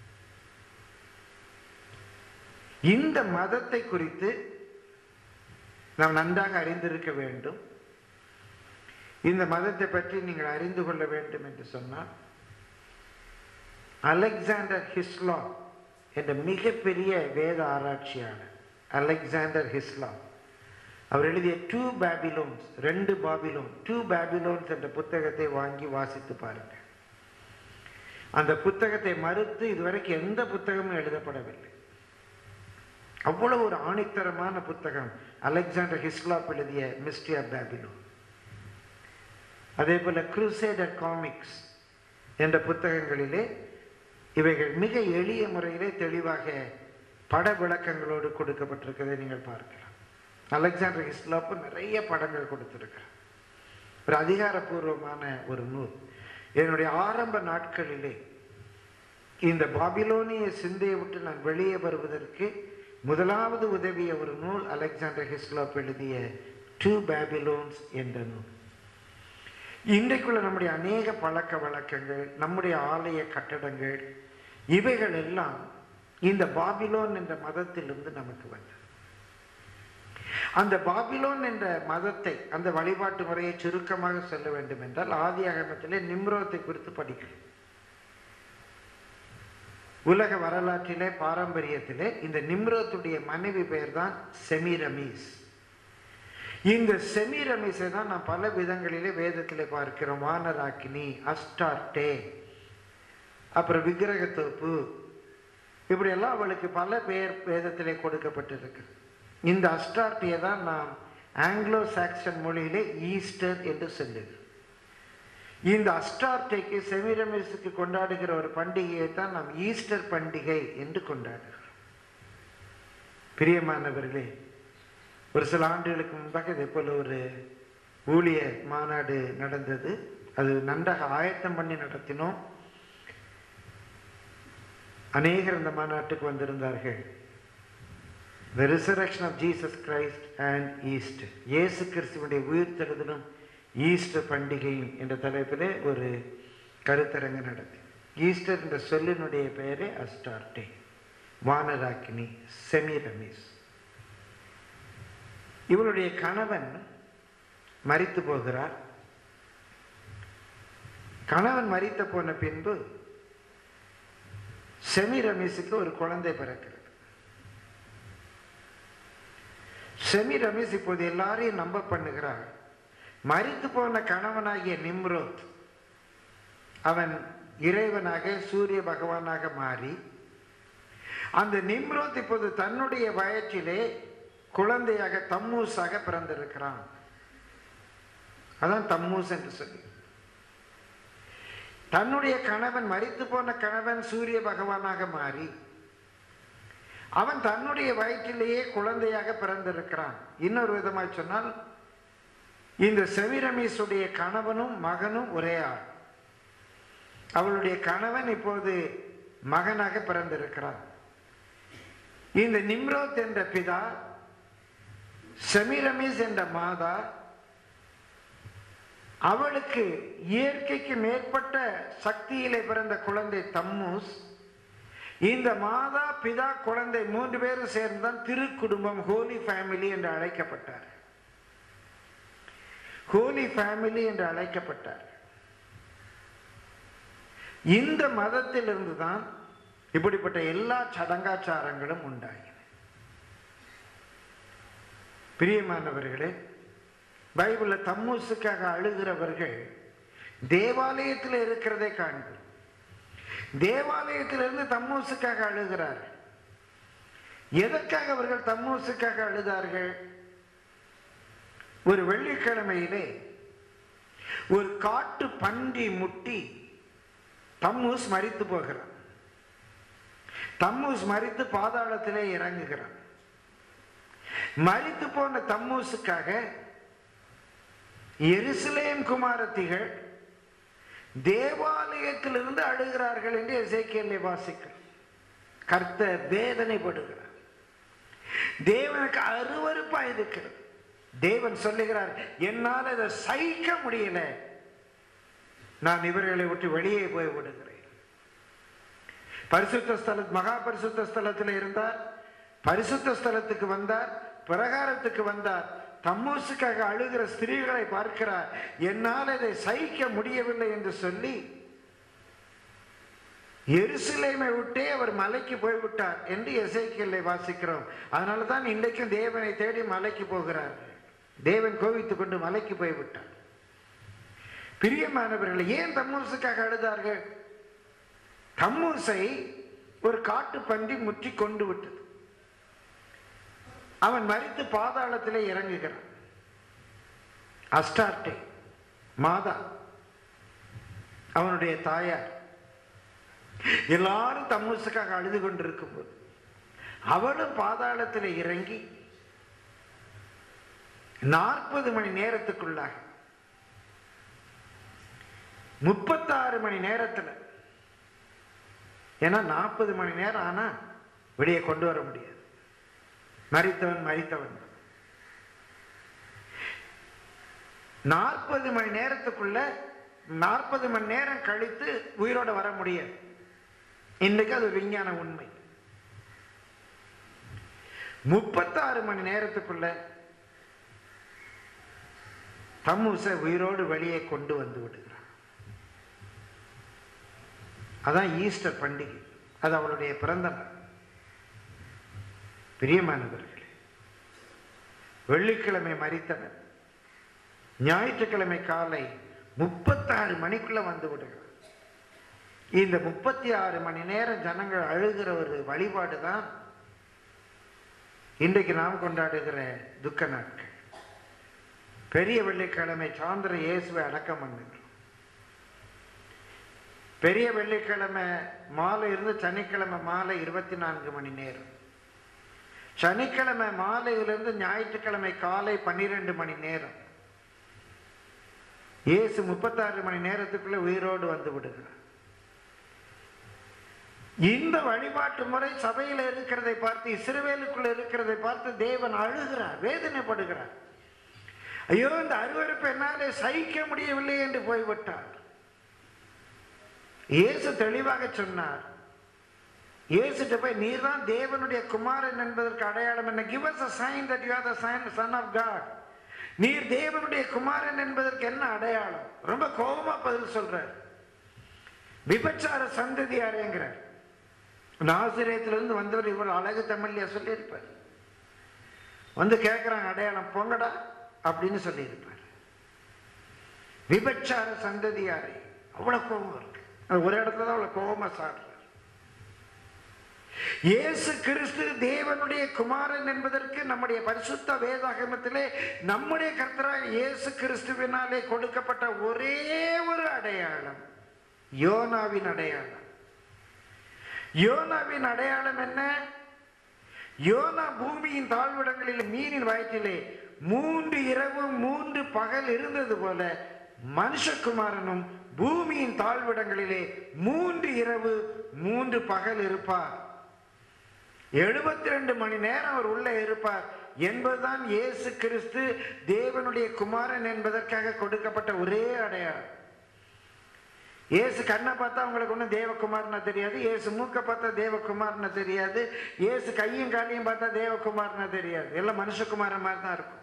இந்த மதத்தை குறித்து நாம் நன்றாக அறிந்திருக்க வேண்டும் இந்த மதத்தை பற்றி நீங்கள் அறிந்து கொள்ள வேண்டும் என்று சொன்னால் அலெக்சாண்டர் ஹிஸ்லா என்ற மிகப்பெரிய வேத ஆராய்ச்சியாளர் அலெக்சாண்டர் ஹிஸ்லா அவர் எழுதிய டூ பேபிலோன்ஸ் ரெண்டு பாபிலோன் டூ பேபிலோன்ஸ் என்ற புத்தகத்தை வாங்கி வாசித்து பாருங்க அந்த புத்தகத்தை மறுத்து இதுவரைக்கும் எந்த புத்தகமும் எழுதப்படவில்லை அவ்வளவு ஒரு ஆணித்தரமான புத்தகம் அலெக்சாண்டர் ஹிஸ்லாப் எழுதிய மிஸ்ட்ரி ஆஃப் பேபிலோன் அதே போல குரூசேடர் காமிக்ஸ் என்ற புத்தகங்களிலே இவைகள் மிக எளிய முறையிலே தெளிவாக பட விளக்கங்களோடு கொடுக்கப்பட்டிருக்கிறதை நீங்கள் பார்க்கலாம் அலெக்சாண்டர் ஹிஸ்லாப்பு நிறைய படங்கள் கொடுத்திருக்கிறார் ஒரு அதிகாரப்பூர்வமான ஒரு நூல் என்னுடைய ஆரம்ப நாட்களிலே இந்த பாபிலோனிய சிந்தையை விட்டு நான் வெளியே வருவதற்கு முதலாவது உதவிய ஒரு நூல் அலெக்சாண்டர் ஹிஸ்லாப் எழுதிய டூ பேபிலோன்ஸ் என்ற நூல் இன்றைக்குள்ள நம்முடைய அநேக பழக்க வழக்கங்கள் நம்முடைய ஆலய கட்டடங்கள் இவைகள் எல்லாம் இந்த பாபிலோன் என்ற மதத்திலிருந்து நமக்கு வந்தது அந்த பாபிலோன் என்ற மதத்தை அந்த வழிபாட்டு முறையை சுருக்கமாக சொல்ல வேண்டும் என்றால் ஆதி அகமத்திலே நிம்ரோத்தை குறித்து படிக்கணும் உலக வரலாற்றிலே பாரம்பரியத்திலே இந்த நிம்ரோத்துடைய மனைவி பெயர் தான் செமிரமீஸ் இந்த செமிரமீஸை தான் நாம் பல விதங்களிலே வேதத்திலே பார்க்கிறோம் வானராக்கினி அஸ்டார்டே அப்புறம் விக்கிரகத்தோப்பு இப்படியெல்லாம் அவளுக்கு பல பெயர் வேதத்திலே கொடுக்கப்பட்டிருக்கு இந்த அஸ்டார்டியை தான் நாம் ஆங்கிலோ சாக்சன் மொழியிலே ஈஸ்டர் என்று சொல்லுது இந்த அஸ்டார்டைக்கு செமிரமிஸுக்கு கொண்டாடுகிற ஒரு பண்டிகையை தான் நாம் ஈஸ்டர் பண்டிகை என்று கொண்டாடுகிறோம் பிரியமானவர்களே ஒரு சில ஆண்டுகளுக்கு முன்பாக இதே போல ஒரு ஊழிய மாநாடு நடந்தது அது நன்றாக ஆயத்தம் பண்ணி நடத்தினோம் அநேகர் இந்த மாநாட்டுக்கு வந்திருந்தார்கள் the resurrection of Jesus Christ and east இயேசு கிறிஸ்துவனுடைய உயிர்த்தெழுதலும் ஈஸ்டர் பண்டிகையும் என்ற தலைப்பிலே ஒரு கருத்தரங்கு நடத்தி ஈஸ்டர் என்ற சொல்லினுடைய பெயரே அஸ்டார்டே வானராக்கினி செமிரமீஸ் இவளுடைய கணவன் மரித்து போகிறார் கணவன் மரித்த போன பின்பு செமிரமீஸுக்கு ஒரு குழந்தை பிறக்கிறது செமி ரமேஷ் இப்போது எல்லாரையும் நம்ப பண்ணுகிறார் மரித்து போன கணவனாகிய நிம்ரோத் அவன் இறைவனாக சூரிய பகவானாக மாறி அந்த நிம்ரோத் இப்போது தன்னுடைய வயற்றிலே குழந்தையாக தம்மூஸாக பிறந்திருக்கிறான் அதான் தம்மூஸ் என்று சொல்லி தன்னுடைய கணவன் மரித்து போன கணவன் சூரிய பகவானாக மாறி அவன் தன்னுடைய வயிற்றிலேயே குழந்தையாக பிறந்திருக்கிறான் இன்னொரு விதமாய் சொன்னால் இந்த செவிரமீஸுடைய கணவனும் மகனும் ஒரே ஆள் அவளுடைய கணவன் இப்போது மகனாக பிறந்திருக்கிறான் இந்த நிம்ரோத் என்ற பிதா செமிரமீஸ் என்ற மாதா அவளுக்கு இயற்கைக்கு மேற்பட்ட சக்தியிலே பிறந்த குழந்தை தம்மூஸ் இந்த மாதா பிதா குழந்தை மூன்று பேரும் சேர்ந்தான் திருக்குடும்பம் ஹோலி ஃபேமிலி என்று அழைக்கப்பட்டார் ஹோலி ஃபேமிலி என்று அழைக்கப்பட்டார் இந்த மதத்திலிருந்து தான் இப்படிப்பட்ட எல்லா சடங்காச்சாரங்களும் உண்டாகின பிரியமானவர்களே பைபிளில் தம்மூசுக்காக அழுகிறவர்கள் தேவாலயத்தில் இருக்கிறதை காண்கிறோம் தேவாலயத்திலிருந்து தம்மூசுக்காக அழுகிறார் எதற்காக அவர்கள் தம்மூசுக்காக அழுதார்கள் ஒரு வெள்ளிக்கிழமையிலே ஒரு காட்டு பன்றி முட்டி தம்மூஸ் மரித்து போகிறான் தம்மூஸ் மரித்து பாதாளத்திலே இறங்குகிறான் மரித்து போன தம்மூசுக்காக எருசலேம் குமாரத்திகள் தேவாலயத்திலிருந்து அழுகிறார்கள் என்று எசேக்கியலை வாசிக்கிறோம் கர்த்த வேதனைப்படுகிறார் தேவனுக்கு அருவருப்பா இருக்கிறது தேவன் சொல்லுகிறார் என்னால் இதை சகிக்க முடியல நான் இவர்களை விட்டு வெளியே போய் விடுகிறேன் பரிசுத்த ஸ்தல மகா பரிசுத்த ஸ்தலத்தில் இருந்தார் பரிசுத்த ஸ்தலத்துக்கு வந்தார் பிரகாரத்துக்கு வந்தார் தம்மூசுக்காக அழுகிற ஸ்திரீகளை பார்க்கிறார் என்னால் இதை சகிக்க முடியவில்லை என்று சொல்லி எருசலேமை விட்டே அவர் மலைக்கு போய்விட்டார் என்று எசைக்கியலை வாசிக்கிறோம் அதனால தான் இன்றைக்கும் தேவனை தேடி மலைக்கு போகிறார் தேவன் கோவித்துக் கொண்டு மலைக்கு போய்விட்டார் பிரியமானவர்கள் ஏன் தம்மூசுக்காக அழுதார்கள் தம்மூசை ஒரு காட்டு பன்றி முற்றி கொண்டு விட்டது அவன் மறித்து பாதாளத்திலே இறங்குகிறான் அஸ்டார்டே மாதா அவனுடைய தாயார் எல்லாரும் தம்மூசுக்காக அழுது கொண்டிருக்கும் போது அவளும் பாதாளத்தில் இறங்கி நாற்பது மணி நேரத்துக்குள்ளாக முப்பத்தாறு மணி நேரத்தில் ஏன்னா நாற்பது மணி நேரம் ஆனா வெளியே கொண்டு வர முடியாது மறித்தவன் மறித்தவன் நாற்பது மணி நேரத்துக்குள்ள நாற்பது மணி நேரம் கழித்து உயிரோட வர முடியாது இன்றைக்கு அது விஞ்ஞான உண்மை முப்பத்தாறு மணி நேரத்துக்குள்ள தம்மூசை உயிரோடு வெளியே கொண்டு வந்து விடுகிறார் அதான் ஈஸ்டர் பண்டிகை அது அவளுடைய பிறந்த நாள் பிரியமானவர்களே வெள்ளிக்கிழமை மறித்தனர் ஞாயிற்றுக்கிழமை காலை முப்பத்தாறு மணிக்குள்ள வந்து விடுகிறார் இந்த முப்பத்தி ஆறு மணி நேரம் ஜனங்கள் அழுகிற ஒரு வழிபாடு தான் இன்றைக்கு நாம் கொண்டாடுகிற துக்க நாட்கள் பெரிய வெள்ளிக்கிழமை சாந்திர இயேசுவை அடக்கம் பண்ணுகிறோம் பெரிய வெள்ளிக்கிழமை மாலை இருந்து சனிக்கிழமை மாலை இருபத்தி நான்கு மணி நேரம் சனிக்கிழமை மாலையிலிருந்து ஞாயிற்றுக்கிழமை காலை பன்னிரெண்டு மணி நேரம் இயேசு முப்பத்தாறு மணி நேரத்துக்குள்ள உயிரோடு வந்து விடுகிறார் இந்த வழிபாட்டு முறை சபையில் இருக்கிறதை பார்த்து இஸ்ரவேலுக்குள்ள இருக்கிறதை பார்த்து தேவன் அழுகிறார் வேதனைப்படுகிறார் ஐயோ இந்த அருவருப்பு என்னாலே சகிக்க முடியவில்லை என்று போய்விட்டார் இயேசு தெளிவாக சொன்னார் இயேசுட்ட போய் நீர் தான் தேவனுடைய குமாரன் என்பதற்கு அடையாளம் என்ன give us a sign that you are the son son of God நீர் தேவனுடைய குமாரன் என்பதற்கு என்ன அடையாளம் ரொம்ப கோபமா பதில் சொல்றார் விபச்சார சந்ததியாரேங்கிறார் நாசிரியத்திலிருந்து வந்தவர் இவ்வளவு அழகு தமிழ்லையா சொல்லியிருப்பார் வந்து கேட்குறாங்க அடையாளம் பொங்கடா அப்படின்னு சொல்லியிருப்பார் விபச்சார சந்ததியாரே அவ்வளவு கோபம் இருக்கு அது ஒரு இடத்துல தான் அவ்வளவு கோபமா சாடுறார் இயேசு கிறிஸ்து தேவனுடைய குமாரன் என்பதற்கு நம்முடைய பரிசுத்த வேதாகமத்திலே நம்முடைய கர்த்தராக இயேசு கிறிஸ்துவினாலே கொடுக்கப்பட்ட ஒரே ஒரு அடையாளம் யோனாவின் அடையாளம் யோனாவின் அடையாளம் என்ன யோனா பூமியின் தாழ்விடங்களில் மீனின் வயிற்றிலே மூன்று இரவு மூன்று பகல் இருந்தது போல மனுஷகுமாரனும் பூமியின் தாழ்விடங்களிலே மூன்று இரவு மூன்று பகல் இருப்பார் எழுபத்தி ரெண்டு மணி நேரம் அவர் உள்ளே இருப்பார் என்பதுதான் இயேசு கிறிஸ்து தேவனுடைய குமாரன் என்பதற்காக கொடுக்கப்பட்ட ஒரே அடையாளம் இயேசு கண்ணை பார்த்தா அவங்களுக்கு ஒன்றும் தேவகுமார்னா தெரியாது இயேசு மூக்கை பார்த்தா தேவகுமார்னா தெரியாது இயேசு கையும் காலையும் பார்த்தா தேவகுமார்னா தெரியாது எல்லாம் மனுஷகுமார மாதிரி தான் இருக்கும்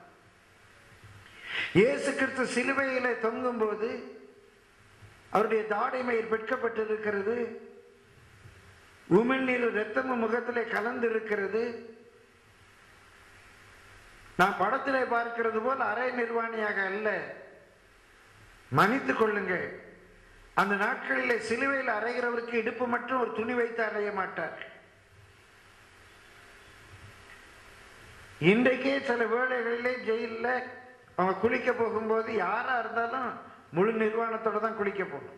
இயேசு கிறிஸ்து சிலுவையில தொங்கும் போது அவருடைய தாடைமயிர் வெட்கப்பட்டிருக்கிறது உமிழ்நீர் ரத்தமும் முகத்திலே கலந்து இருக்கிறது நான் படத்திலே பார்க்கிறது போல் அரை நிர்வாணியாக அல்ல மன்னித்துக் கொள்ளுங்கள் அந்த நாட்களிலே சிலுவையில் அறைகிறவருக்கு இடுப்பு மட்டும் ஒரு துணி வைத்து அறைய மாட்டார் இன்றைக்கே சில வேளைகளிலே ஜெயிலில் அவங்க குளிக்க போகும்போது யாரா இருந்தாலும் முழு நிர்வாணத்தோட தான் குளிக்க போகணும்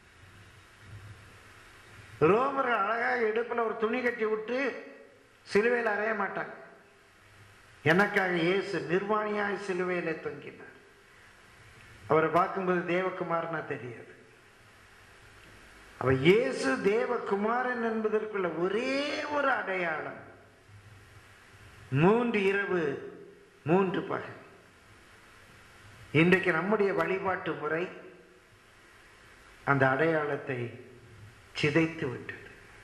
ரோமர்கள் அழகாக இடுப்புல ஒரு துணி கட்டி விட்டு சிலுவையில் அறைய மாட்டாங்க எனக்காக இயேசு நிர்வாணியாய் சிலுவையிலே தொங்கினார் அவரை பார்க்கும்போது தேவகுமார்னா தெரியாது அவ இயேசு தேவகுமாரன் என்பதற்குள்ள ஒரே ஒரு அடையாளம் மூன்று இரவு மூன்று பகல் இன்றைக்கு நம்முடைய வழிபாட்டு முறை அந்த அடையாளத்தை சிதைத்து விட்டது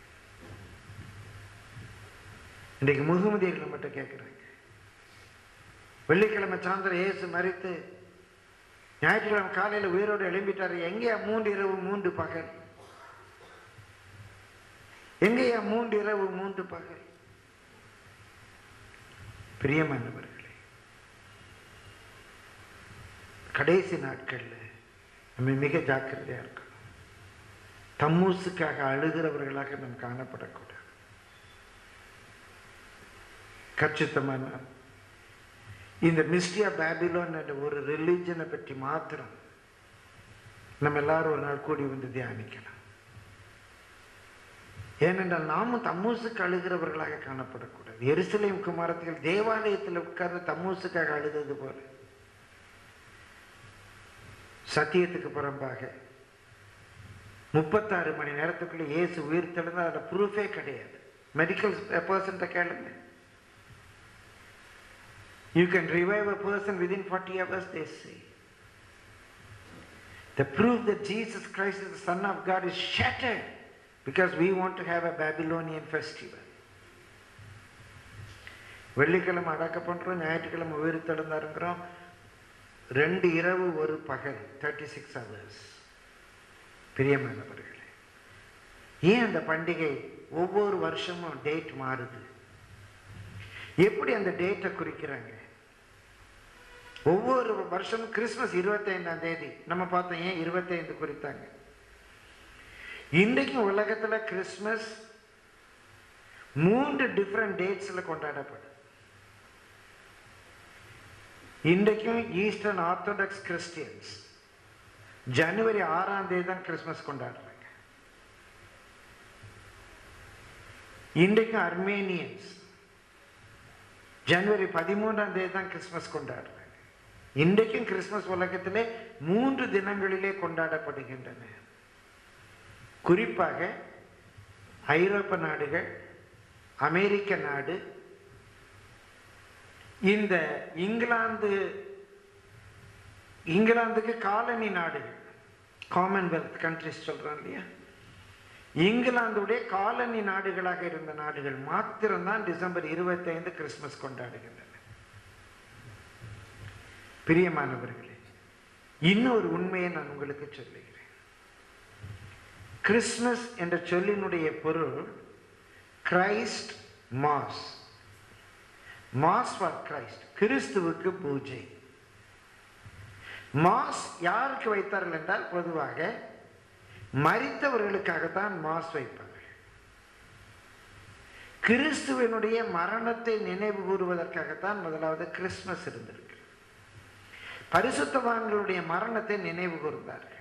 இன்றைக்கு முகமதியர்களை மட்டும் கேட்குறாங்க வெள்ளிக்கிழமை சாயந்தரம் இயேசு மறித்து ஞாயிற்றுக்கிழமை காலையில் உயிரோடு எழும்பிட்டாரு எங்கேயா மூன்று இரவு மூன்று பகல் எங்கேயா மூன்று இரவு மூன்று பகல் பிரியமானவர்களே கடைசி நாட்கள்ல நம்ம மிக ஜாக்கிரதையா இருக்கணும் தம்மூசுக்காக அழுகிறவர்களாக நாம் காணப்படக்கூடாது கச்சித்தமான இந்த மிஸ்டியா பேபிலோன் என்ற ஒரு ரிலீஜனை பற்றி மாத்திரம் நம்ம எல்லாரும் ஒரு நாள் கூடி வந்து தியானிக்கலாம் ஏனென்றால் நாமும் தம்மூசுக்கு அழுகிறவர்களாக காணப்படக்கூடாது எருசலேம் குமாரத்தில் தேவாலயத்தில் உட்கார்ந்து தம்மூசுக்காக அழுதது போல சத்தியத்துக்கு புறம்பாக முப்பத்தாறு மணி நேரத்துக்குள்ள இயேசு உயிர் தெழுந்தா அதோட ப்ரூஃபே கிடையாது மெடிக்கல் பர்சன்ட்ட கேளுங்க you can revive a person within forty hours they say The proof that Jesus Christ is the Son of God is shattered because we want to have a Babylonian festival. வெள்ளிக்கிழமை அடக்க பண்ணுறோம் ஞாயிற்றுக்கிழமை உயிர் தெழுந்தாருங்கிறோம் ரெண்டு இரவு ஒரு பகல் தேர்ட்டி சிக்ஸ் ஹவர்ஸ் பிரியமானவர்களே ஏன் அந்த பண்டிகை ஒவ்வொரு வருஷமும் டேட் மாறுது எப்படி அந்த டேட்டை குறிக்கிறாங்க ஒவ்வொரு வருஷமும் கிறிஸ்மஸ் இருபத்தைந்தாம் தேதி நம்ம பார்த்தோம் ஏன் இருபத்தைந்து குறித்தாங்க இன்றைக்கும் உலகத்துல கிறிஸ்மஸ் மூன்று டிஃப்ரெண்ட் டேட்ஸ்ல கொண்டாடப்படுது இன்றைக்கும் ஈஸ்டர்ன் ஆர்த்தோடாக்ஸ் கிறிஸ்டியன்ஸ் ஜனவரி ஆறாம் தேதி தான் கிறிஸ்மஸ் கொண்டாடுறாங்க இன்றைக்கும் அர்மேனியன்ஸ் ஜனவரி பதிமூன்றாம் தேதி தான் கிறிஸ்மஸ் கொண்டாடுறாங்க இன்றைக்கும் கிறிஸ்மஸ் உலகத்திலே மூன்று தினங்களிலே கொண்டாடப்படுகின்றன குறிப்பாக ஐரோப்பா நாடுகள் அமெரிக்க நாடு இந்த இங்கிலாந்து இங்கிலாந்துக்கு காலனி நாடுகள் காமன்வெல்த் கண்ட்ரிஸ் சொல்றோம் இல்லையா இங்கிலாந்துடைய காலனி நாடுகளாக இருந்த நாடுகள் மாத்திரம்தான் டிசம்பர் இருபத்தைந்து கிறிஸ்மஸ் கொண்டாடுகின்றன பிரியமானவர்களே இன்னொரு உண்மையை நான் உங்களுக்கு சொல்லுகிறேன் கிறிஸ்மஸ் என்ற சொல்லினுடைய பொருள் Christ mass mass for Christ கிறிஸ்துவுக்கு பூஜை மாஸ் யாருக்கு வைத்தார்கள் என்றால் பொதுவாக மறித்தவர்களுக்காகத்தான் மாஸ் வைப்பார்கள் கிறிஸ்துவனுடைய மரணத்தை நினைவு கூறுவதற்காகத்தான் முதலாவது கிறிஸ்மஸ் இருந்திருக்கு பரிசுத்தவான்களுடைய மரணத்தை நினைவு கூர்ந்தார்கள்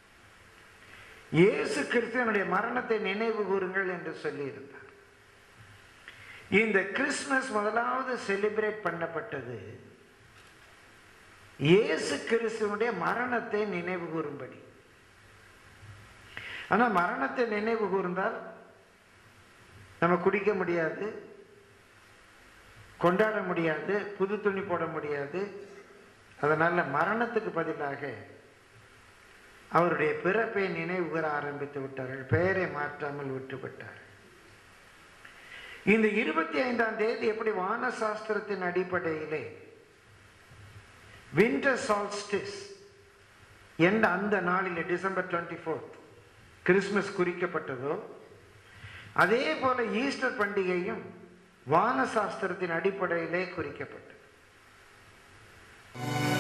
இயேசு கிறிஸ்துவனுடைய மரணத்தை நினைவு கூறுங்கள் என்று சொல்லியிருந்தார் இந்த கிறிஸ்மஸ் முதலாவது செலிப்ரேட் பண்ணப்பட்டது இயேசு கிறிஸ்துவனுடைய மரணத்தை நினைவு கூறும்படி ஆனா மரணத்தை நினைவு கூர்ந்தால் நம்ம குடிக்க முடியாது கொண்டாட முடியாது புது துணி போட முடியாது அதனால மரணத்துக்கு பதிலாக அவருடைய பிறப்பை நினைவு கூற ஆரம்பித்து விட்டார்கள் பெயரை மாற்றாமல் விட்டுவிட்டார் இந்த இருபத்தி ஐந்தாம் தேதி எப்படி வான சாஸ்திரத்தின் அடிப்படையிலே வின்டர் சால்ஸ்டிஸ் என்ற அந்த நாளில் டிசம்பர் டுவெண்ட்டி ஃபோர்த் கிறிஸ்மஸ் குறிக்கப்பட்டதோ அதே போல ஈஸ்டர் பண்டிகையும் வான சாஸ்திரத்தின் அடிப்படையிலே குறிக்கப்பட்டது